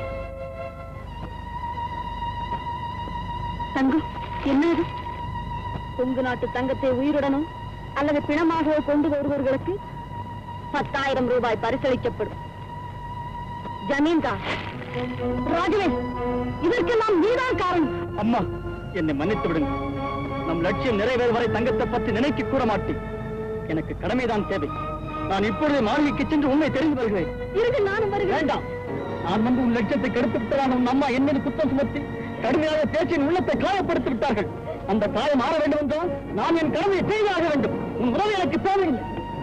தங்கம் என்ன இது கொங்கு நாட்டு தங்கத்தை உயிருடனும் அல்லது பிணமாக கொண்டு வருபவர்களுக்கு பத்தாயிரம் ரூபாய் பரிசளிக்கப்படும் ஜமீன்தார் ராஜவேல் இதற்கெல்லாம் நீதான் காரணம் அம்மா என்னை மன்னித்து விடுங்க நம் லட்சியம் நிறைவேறு வரை தங்கத்தை பற்றி நினைக்க கூட மாட்டேன் எனக்கு கடமைதான் தேவை நான் இப்பொழுது மாளிகைக்கு சென்று உண்மை தெரிந்து வருகிறேன் இருக்கு நானும் வருகிறேன் வேண்டாம் நான் வந்து உன் லட்சியத்தை கெடுத்து விட்டதால் உன் அம்மா என் மீது குற்றம் சுமத்தி கடுமையாக பேச்சின் உள்ளத்தை காயப்படுத்தி விட்டார்கள் அந்த காயம் மாற வேண்டும் என்றால் நான் என் கடமையை செய்தாக வேண்டும் உன் உறவு எனக்கு தேவையில்லை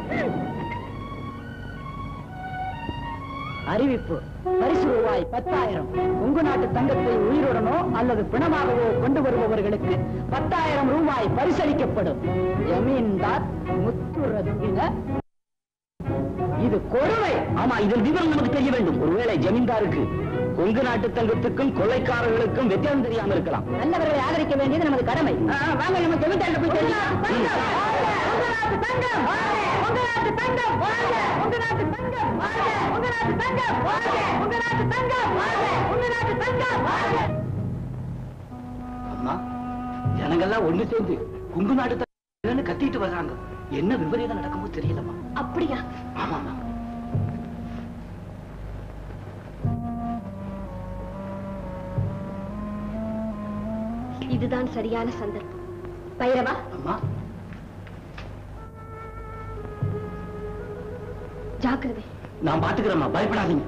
அறிவிப்பு பரிசு ரூபாய் பத்தாயிரம் உங்க நாட்டு தங்கத்தை உயிருடனோ அல்லது பிணமாகவோ கொண்டு வருபவர்களுக்கு பத்தாயிரம் ரூபாய் பரிசளிக்கப்படும் ஜமீன்தார் முத்துரத்தின இது கொடுமை ஆமா இதன் விவரம் நமக்கு தெரிய வேண்டும் ஒருவேளை ஜமீன்தாருக்கு கொங்கு நாட்டு தங்கத்துக்கும் கொள்ளைக்காரர்களுக்கும் வித்தியாசம் தெரியாம இருக்கலாம் நல்லவர்களை ஆதரிக்க வேண்டியது நமது கடமை வாங்க நம்ம ஜமீன்தார்ட்ட போய் தெரிஞ்சுக்கலாம். அம்மா ஜனங்கள்லாம் ஒண்ணு சேர்ந்து கொங்கு நாட்டு தங்கம்னு கத்திட்டு வர்றாங்க என்ன விபரீதம் நடக்குமோ தெரியலம்மா அப்படியா ஆமாமா இதுதான் சரியான சந்தர்ப்பம் பைரவா அம்மா ஜாக்கிரதை நான் பாத்துக்கிறேம்மா பயப்படாதீங்க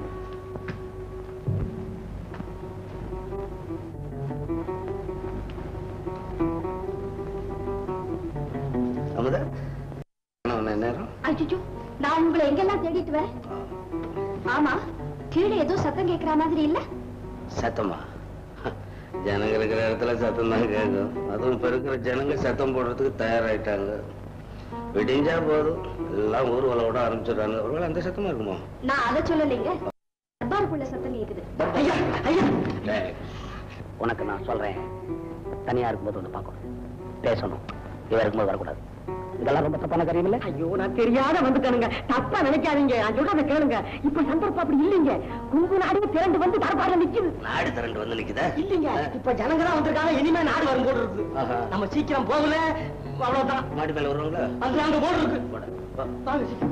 அமுதா என்ன நேரம் அச்சோ நான் உங்களை எங்கெல்லாம் தேடிட்டு வரேன் ஆமா கீழே ஏதோ சத்தம் கேட்கிற மாதிரி இல்ல சத்தமா ஜனங்க இருக்கிற இடத்துல சத்தம் தான் கேட்கும் அதுவும் இப்ப இருக்கிற ஜனங்க சத்தம் போடுறதுக்கு தயாராயிட்டாங்க விடிஞ்சா போதும் எல்லாம் ஊர்வலம் விட ஆரம்பிச்சிடுறாங்க ஒருவேளை அந்த சத்தமா இருக்குமோ நான் அதை சொல்லலைங்க தர்பாருக்குள்ள சத்தம் கேக்குது ஐயா ஐயா டேய், உனக்கு நான் சொல்றேன் தனியா இருக்கும்போது வந்து பார்க்கணும் பேசணும் இவ இருக்கும்போது வரக்கூடாது இதெல்லாம் ரொம்ப தப்பான காரியம் இல்ல ஐயோ நான் தெரியாத வந்துட்டேனுங்க தப்பா நினைக்காதீங்க நான் சொல்றத கேளுங்க இப்ப சந்தர்ப்பம் அப்படி இல்லைங்க குங்கு நாடு திரண்டு வந்து தரப்பாடுல நிக்குது நாடு திரண்டு வந்து நிக்குதா இல்லைங்க இப்ப ஜனங்க தான் வந்திருக்காங்க இனிமே நாடு வரும் போடு இருக்கு ஆஹா. நம்ம சீக்கிரம் போகல அவ்வளவுதான் மாடி மேல வருவாங்களா அங்க அங்க போடு இருக்கு போட. வா. வாங்க சீக்கிரம்.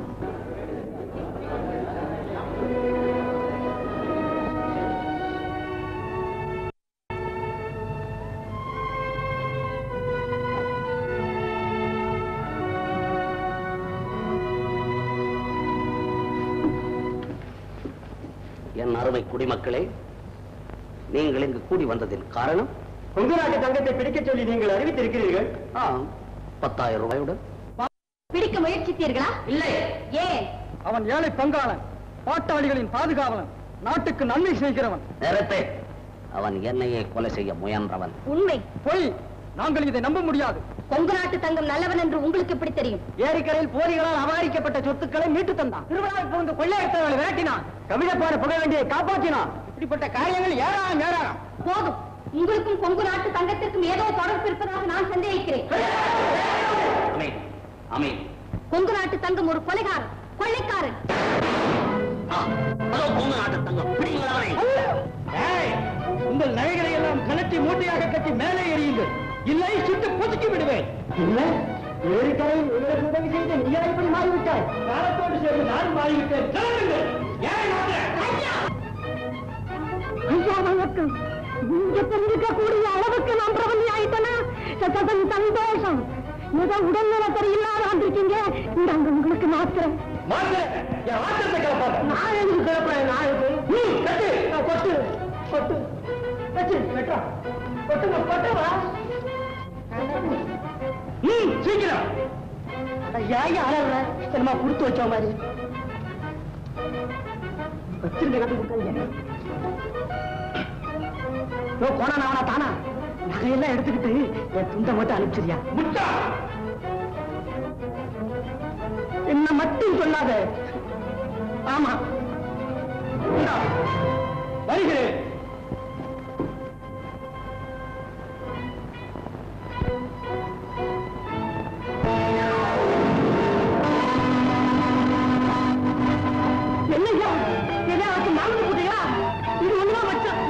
என் அருமை குடிமக்களே நீங்கள் இங்கு கூடி வந்ததின் காரணம் கொங்கு நாட்டு தங்கத்தை பிடிக்கச் சொல்லி நீங்கள் அறிவித்திருக்கிறீர்கள் ஆம் பத்தாயிரம் ரூபாயுடன் பிடிக்க முயற்சித்தீர்களா இல்லை ஏன் அவன் ஏழை பங்காளன் பாட்டாளிகளின் பாதுகாவலன் நாட்டுக்கு நன்மை செய்கிறவன் நேரத்தை அவன் என்னையே கொலை செய்ய முயன்றவன் உண்மை பொய் நாங்கள் இதை நம்ப முடியாது கொங்கு நாட்டு தங்கம் நல்லவன் என்று உங்களுக்கு எப்படி தெரியும் ஏரிக்கரையில் போரிகளால் அபகரிக்கப்பட்ட சொத்துக்களை மீட்டு தந்தான் திருவிழாவில் புகுந்து கொள்ளையடித்தவர்களை விரட்டினான் கவிழப்பான புக வேண்டியை காப்பாற்றினான் இப்படிப்பட்ட காரியங்கள் ஏராளம் ஏராளம் போதும் உங்களுக்கும் கொங்கு நாட்டு தங்கத்திற்கும் ஏதோ தொடர்பு இருப்பதாக நான் சந்தேகிக்கிறேன் அமீன் அமீன் கொங்கு நாட்டு தங்கம் ஒரு கொலைகாரன் கொள்ளைக்காரன் ஆ, அதோ கொங்கு நாட்டு தங்கம் பிடிங்கள் அவனை. உங்கள் நகைகளை எல்லாம் கலட்டி மூட்டையாக கட்டி மேலே எறியுங்கள் இல்லை சுட்டு புதுக்கி விடுவேன் இல்ல ஏரிக்கரையில் எங்களுக்கு உதவி செய்த நீயா இப்படி மாறிவிட்டாய் காலத்தோடு சேர்ந்து நான் மாறிவிட்டேன் கிளம்புங்கள். ஏன் நான் ஐயா வணக்கம் இங்க தெரிஞ்சுக்க கூடிய அளவுக்கு நான் பிரபலி ஆயிட்டனா சத்தம் சந்தோஷம் ஏதோ உடல்நல சரியில்லாத வந்திருக்கீங்க இந்தாங்க உங்களுக்கு மாத்திரை நான் எதுக்கு கிளப்புறேன் நான் எதுக்கு கட்டு கொட்டு கொட்டு வச்சு வெட்டா கொட்டுங்க கொட்டுவா ம் சீக்கிரம் ஏன் அழற என்னமா கொடுத்து வச்ச மாதிரி வச்சிருந்த கட்டு கொடுக்காதீங்க ஓ போனா நானா தானா நகையெல்லாம் எடுத்துக்கிட்டு என் துண்டை மட்டும் அனுப்பிச்சிரியா முட்டா என்ன மட்டும் சொல்லாத ஆமா இந்தா, வருகிறேன் என்னையா எதாவது மாமன் கூட்டியா இது ஒண்ணுமா வச்சா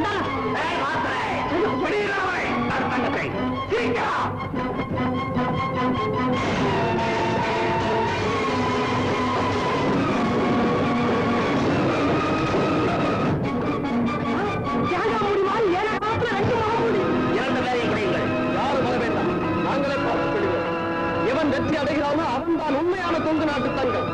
ஏழா முடியுமா ஏழா காலத்துல ரெண்டு முகம் மூடி இரண்டு பேரையும் கிடையுங்கள் யாரும் வர வேண்டாம் நாங்களே பார்த்துக் கொள்கிறோம் எவன் வெற்றி அடைகிறானோ அவன் தான் உண்மையான கொங்கு நாட்டு தங்கம்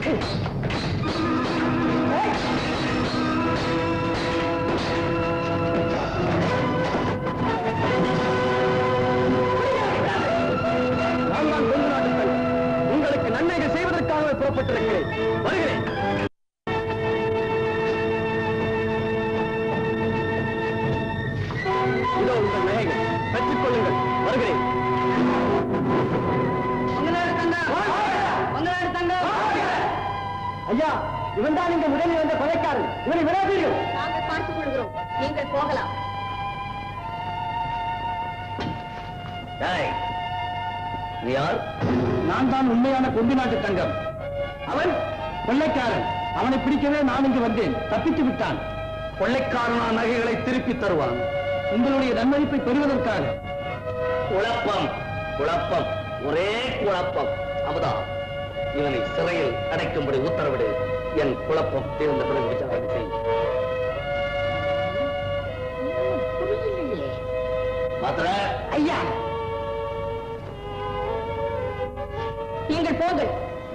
நான் தான் கொங்கு நாட்டு தங்கம். உங்களுக்கு நன்மைகள் செய்வதற்காகவே புறப்பட்டிருக்கிறேன் வருகிறேன் இதோ உங்கள் நகைகள் பெற்றுக் கொள்ளுங்கள் வருகிறேன் ஐயா இவன் தான் இங்க முதலில் வந்த கொலைக்காரன் இவனை விடாதீர்கள் நாங்கள் பார்த்துக் கொள்கிறோம் நீங்கள் போகலாம் டேய், நீ யார் நான் தான் உண்மையான கொண்டு நாட்டு தங்கம் அவன் கொள்ளைக்காரன் அவனை பிடிக்கவே நான் இங்கு வந்தேன் தப்பித்து விட்டான் கொள்ளைக்காரனா நகைகளை திருப்பி தருவான் உங்களுடைய நன்மதிப்பை பெறுவதற்காக குழப்பம் குழப்பம் ஒரே குழப்பம் அமுதா இவனை சிறையில் அடைக்கும்படி உத்தரவிடு என் குழப்பம் தீர்ந்த பிறகு விசாரணை செய் மாத்திர ஐயா நீங்கள் போங்கள்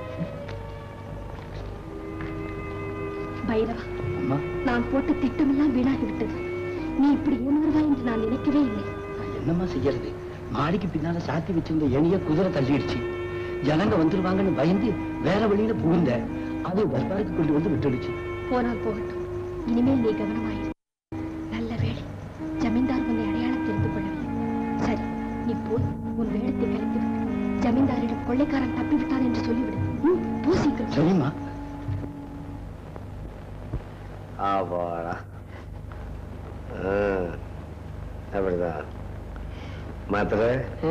பைரவா நான் போட்ட திட்டமெல்லாம் வீணாகி விட்டது நீ இப்படி ஏமாறுவாய் என்று நான் நினைக்கவே இல்லை என்னம்மா செய்யறது மாடிக்கு பின்னால சாத்தி வச்சிருந்த எணிய குதிரை தள்ளிடுச்சு ஜனங்க வந்துருவாங்கன்னு பயந்து வேற வழியில புகுந்த அது தர்பாருக்கு கொண்டு வந்து விட்டுடுச்சு போனால் போகட்டும் இனிமேல் நீ கவனமாயிரு நல்ல வேளை ஜமீன்தார் உன்னை அடையாளம் தெரிந்து கொள்ளவில்லை சரி நீ போய் உன் வேடத்தை கலைத்து விடு ஜமீன்தாரிடம் கொள்ளைக்காரன் தப்பிவிட்டான் என்று சொல்லிவிடு ம், போ சீக்கிரம் சரிம்மா ஆவாடா ஆ, அப்படிதான் மாத்திர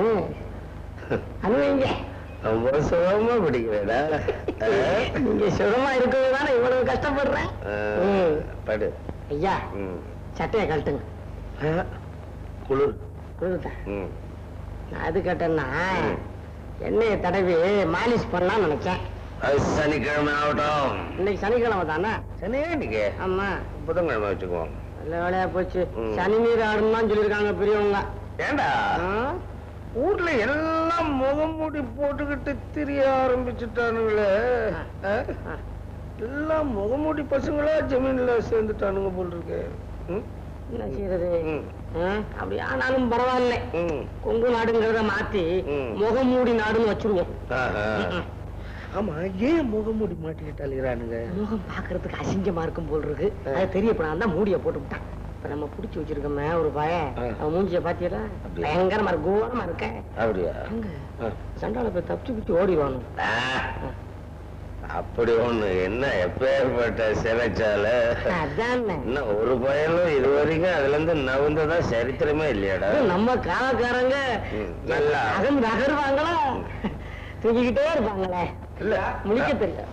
அனுபவிங்க ரொம்ப சுகமா பிடிக்கிறேடா நீங்க சுகமா இருக்கிறது தானே இவ்வளவு கஷ்டப்படுறேன் ம். படு ஐயா ம். சட்டையை கழட்டுங்க ஆ, குளிர் புரியுதா ம். நான் எது கேட்டேன்னா எண்ணெயை தடவி மாலிஷ் பண்ணலாம்னு நினைச்சேன் அது சனிக்கிழமை ஆகட்டும் இன்னைக்கு சனிக்கிழமை தானே சனியே இன்னைக்கு ஆமா புதன்கிழமை வச்சுக்குவோம் நல்ல வேலையா போச்சு ம். சனி நீர் ஆடணும்னு சொல்லியிருக்காங்க பெரியவங்க ஏண்டா ஆ? ஊர்ல எல்லாம் முகமூடி போட்டுக்கிட்டு திரிய ஆரம்பிச்சுட்டானுங்களே ஆ? ஆ. எல்லாம் முகமூடி பசங்களா ஜமீன்ல சேர்ந்துட்டானுங்க போல் இருக்கு ம்? என்ன செய்யறது ம். ஆ? அப்படி ஆனாலும் பரவாயில்ல ம். கொங்கு நாடுங்கிறத மாத்தி ம். முகமூடி நாடுன்னு வச்சிருவோம் ஆஹா. ஆமா ஏன் முகமூடி மாட்டிக்கிட்டு அழுகிறானுங்க முகம் பாக்குறதுக்கு அசிங்கமா இருக்கும் போல் இருக்கு அது தெரியப்படாம தான் மூடிய போட்டு விட்டான் இப்ப நம்ம புடிச்சு வச்சிருக்கோமே ஒரு பையன் ஆ. அவன் மூஞ்சிய பாத்தியல அப்படியா? பயங்கரமா இருக்கு கோரமா இருக்க அப்படியா அங்க ஆ. சண்டால போய் தப்பிச்சு பிடிச்சு ஓடிடுவானு ஆ. அப்படி ஒண்ணு என்ன எப்பேற்பட்ட சிறைச்சால அதானே என்ன ஒரு பயனும் இது வரைக்கும் அதுல இருந்து நவுந்ததா சரித்திரமே இல்லையாடா அது நம்ம காலக்காரங்க ம், நல்லா. நகர் நகருவாங்களா தூக்கிக்கிட்டே இருப்பாங்களே இல்ல முழிக்க தெரியும்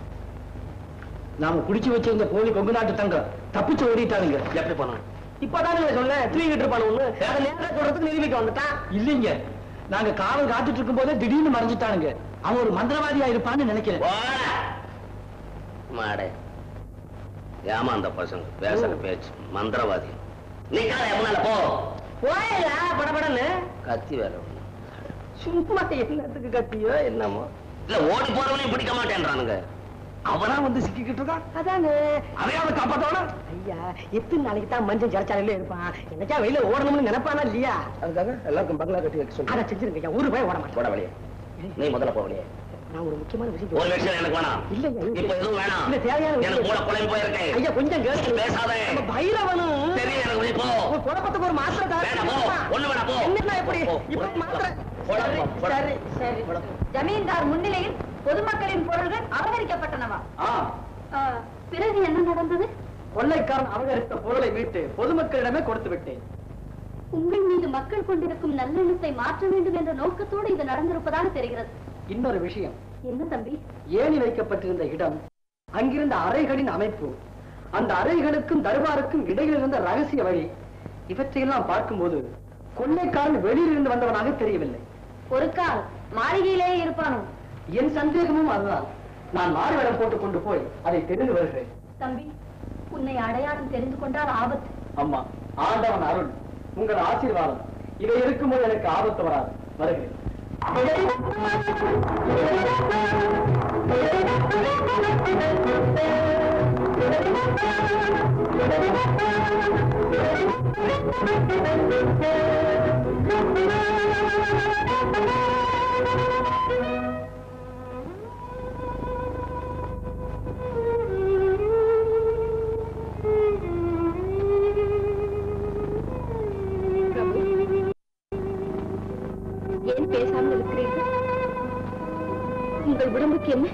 நாம குடிச்சு வச்சிருந்த போலி கொங்கு நாட்டு தங்கம் தப்பிச்சு ஓடிட்டானுங்க எப்படி போனோம் இப்பதானே சொன்னேன் தூக்கிட்டு இருப்பானு ஒண்ணு அதை நேரா சொல்றதுக்கு நிரூபிக்க வந்துட்டான் இல்லைங்க நாங்க காவல் காத்துட்டு இருக்கும் போதே திடீர்னு மறைஞ்சிட்டானுங்க அவன் ஒரு மந்திரவாதியா இருப்பான்னு நினைக்கிறேன் போடா. மாடே ஏமாந்த பசங்க பேசுற பேச்சு மந்திரவாதி நீ காலை எவனால போ போயா படபடன்னு கத்தி வேற ஒண்ணு. சும்மா என்னத்துக்கு கத்தியோ என்னமோ இல்ல ஓடி போறவனையும் பிடிக்க மாட்டேன்றானுங்க அவனா வந்து சிக்கிக்கிட்டு இருக்கான் அதானே அதையாவது காப்பாத்தவன ஐயா எத்தனை நாளைக்கு தான் மஞ்சள் ஜலச்சாலையில இருப்பான் என்னைக்கா வெளியில ஓடணும்னு நினைப்பானா இல்லையா அதுக்காக எல்லாருக்கும் பங்களா கட்டி வைக்க சொல்லி அதை செஞ்சிருங்க ஐயா ஒரு போய் ஓட மாட்டேன் போட வெளியே நீ முதல்ல போ வெளியே நான் ஒரு முக்கியமான விஷயம் ஒரு சொல்றேன். விஷயம் எனக்கு வேணாம் இல்ல ஐயா, இப்ப எதுவும் வேணாம் இல்ல தேவையான விஷயம். எனக்கு கூட குழம்பு போயிருக்கேன் ஐயா கொஞ்சம் கேளு பேசாத. நம்ம பைரவனும் சரி எனக்கு வெளியே போ ஒரு குழப்பத்துக்கு ஒரு மாத்திரை தரேன். வேணாம், போ. ஒண்ணு வேணாம், போ. என்னண்ணா எப்படி போ, போ. இப்ப மாத்திரை போடா, போ, போடா. சரி சரி ஜமீன்தார் முன்னிலையில் பொதுமக்களின் பொருள்கள் அபகரிக்கப்பட்டனவா ஆ, ஆ, பிறகு என்ன நடந்தது கொள்ளைக்காரன் அபகரித்த பொருளை மீட்டு பொதுமக்களிடமே கொடுத்து விட்டேன் உங்கள் மீது மக்கள் கொண்டிருக்கும் நல்லெண்ணத்தை மாற்ற வேண்டும் என்ற நோக்கத்தோடு இது நடந்திருப்பதாக தெரிகிறது இன்னொரு விஷயம் என்ன தம்பி ஏணி வைக்கப்பட்டிருந்த இடம் அங்கிருந்த அறைகளின் அமைப்பு அந்த அறைகளுக்கும் தர்பாருக்கும் இடையில் இருந்த ரகசிய வழி இவற்றையெல்லாம் பார்க்கும்போது கொள்ளைக்காரன் வெளியிலிருந்து வந்தவனாக தெரியவில்லை ஒரு கால் மாளிகையிலேயே இருப்பானோ என் சந்தேகமும் அதுதான் நான் மாறுவேடம் போட்டுக் கொண்டு போய் அதை தெரிந்து வருகிறேன் தம்பி உன்னை அடையாளம் தெரிந்து கொண்டால் ஆபத்து அம்மா ஆண்டவன் அருள் உங்கள் ஆசீர்வாதம் இவை இருக்கும்போது எனக்கு ஆபத்து வராது வருகிறேன் பிரபு ஏன் பேசாமல் இருக்கிறீர்கள் உங்கள் உடம்புக்கு என்ன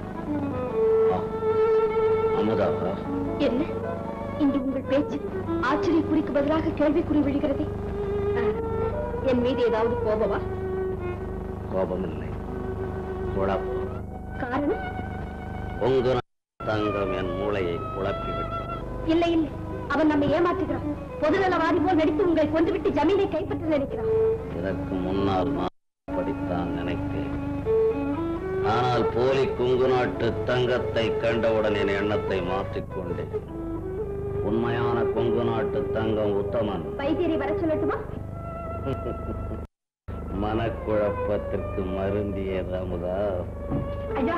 அமுதாவா என்ன இன்று உங்கள் பேச்சு ஆச்சரியக்குறிக்கு பதிலாக கேள்விக்குறி விழுகிறதே ஆ, என் மீது ஏதாவது கோபமா கோபமில்லை குழப்பம் காரணம் பொங்கு தங்கம் என் மூளையை குழப்பி விட்டான் இல்லை இல்லை அவன் நம்மை ஏமாற்றுகிறான் பொதுநலவாதி போல் நடித்து உங்களை கொன்றுவிட்டு ஜமீனை கைப்பற்ற நினைக்கிறான் இதற்கு முன்னால் நான் படித்தான் நினைத்தேன் ஆனால் போலி குங்கு நாட்டு தங்கத்தை கண்டவுடன் என் எண்ணத்தை மாற்றிக்கொண்டேன் உண்மையான கொங்கு நாட்டு தங்கம் உத்தமன் வைத்தியரை வர சொல்லட்டுமா மனக்குழப்பத்திற்கு மருந்தியது அமுதா ஐயா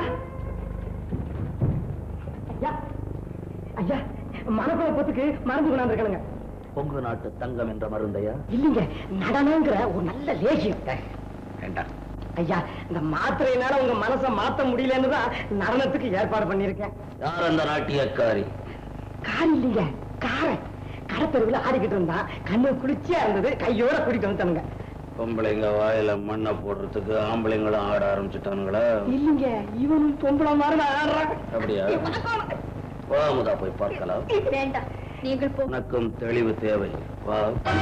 ஐயா ஐயா மனக்குழப்பத்துக்கு மருந்து கொண்டாந்துருக்கணுங்க கொங்கு நாட்டு தங்கம் என்ற மருந்தையா இல்லைங்க நடனங்கிற ஒரு நல்ல லேசியம் வேண்டாம் ஐயா இந்த மாத்திரையினால உங்க மனசை மாத்த முடியலன்னு தான் நடனத்துக்கு ஏற்பாடு பண்ணியிருக்கேன் யார் அந்த நாட்டியக்காரி கார் இல்லைங்க காரை கடத்தெருவில் ஆடிக்கிட்டு இருந்தான் கண்ணு குளிர்ச்சியா இருந்தது கையோட கூட்டிட்டு வந்துட்டானுங்க பொம்பளைங்க வாயில மண்ணை போடுறதுக்கு ஆம்பளைங்களும் ஆட ஆரம்பிச்சுட்டானுங்களா இல்லைங்க இவனும் பொம்பளை மாதிரி தான் ஆடுறான் அப்படியா வா அமுதா போய் பார்க்கலாம் வேண்டாம் நீங்கள் போ உனக்கும் தெளிவு தேவை வா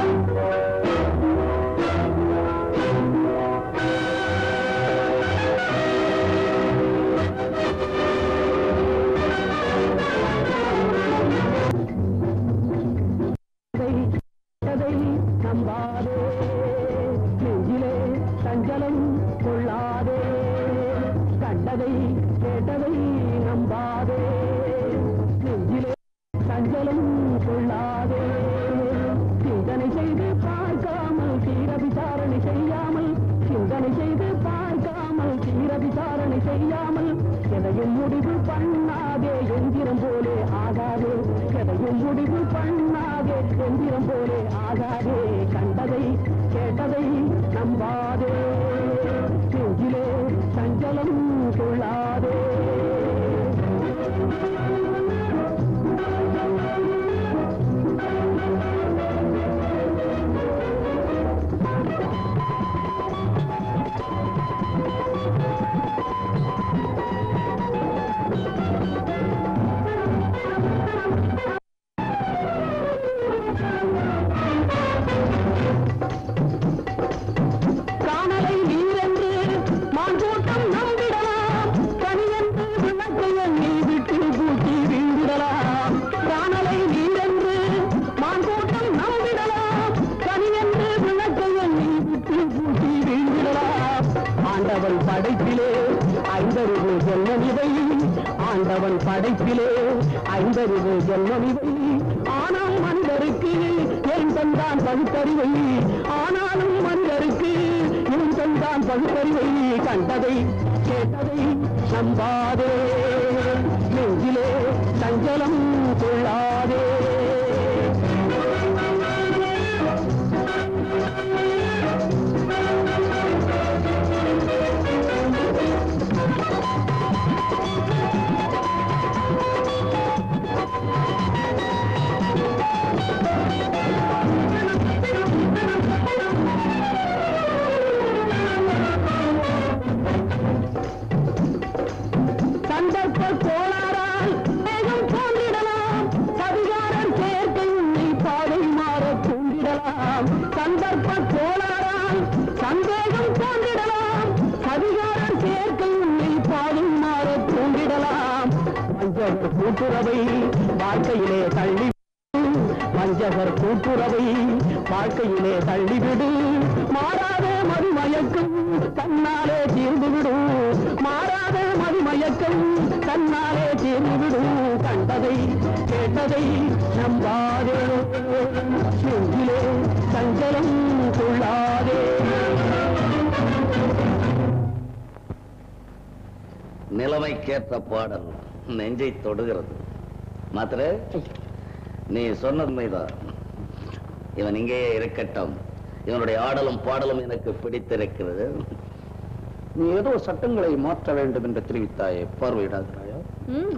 கதை நம்பாதே நெஞ்சிலே சஞ்சலம் கொள்ளாதே கண்டதை கேட்டதை நம்பாதே நெஞ்சிலே சஞ்சலம் கொள்ளாதே சிந்தனை செய்து பார்க்காமல் தீர விசாரணை செய்யாமல் சிந்தனை செய்து பார்க்காமல் தீர விசாரணை செய்யாமல் எதையும் முடிவு பண்ணாதே எந்திரம் போலே ஆகாதே எதையும் முடிவு பண்ணாதே எந்திரம் போலே ஆகாதே கண்டதை கேட்டதை நம்பாதே நெஞ்சிலே சஞ்சலம் கொள்ளாதே காணலை நீரென்று மான்கூட்டம் நம்பிடலாம் கனியென்று விளக்கை எண்ணி விட்டு பூட்டி வீழ்ந்திடலாம் காணலை நீரென்று மான்கூட்டம் நம்பிடலாம் கனியென்று விளக்கை எண்ணி விட்டு பூட்டி வீழ்ந்திடலாம் ஆண்டவன் படைப்பிலே ஐந்தறிவு ஜென்மமிவை ஆண்டவன் படைப்பிலே ஐந்தறிவு ஜென்மமிவை ஆனால் மனிதருக்கு ஏன் தந்தான் பகுத்தறிவை ஆனாலும் மனிதருக்கு ஏன் தந்தான் பகுத்தறிவை கண்டதை கேட்டதை நம்பாதே நெஞ்சிலே சஞ்சலம் கொள்ளாதே சந்தர்ப்ப கோளாறால் வேகம் தோன்றிடலாம் சதிகாரன் சேர்க்கை உன்னை பாதை மாற தூண்டிடலாம் சந்தர்ப்ப கோளாறால் சந்தேகம் தோன்றிடலாம் சதிகாரன் சேர்க்கை உன்னை பாதை மாற தூண்டிடலாம் வஞ்சகர் கூட்டுறவை வாழ்க்கையிலே தள்ளி வஞ்சகர் கூட்டுறவை வாழ்க்கையிலே தள்ளிவிடு மாறாத மதுமயக்கம் தன்னாலே தீர்ந்துவிடும் மாறாத மதுமயக்கம் தன்னாலே தீர்ந்துவிடும் கண்டதை கேட்டதை நம்பாதே நெஞ்சிலே சஞ்சலம் கொள்ளாதே நிலைமைக்கேற்ற பாடல் நெஞ்சை தொடுகிறது மாத்திர நீ சொன்னது உண்மைதான் இவன் இங்கேயே இருக்கட்டும் இவனுடைய ஆடலும் பாடலும் எனக்கு பிடித்திருக்கிறது நீ ஏதோ சட்டங்களை மாற்ற வேண்டும் என்று தெரிவித்தாயே பார்வையிடாகிறாயோ ம்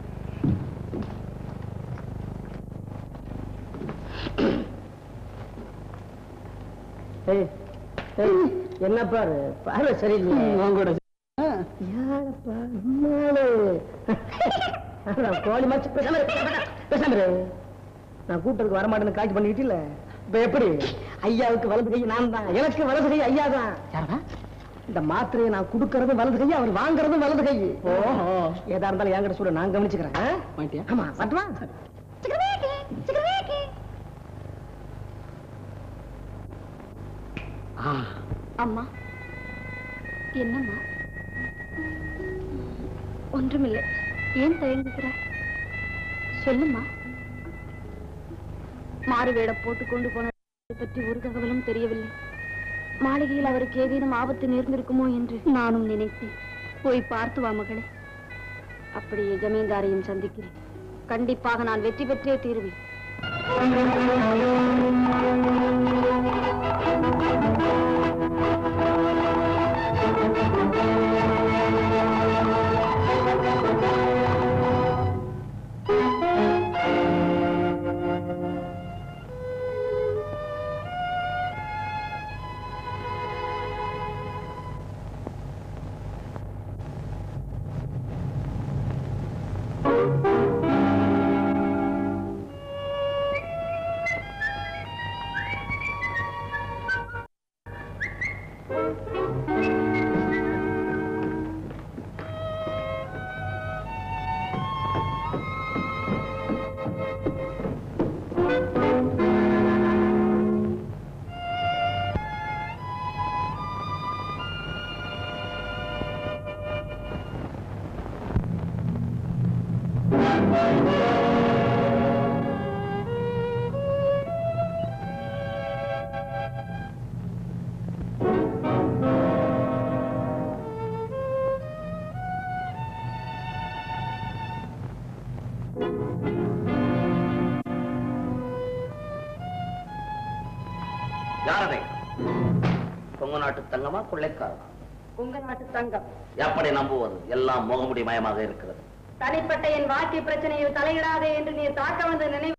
ஏய், ஏய், என்ன பாரு பார்வை சரியில்லை உங்களோட யாரப்பா உம்மாளு. அதான் கோழி மாச்சு பேசாம இரு, பேசாம இரு, பேசாம இரு. நான் கூட்டத்துக்கு வரமாட்டேன்னு காட்சி பண்ணிக்கிட்டு இல்ல இப்ப எப்படி ஐயாவுக்கு வலது கை நான் தான் எனக்கு வலது கை ஐயா தான் இந்த மாத்திரையை நான் கொடுக்கறதும் வலது கை அவர் வாங்குறதும் வலது கை ஓஹோ ஏதா இருந்தாலும் என்கிட்ட சொல்ல நான் கவனிச்சுக்கிறேன் ஆ? ஆமா பட்டுவா அம்மா என்னம்மா ஒன்றுமில்லை ஏன் தயங்குகிறாய் சொல்லுமா மாறு வேடம் போட்டு கொண்டு போன பற்றி ஒரு தகவலும் தெரியவில்லை மாளிகையில் அவருக்கு ஏதேனும் ஆபத்து நேர்ந்திருக்குமோ என்று நானும் நினைத்தேன் போய் பார்த்து வா மகளே அப்படியே ஜமீன்தாரையும் சந்திக்கிறேன் கண்டிப்பாக நான் வெற்றி பெற்றே தீருவேன் யாரதை கொங்கு நாட்டு தங்கமா கொள்ளைக்காரனா உங்க நாட்டு தங்கம் எப்படி நம்புவது எல்லாம் முகமுடி மயமாக இருக்கிறது தனிப்பட்ட என் வாழ்க்கை பிரச்சனையில் தலையிடாதே என்று நீ தாக்க வந்த நினைவு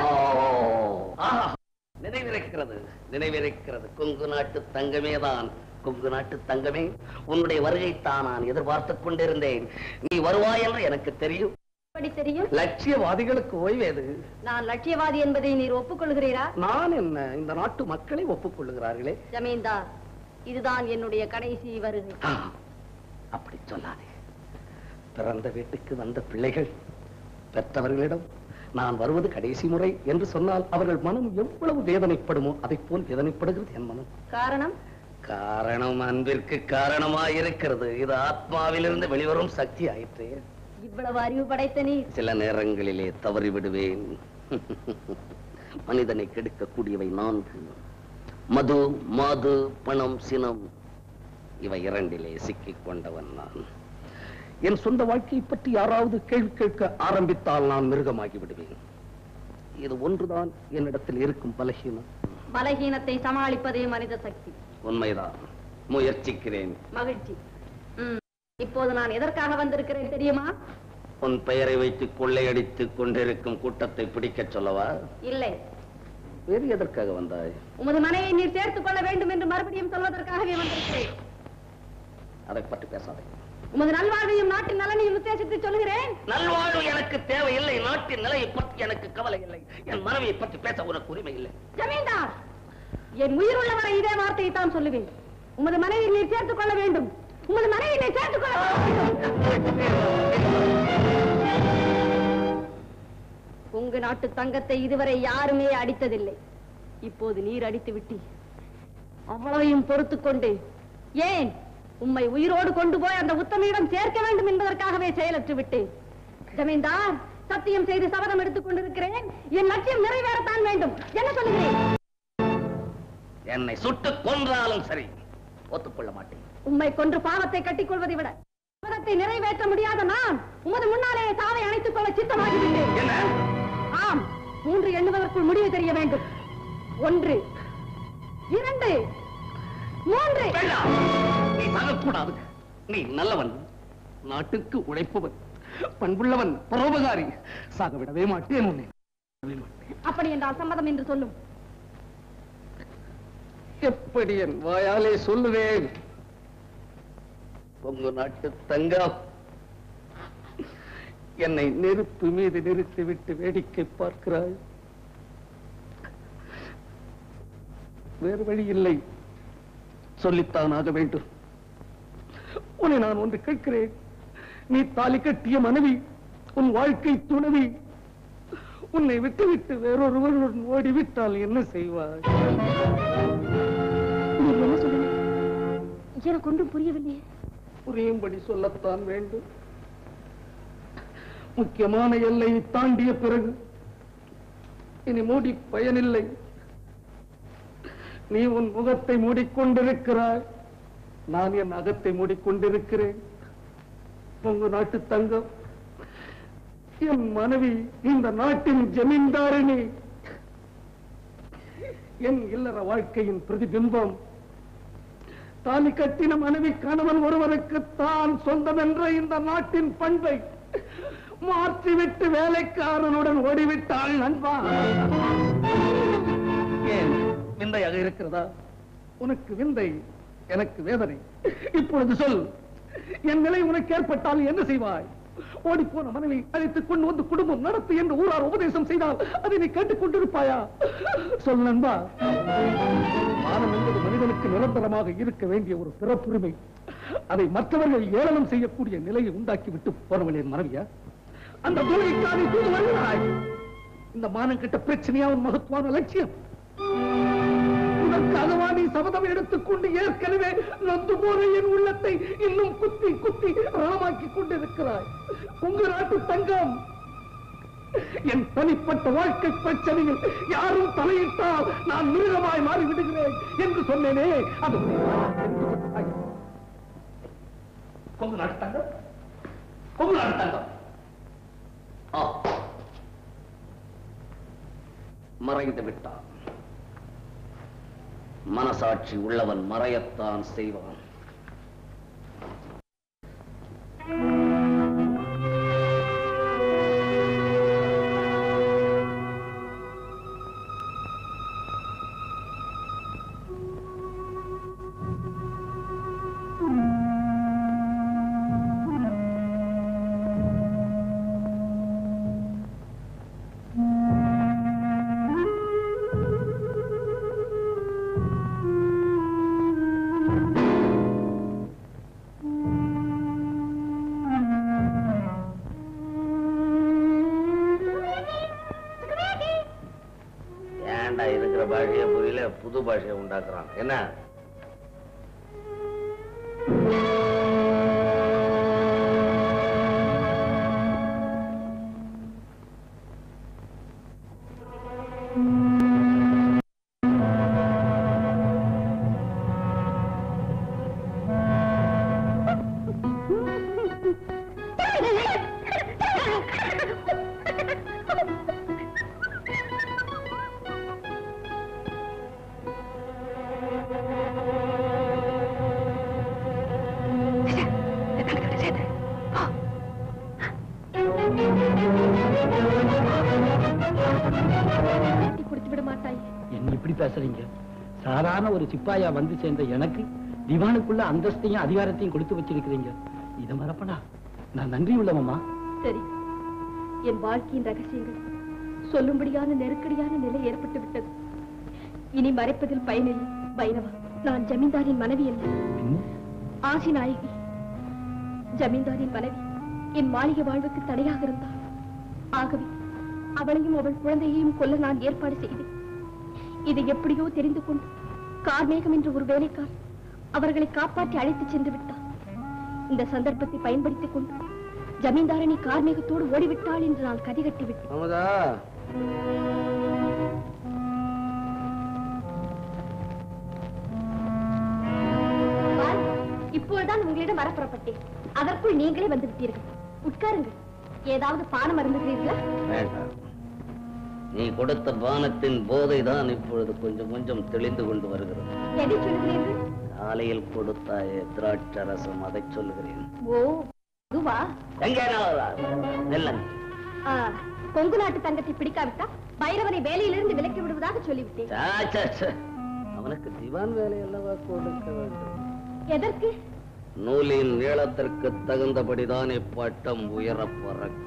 ஆஹா, நினைவிருக்கிறது நினைவிருக்கிறது கொங்கு நாட்டு தங்கமேதான் கொங்கு நாட்டு தங்கமே உன்னுடைய வருகைத்தான் நான் எதிர்பார்த்துக் கொண்டிருந்தேன் நீ வருவாய் என்று எனக்கு தெரியும் எப்படி தெரியும் லட்சியவாதிகளுக்கு ஓய்வேது நான் லட்சியவாதி என்பதை நீர் ஒப்புக்கொள்கிறீரா நான் என்ன இந்த நாட்டு மக்களை ஒப்புக்கொள்ளுகிறார்களே ஜமீன்தார் இதுதான் என்னுடைய கடைசி வருகை ஆ, அப்படி சொல்லாதே பிறந்த வீட்டுக்கு வந்த பிள்ளைகள் பெற்றவர்களிடம் நான் வருவது கடைசி முறை என்று சொன்னால் அவர்கள் மனம் எவ்வளவு வேதனைப்படுமோ அதைப் போல் வேதனைப்படுகிறது என் மனம் காரணம் காரணம் அன்பிற்கு காரணமாயிருக்கிறது இது ஆத்மாவிலிருந்து வெளிவரும் சக்தி ஆயிற்று இவ்வளவு அறிவு படைத்த நீ சில நேரங்களிலே தவறி விடுவேன் மனிதனை கெடுக்கக்கூடியவை நான்கு மது மாது பணம் சினம் இவை இரண்டிலே சிக்கிக் கொண்டவன் நான் என் சொந்த வாழ்க்கையை பற்றி யாராவது கேள்வி கேட்க ஆரம்பித்தால் நான் மிருகமாகி விடுவேன் இது ஒன்றுதான் என்னிடத்தில் இருக்கும் பலகீனம் பலகீனத்தை சமாளிப்பதே மனித சக்தி உண்மைதான் முயற்சிக்கிறேன் மகிழ்ச்சி ம், இப்போது நான் எதற்காக வந்திருக்கிறேன் தெரியுமா உன் பெயரை வைத்து கொள்ளையடித்துக் கொண்டிருக்கும் கூட்டத்தை பிடிக்கச் சொல்லவா இல்லை வேறு எதற்காக வந்தாய் உமது மனையை நீர் சேர்த்துக் கொள்ள வேண்டும் என்று மறுபடியும் சொல்வதற்காகவே வந்திருக்கிறேன் அதை பற்றி பேசாதே உமது நல்வாழ்வையும் நாட்டின் நலனையும் உத்தேசித்து சொல்கிறேன் நல்வாழ்வு எனக்கு தேவையில்லை நாட்டின் நிலையை பற்றி எனக்கு கவலை இல்லை என் மனைவியை பற்றி பேச உனக்கு உரிமை இல்லை ஜமீன்தார் என் உயிர் உள்ளவரை இதே வார்த்தையை தான் சொல்லுவேன் உமது மனைவி நீர் சேர்த்துக் கொள்ள வேண்டும் உமது மனைவி நீர் சேர்த்துக் கொள்ள வேண்டும் உங்க நாட்டு தங்கத்தை இதுவரை யாருமே அடித்ததில்லை இப்போது நீர் அடித்து விட்டீர் அவ்வளவையும் பொறுத்துக் கொண்டு ஏன் உம்மை உயிரோடு கொண்டு போய் அந்த உத்தமையிடம் சேர்க்க வேண்டும் என்பதற்காகவே செயலற்று விட்டேன் ஜமீன்தார் சத்தியம் செய்து சபதம் எடுத்துக் கொண்டிருக்கிறேன் என் லட்சியம் நிறைவேறத்தான் வேண்டும் என்ன சொல்லுகிறேன் என்னை சுட்டுக் கொன்றாலும் சரி ஒத்துக்கொள்ள மாட்டேன் உம்மை கொன்று பாவத்தை கட்டிக் கொள்வதை விட சபதத்தை நிறைவேற்ற முடியாத நான் உமது முன்னாலே சாவை அணைத்துக் கொள்ள சித்தமாகிவிட்டேன் என்ன ஆம் மூன்று எண்ணுவதற்குள் முடிவு தெரிய வேண்டும் ஒன்று இரண்டு மூன்று வேண்டாம். நீ சாகக்கூடாது நீ நல்லவன் நாட்டுக்கு உழைப்பவன் பண்புள்ளவன் பரோபகாரி சாக விடவே மாட்டேன் உன்னை விடவே மாட்டேன். அப்படி என்றால் சம்மதம் என்று சொல்லும் எப்படி என் வாயாலே சொல்லுவேன் உங்க நாட்டு தங்கம் என்னை நெருப்பு மீது நிறுத்திவிட்டு வேடிக்கை பார்க்கிறாய் வேறு வழி இல்லை சொல்லித்தான் ஆக வேண்டும் உன்னை நான் ஒன்று கேட்கிறேன் நீ தாலி கட்டிய மனைவி உன் வாழ்க்கை துணவி உன்னை விட்டுவிட்டு வேறொருவருடன் ஓடிவிட்டால் என்ன செய்வாய் நீங்க என்ன சொல்லுங்க எனக்கு ஒன்றும் புரியவில்லையே புரியும்படி சொல்லத்தான் வேண்டும் முக்கியமான எல்லையை தாண்டிய பிறகு இனி மூடி பயனில்லை நீ உன் முகத்தை மூடிக்கொண்டிருக்கிறாய் நான் என் அகத்தை மூடிக்கொண்டிருக்கிறேன் உங்க நாட்டு தங்கம் என் மனைவி இந்த நாட்டின் ஜமீன்தாரிணி என் இல்லற வாழ்க்கையின் பிரதிபிம்பம் தாலி கட்டின மனைவி கணவன் ஒருவருக்கு தான் சொந்தம் என்ற இந்த நாட்டின் பண்பை மாற்றிவிட்டு வேலைக்காரனுடன் ஓடிவிட்டாள் நண்பா ஏன் விந்தையாக இருக்கிறதா உனக்கு விந்தை எனக்கு வேதனை இப்பொழுது சொல் என் நிலை உனக்கு ஏற்பட்டால் என்ன செய்வாய் ஓடிப்போன மனைவி அழைத்துக் கொண்டு வந்து குடும்பம் நடத்து என்று ஊரார் உபதேசம் செய்தால் அதை நீ கேட்டுக் கொண்டிருப்பாயா சொல் நண்பா மானம் என்பது மனிதனுக்கு நிரந்தரமாக இருக்க வேண்டிய ஒரு பிறப்புரிமை அதை மற்றவர்கள் ஏளனம் செய்யக்கூடிய நிலையை உண்டாக்கி விட்டு போனவளின் மனைவியா அந்த பூமிக்காரை தூது வருகிறாய் இந்த மானம் கிட்ட பிரச்சனையா உன் மகத்துவான லட்சியம் உனக்காகவா நீ சபதம் எடுத்துக்கொண்டு ஏற்கனவே நொந்து போன என் உள்ளத்தை இன்னும் குத்தி குத்தி ரணமாக்கி கொண்டிருக்கிறாய் உங்க நாட்டு தங்கம் என் தனிப்பட்ட வாழ்க்கை பிரச்சனையில் யாரும் தலையிட்டால் நான் மிருகமாய் மாறி விடுகிறேன் என்று சொன்னேனே அது உன்னை தெரிந்து கொண்டாய். கொங்கு நாட்டு தங்கம் கொங்கு நாட்டு தங்கம் ஆ. மறைந்து விட்டான் மனசாட்சி உள்ளவன் மறையத்தான் செய்வான் ஏன்டா இருக்கிற பாஷையை புரியல புது பாஷையை உண்டாக்குறான் என்ன கட்டி கொடுத்து விட மாட்டாய் என்ன இப்படி பேசுறீங்க சாதாரண ஒரு சிப்பாயா வந்து சேர்ந்த எனக்கு திவானுக்குள்ள அந்தஸ்தையும் அதிகாரத்தையும் கொடுத்து வச்சிருக்கிறீங்க இத மறப்பனா நான் நன்றி உள்ளவம்மா சரி என் வாழ்க்கையின் ரகசியங்கள் சொல்லும்படியான நெருக்கடியான நிலை ஏற்பட்டு விட்டது இனி மறைப்பதில் பயனில்லை பைரவா நான் ஜமீன்தாரின் மனைவி அல்ல ஆசி நாயகி ஜமீன்தாரின் மனைவி என் மாளிகை வாழ்வுக்கு தடையாக இருந்தாள் ஆகவே அவளையும் அவள் குழந்தையையும் கொல்ல நான் ஏற்பாடு செய்தேன் இதை எப்படியோ தெரிந்து கொண்டு கார்மேகம் என்ற ஒரு வேலைக்கார் அவர்களை காப்பாற்றி அழைத்துச் சென்று விட்டார் இந்த சந்தர்ப்பத்தை பயன்படுத்திக் கொண்டு ஜமீன்தாரணி கார்மேகத்தோடு ஓடிவிட்டாள் என்று நான் கதி கட்டிவிட்டேன் அமுதா பால், இப்பொழுதுதான் உங்களிடம் வரப்புறப்பட்டேன் அதற்குள் நீங்களே வந்து விட்டீர்கள் உட்காருங்கள் ஏதாவது பானம் அருந்துகிறீர்களா வேண்டாம் நீ கொடுத்த பானத்தின் போதை தான் இப்பொழுது கொஞ்சம் கொஞ்சம் தெளிந்து கொண்டு வருகிறது எதை சொல்கிறீர்கள் காலையில் கொடுத்தாயே திராட்சரசம் அதை சொல்லுகிறேன் ஓ அதுவா எங்கே நெல்லன் ஆ, கொங்கு நாட்டு தங்கத்தை பிடிக்காவிட்டா பைரவனை வேலையிலிருந்து விலக்கி விடுவதாக சொல்லிவிட்டேன் சா, சா, சா. அவனுக்கு திவான் வேலை அல்லவா கொடுக்க வேண்டும் எதற்கு நூலின் நீளத்திற்கு தகுந்தபடிதான் இப்பட்டம் உயர பறக்கும்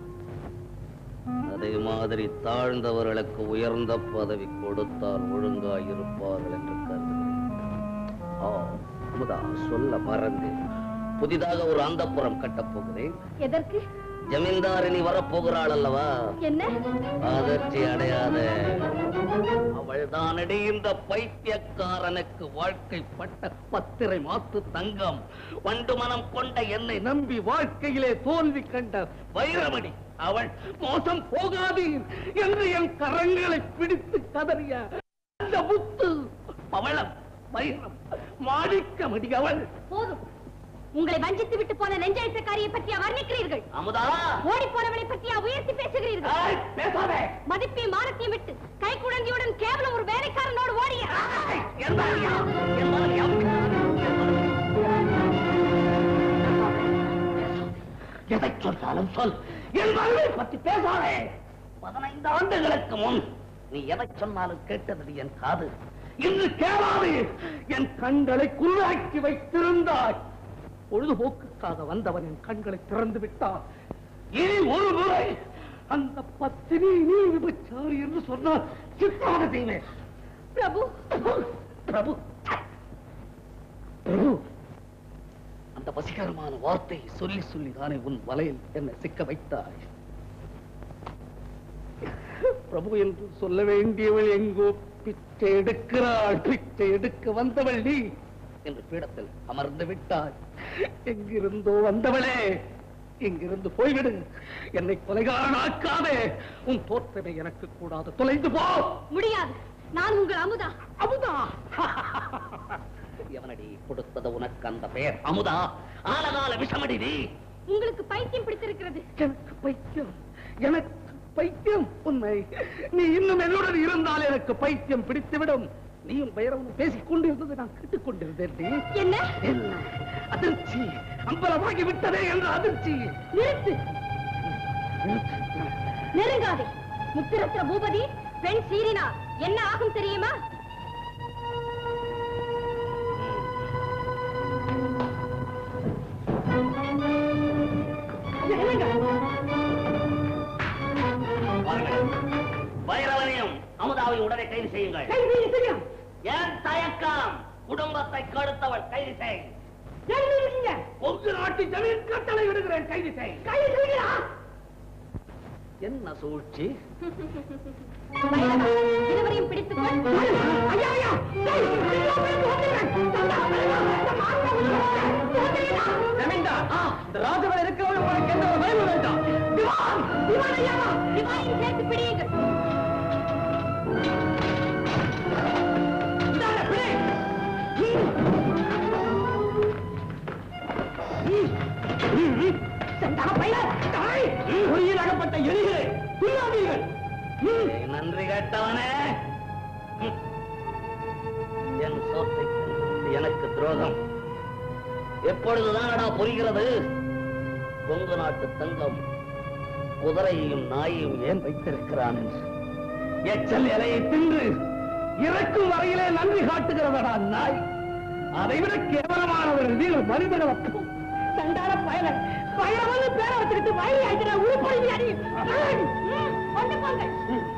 அதே மாதிரி தாழ்ந்தவர்களுக்கு உயர்ந்த பதவி கொடுத்தால் ஒழுங்காயிருப்பார்கள் என்று கருதுகிறேன் ஆ, அமுதா சொல்ல மறந்தேன் புதிதாக ஒரு அந்தப்புறம் கட்டப் போகிறேன் எதற்கு ஜமீன்தாரினி வரப்போகிறாள் அல்லவா என்ன அதிர்ச்சி அடையாத அவள்தானடி இந்த பைத்தியக்காரனுக்கு வாழ்க்கைப்பட்ட பத்திரை மாத்து தங்கம் வண்டு மனம் கொண்ட என்னை நம்பி வாழ்க்கையிலே தோல்வி கண்ட வைரமணி அவள் மோசம் போகாது என்று என் கரங்களை பிடித்து கதறிய அந்த முத்து பவளம் வைரம் மாணிக்கமடி அவள் போதும் உங்களை வஞ்சித்து விட்டு போன நெஞ்செழுத்தக்காரியை பற்றியா வர்ணிக்கிறீர்கள் அமுதா ஓடி போனவனை பற்றியா உயர்த்தி பேசுகிறீர்கள் ஏய், பேசாதே மதிப்பையும் மானத்தையும் விட்டு கை குழந்தையுடன் கேவலம் ஒரு வேலைக்காரனோடு ஓடிய ஏய், என் மகனியா? என் மகனியா? என் மகனியா? எதை சொன்னாலும் சொல் என் மகளை பற்றி பேசாதே பதினைந்து ஆண்டுகளுக்கு முன் நீ எதை சொன்னாலும் கேட்டது என் காது இன்று கேளாது என் கண்களை குருவாக்கி வைத்திருந்தாய் பொழுதுபோக்குக்காக வந்தவன் என் கண்களை திறந்து விட்டான் இனி ஒரு முறை அந்த பத்தினி நீ விபச்சாரி என்று சொன்னால் சித்தாத செய்வேன் பிரபு பிரபு பிரபு அந்த வசீகரமான வார்த்தை சொல்லி சொல்லி தானே உன் வலையில் என்னை சிக்க வைத்தாய் பிரபு என்று சொல்ல வேண்டியவள் எங்கோ பிச்சை எடுக்கிறாள் பிச்சை எடுக்க வந்தவள் நீ என்று பீடத்தில் அமர்ந்து விட்டாய் எங்கிருந்தோ வந்தவளே இங்கிருந்து போய்விடு என்னை கொலைகாரனாக்காதே உன் தோற்றமே எனக்கு கூடாது தொலைந்து போ முடியாது நான் உங்கள் அமுதா அமுதா எவனடி கொடுத்தது உனக்கு அந்த பெயர் அமுதா ஆலகால விஷமடி நீ உங்களுக்கு பைத்தியம் பிடித்திருக்கிறது எனக்கு பைத்தியம் எனக்கு பைத்தியம் உண்மை நீ இன்னும் என்னுடன் இருந்தால் எனக்கு பைத்தியம் பிடித்துவிடும் நீயும் பைரவனும் பேசிக் கொண்டிருந்தது நான் கேட்டுக் கொண்டிருந்தேன் நீ. என்ன என்ன அதிர்ச்சி அம்பலமாகி விட்டதே என்ற அதிர்ச்சி நிறுத்து நெருங்காதே முத்திரத்திர பூபதி பெண் சீரினா என்ன ஆகும் தெரியுமா வாருங்கள். பைரவனையும் அமுதாவையும் உடனே கைது செய்யுங்கள் ஏன் தயக்கம் குடும்பத்தை கடுத்தவள் கைது செய் கொங்கு நாட்டு ஜமீன் கட்டளை விடுகிறேன் கைது செய் கைது செய்கிறா என்ன சூழ்ச்சி பைரவா, இருவரையும் பிடித்துக்கொள் ஜமீன்தார் இந்த ராஜவன் இருக்கிறவங்க உங்களுக்கு எந்த ஒரு பயமும் வேண்டாம் திவான் திவானையாவா திவானையும் சேர்த்து பிடியுங்கள் உயிர் அகப்பட்ட எலிகளே துல்லாதீர்கள் ஏய், நன்றி கேட்டவனே ம். என் சோத்தை கண்டு எனக்கு துரோகம் எப்பொழுதுதானடா புரிகிறது கொங்கு நாட்டு தங்கம் குதிரையையும் நாயையும் ஏன் வைத்திருக்கிறான் என்று எச்சல் இலையை தின்று இறக்கும் வரையிலே நன்றி காட்டுகிறதடா நாய் அதைவிட கேவலமானவர் நீங்கள் மனிதனவற்றும் சண்டார பயலன் பயலவன்னு பேரை வச்சுக்கிட்டு வயலி ஆயிட்டு உருப்படி அடி கொண்டு போங்கள்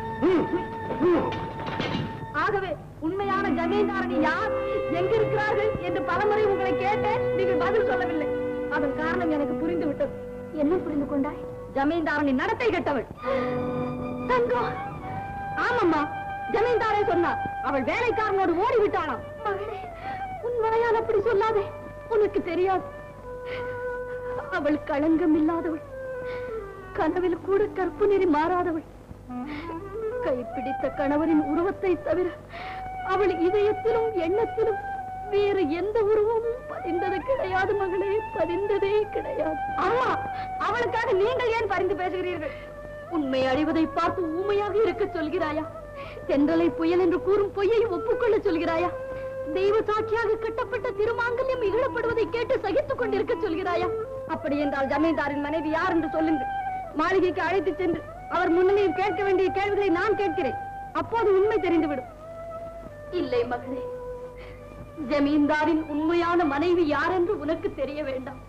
ஆகவே உண்மையான ஜமீன்தாரணி யார் எங்க இருக்கிறார்கள் என்று பலமுறை உங்களை கேட்டேன் நீங்கள் பதில் சொல்லவில்லை அதன் காரணம் எனக்கு புரிந்து விட்டது என்ன புரிந்து கொண்டாய் ஜமீன்தாரணி நடத்தை கெட்டவள் தங்கம் ஆமாம்மா ஜமீன்தாரே சொன்னார் அவள் வேலைக்காரனோடு ஓடி விட்டாளாம் மகளே உன் வாயால் அப்படி சொல்லாதே உனக்கு தெரியாது அவள் களங்கம் இல்லாதவள் கனவில் கூட கற்பு நெறி மாறாதவள் கைப்பிடித்த கணவரின் உருவத்தை தவிர அவள் இதயத்திலும் எண்ணத்திலும் வேறு எந்த உருவமும் பதிந்தது கிடையாது மகளே பதிந்ததே கிடையாது அம்மா அவளுக்காக நீங்கள் ஏன் பரிந்து பேசுகிறீர்கள் உண்மை அழிவதை பார்த்து ஊமையாக இருக்க சொல்கிறாயா தென்றலை புயல் என்று கூறும் பொய்யை ஒப்புக்கொள்ள சொல்கிறாயா தெய்வ சாட்சியாக கட்டப்பட்ட திருமாங்கல்யம் இகழப்படுவதை கேட்டு சகித்துக் கொண்டிருக்க சொல்கிறாயா அப்படி என்றால் ஜமீன்தாரின் மனைவி யார் என்று சொல்லுங்கள் மாளிகைக்கு அழைத்து சென்று அவர் முன்னிலையில் கேட்க வேண்டிய கேள்விகளை நான் கேட்கிறேன் அப்போது உண்மை தெரிந்துவிடும் இல்லை மகளே ஜமீன்தாரின் உண்மையான மனைவி யார் என்று உனக்கு தெரிய வேண்டாம்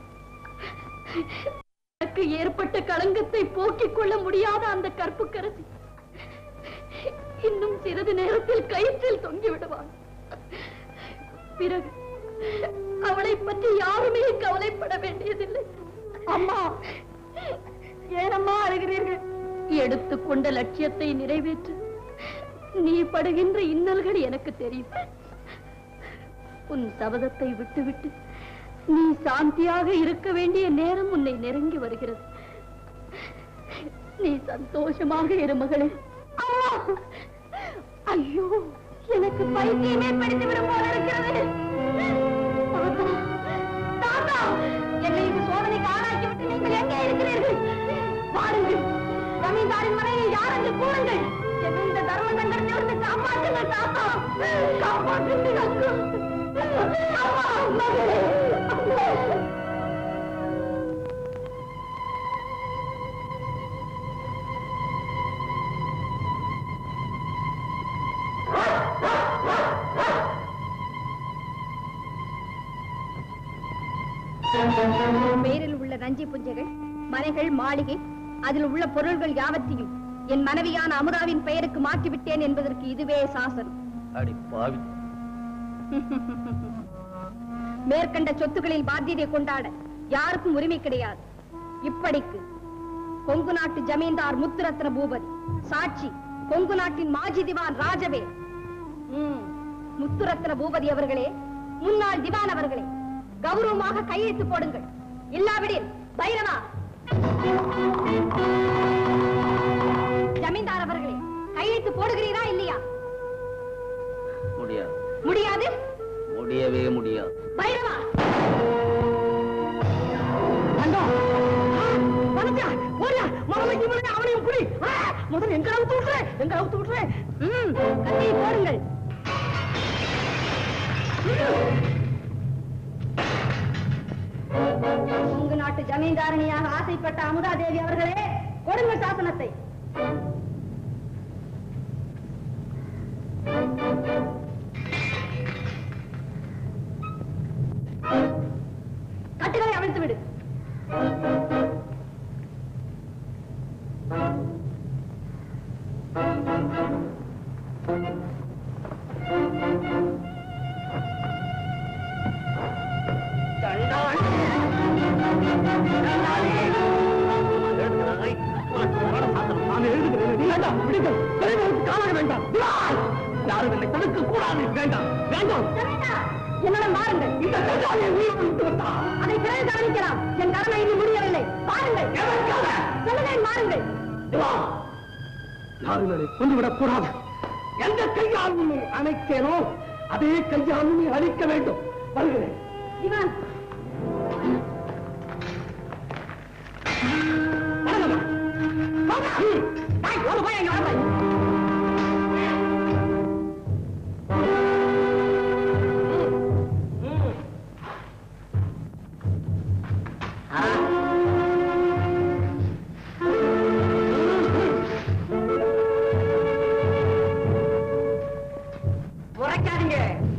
எனக்கு ஏற்பட்ட களங்கத்தை போக்கிக் கொள்ள முடியாத அந்த கற்புக்கரசி இன்னும் சிறிது நேரத்தில் கயிற்றில் தொங்கி விடுவாள் பிறகு அவளை பற்றி யாருமே கவலைப்பட வேண்டியதில்லை அம்மா ஏனம்மா அழுகிறீர்கள் எடுத்துக்கொண்ட லட்சியத்தை நிறைவேற்று நீ படுகின்ற இன்னல்கள் எனக்கு தெரியும் உன் சபதத்தை விட்டுவிட்டு நீ சாந்தியாக இருக்க வேண்டிய நேரம் உன்னை நெருங்கி வருகிறது நீ சந்தோஷமாக இரு மகளே அம்மா! ஐயோ எனக்கு பைத்தியமே படித்து விடும் போல இருக்கிறது தாத்தா, தாத்தா, என்னை இந்த சோதனைக்கு ஆளாக்கி விட்டு நீங்கள் எங்கே இருக்கிறீர்கள் வாருங்கள் ஜமீன்தாரின் மனைவி யார் என்று கூறுங்கள் என்னை இந்த தர்ம சங்கடத்திலிருந்து காப்பாற்றுங்கள் தாத்தா காப்பாற்றுங்கள் அம்மா, மகளே, அம்மா. பெயரில் உள்ள நஞ்சி புஞ்சைகள் மனைகள் மாளிகை அதில் உள்ள பொருள்கள் யாவற்றையும் என் மனைவியான அமுதாவின் பெயருக்கு மாற்றிவிட்டேன் என்பதற்கு இதுவே சாசனம் அடி பாவி மேற்கண்ட சொத்துக்களில் பாத்தியதை கொண்டாட யாருக்கும் உரிமை கிடையாது இப்படிக்கு கொங்கு நாட்டு ஜமீன்தார் முத்துரத்ன பூபதி சாட்சி கொங்கு நாட்டின் மாஜி திவான் ராஜவே ம், முத்துரத்ன பூபதி அவர்களே முன்னாள் திவான் அவர்களே கௌரவமாக கையெழுத்து போடுங்கள் இல்லாவிடில் பைரவா ஜமீன்தார் அவர்களே கையெழுத்து போடுகிறீரா இல்லையா முடியாது முடியாது முடியவே முடியாது பைரவா முதல்ல இவனை அவனையும் குடி ஆ, முதல்ல எங்க அவுத்து விட்டுறேன் எங்க அவுத்து விட்டுறேன் ம், கத்தியை போடுங்கள் உங்க நாட்டு ஜமீன்தாரணியாக ஆசைப்பட்ட அமுதா தேவி அவர்களே கொடுங்கள் சாசனத்தை கட்டுகளை அவிழ்த்து விடு வேண்டாம் விடுங்கள் தலைவருக்கு காண வேண்டாம் யாரும் என்னை தடுக்க கூடாது வேண்டாம் வேண்டாம் என்னிடம் பாருங்கள் இந்த கஜாயை உயிர் விட்டு விட்டா அதை பிறகு கவனிக்கலாம் என் கடமை இன்னும் முடியவில்லை பாருங்கள் சொல்லுங்கள் மாறுங்கள் யாரும் என்னை கொண்டுவிடக் கூடாது எந்த கையால் உன்னை அணைத்தேனோ அதே கையால் உன்னை அழிக்க வேண்டும் வருகிறேன் திவான் உரைக்காதீங்க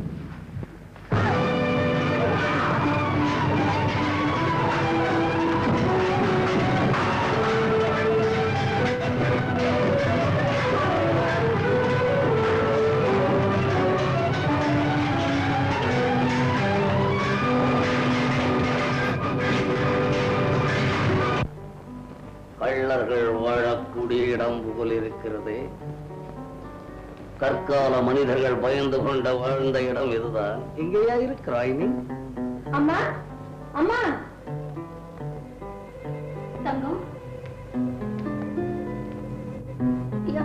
கள்ளர்கள் வாழக்கூடிய இடம் போல் இருக்கிறது கற்கால மனிதர்கள் பயந்து கொண்ட வாழ்ந்த இடம் இதுதான் இங்கேயா இருக்கிறாய் நீ அம்மா அம்மா தங்கம் ஐயா.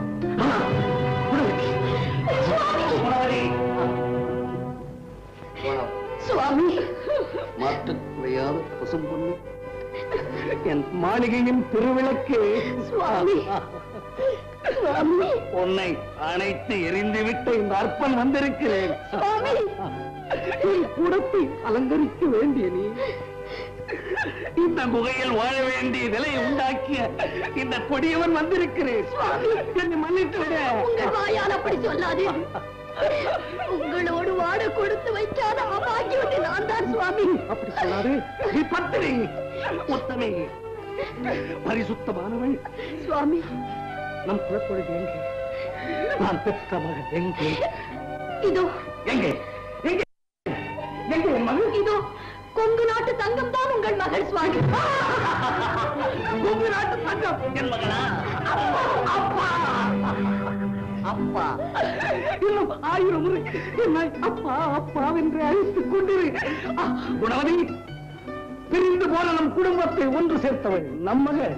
சுவாமி மாற்று கிடையாது பசும் பொண்ணு என் மாணி மாளிகையின் திருவிளக்கு சுவாமி சுவாமி உன்னை அணைத்து எரிந்துவிட்டு இந்த அற்பன் வந்திருக்கிறேன் சுவாமி என் குடத்தை அலங்கரிக்க வேண்டிய நீ இந்த குகையில் வாழ வேண்டிய நிலையை உண்டாக்கிய இந்த கொடியவன் வந்திருக்கிறேன் சுவாமி என்னை மன்னித்து விட உங்கள் வாயால் அப்படி சொல்லாதே உங்களோடு வாட கொடுத்து வைக்காத அபாகியவதி நான் தான் சுவாமி அப்படி சொல்லாது நீ பத்திரி உத்தமே பரிசுத்தமானவள் சுவாமி நம் குலத்தொழில் எங்கே நான் பெற்ற மகன் எங்கே இதோ எங்கே எங்கே எங்கே என் மகன் இதோ கொங்கு நாட்டு தங்கம் தான் உங்கள் மகள் சுவாமி கொங்கு நாட்டு தங்கம் என் மகனா அப்பா அப்பா இன்னும் ஆயிரம் முறை என்னை அப்பா அப்பா என்று அழைத்துக் கொண்டிரு ஆ, குணவதி பிரிந்து போன நம் குடும்பத்தை ஒன்று சேர்த்தவள் நம் மகள்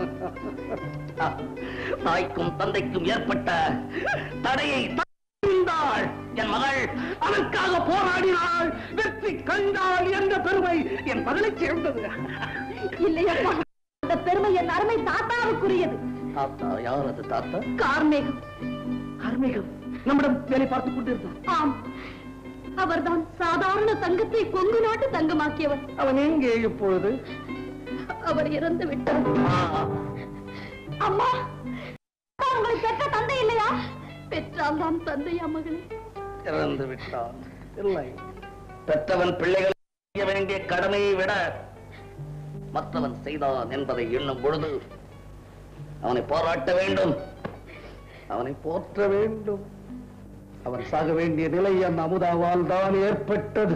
தாய்க்கும் தந்தைக்கும் ஏற்பட்ட தடையை தாழ்ந்தாள் என் மகள் அதற்காக போராடினாள் வெற்றி கண்டாள் என்ற பெருமை என் மகளை சேர்ந்தது இல்லையப்பா அந்த பெருமை என் அருமை தாத்தாவுக்குரியது தாத்தா யார் அது தாத்தா கார்மேகம் கார்மேகம் நம்மிடம் வேலை பார்த்துக் கொண்டிருந்தான் ஆம் அவர்தான் சாதாரண தங்கத்தை கொங்கு நாட்டு தங்கமாக்கியவர் அவன் எங்கே இப்பொழுது அவர் இறந்து விட்டார் அம்மா அப்பா, உங்களை பெற்ற தந்தை இல்லையா பெற்றால் தான் தந்தையா மகளே இறந்து விட்டான் இல்லை பெற்றவன் பிள்ளைகள் செய்ய வேண்டிய கடமையை விட மற்றவன் செய்தான் என்பதை எண்ணும் பொழுது அவனை பாராட்ட வேண்டும் அவனை போற்ற வேண்டும் அவன் சாக வேண்டிய நிலை அந்த அமுதாவால் தான் ஏற்பட்டது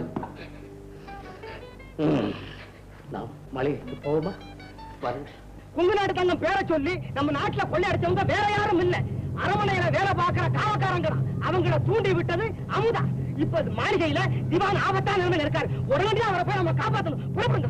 ம். நாம் மலைக்கு போவோமா வாருங்கள் குங்கு நாட்டு தங்கம் பேரை சொல்லி நம்ம நாட்டுல கொள்ளையடிச்சவங்க வேற யாரும் இல்ல அரமனையில வேலை பார்க்கிற காவக்காரங்க தான் அவங்கள தூண்டி விட்டது அமுதா இப்ப இது மாளிகையில திவான் ஆபத்தான நிலைமையில இருக்காரு உடனடியா அவரை போய் நம்ம காப்பாத்தணும் புறப்படுங்க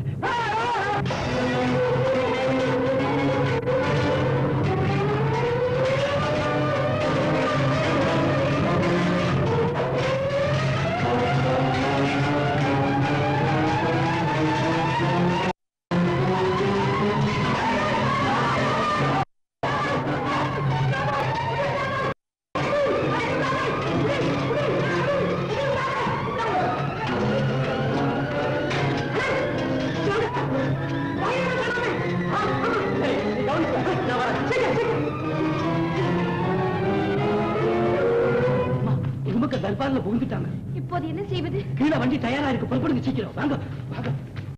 உமக்கு தர்பார்ல புகுந்துட்டாங்க இப்போது என்ன செய்வது கீழே வண்டி தயாரா இருக்கு புறப்படுங்க சீக்கிரம் வாங்க வாங்க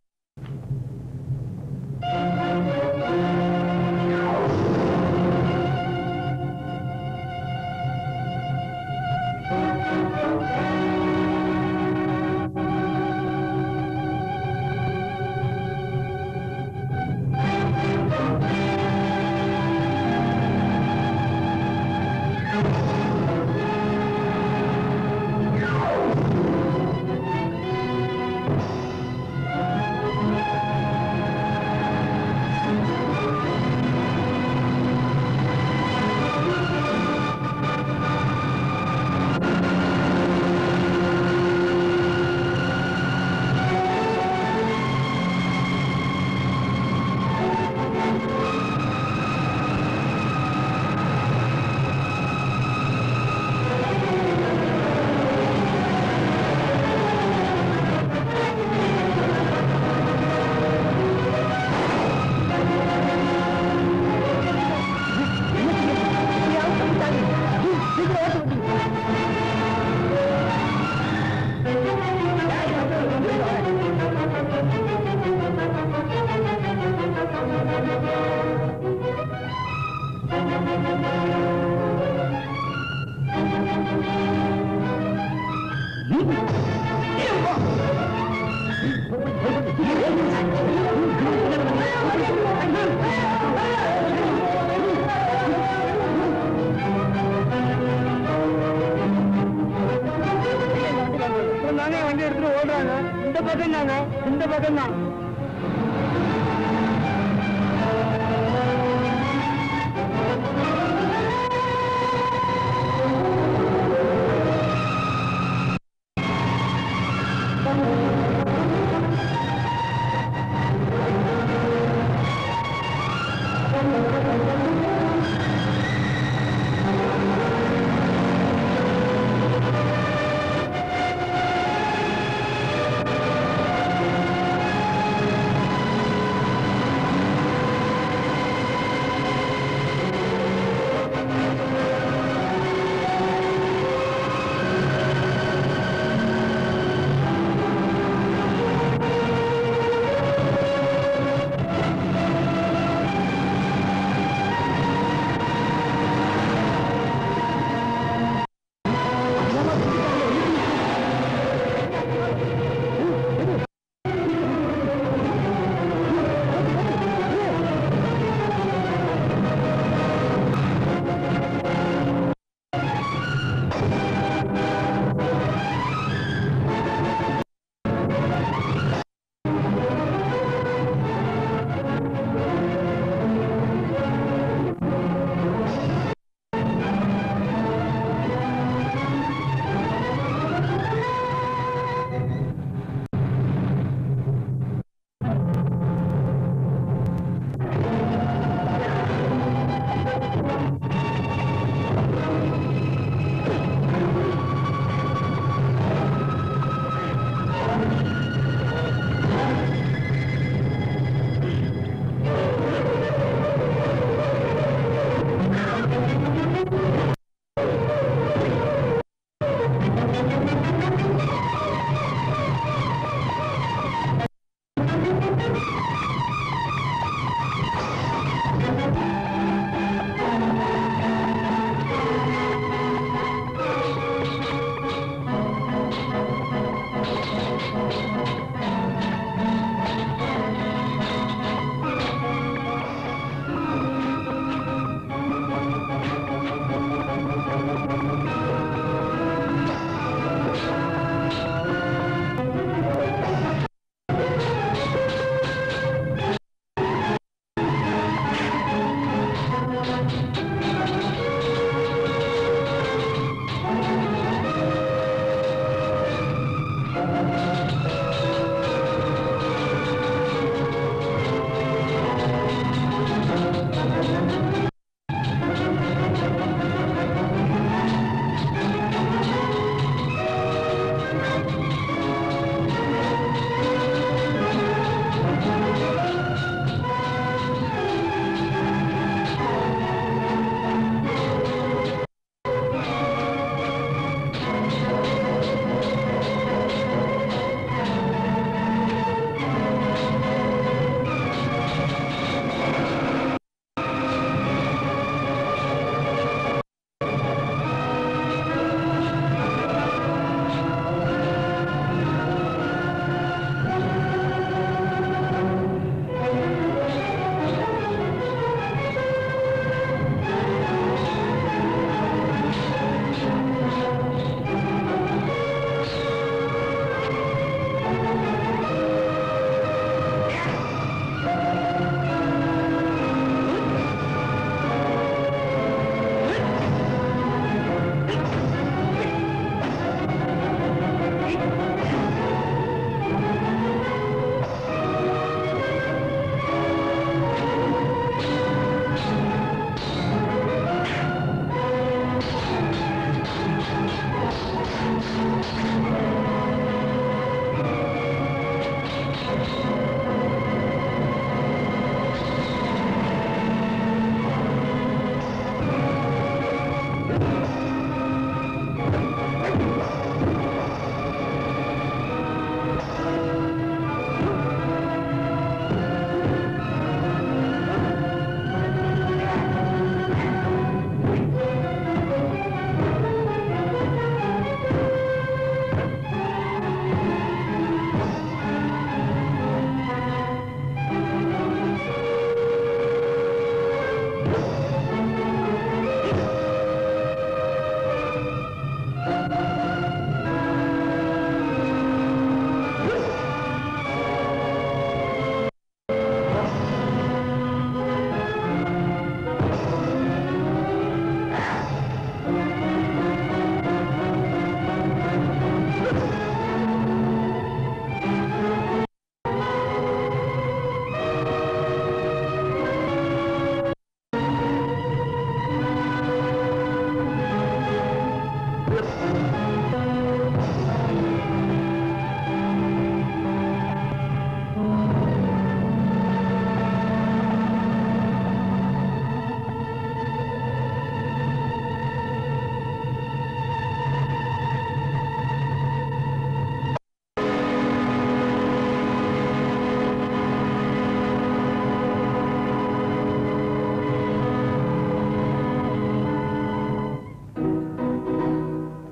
நானே வண்டி எடுத்துட்டு ஓடுறாங்க இந்த பக்கம் தாங்க இந்த பக்கம் தான்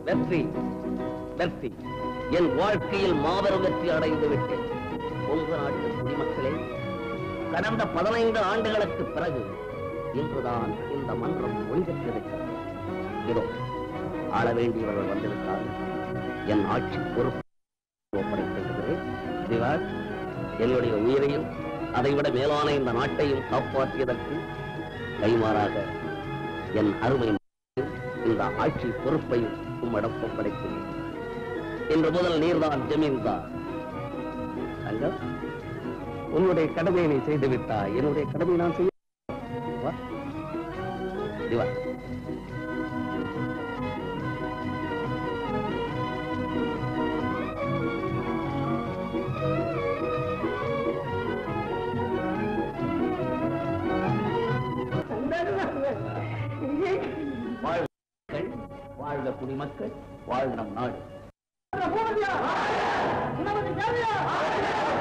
வெற்றி வெற்றி என் வாழ்க்கையில் மாபெரும் வெற்றி அடைந்து விட்டேன் கொங்கு நாட்டு குடிமக்களே கடந்த பதினைந்து ஆண்டுகளுக்கு பிறகு இன்றுதான் இந்த மன்றம் ஒழிந்திருக்கிறது இதோ ஆள வேண்டியவர்கள் வந்திருக்கார்கள் என் ஆட்சி பொறுப்பு ஒப்படைத்திருக்கிறேன் திவார் என்னுடைய உயிரையும் அதைவிட மேலான இந்த நாட்டையும் காப்பாற்றியதற்கு கைமாறாக என் அருமை மகனையும், இந்த ஆட்சி பொறுப்பையும் உம்மிடம் ஒப்படைக்கிறேன் இன்று முதல் நீர்தான் ஜமீன்தார் தங்கம் உன்னுடைய கடமையை நீ செய்து விட்டாய் என்னுடைய கடமையை நான் செய்ய வா. இப்படி வா. வாழ்க மக்கள், வாழ்க குடிமக்கள் வாழ்க நம் நாடு நமது தேவையா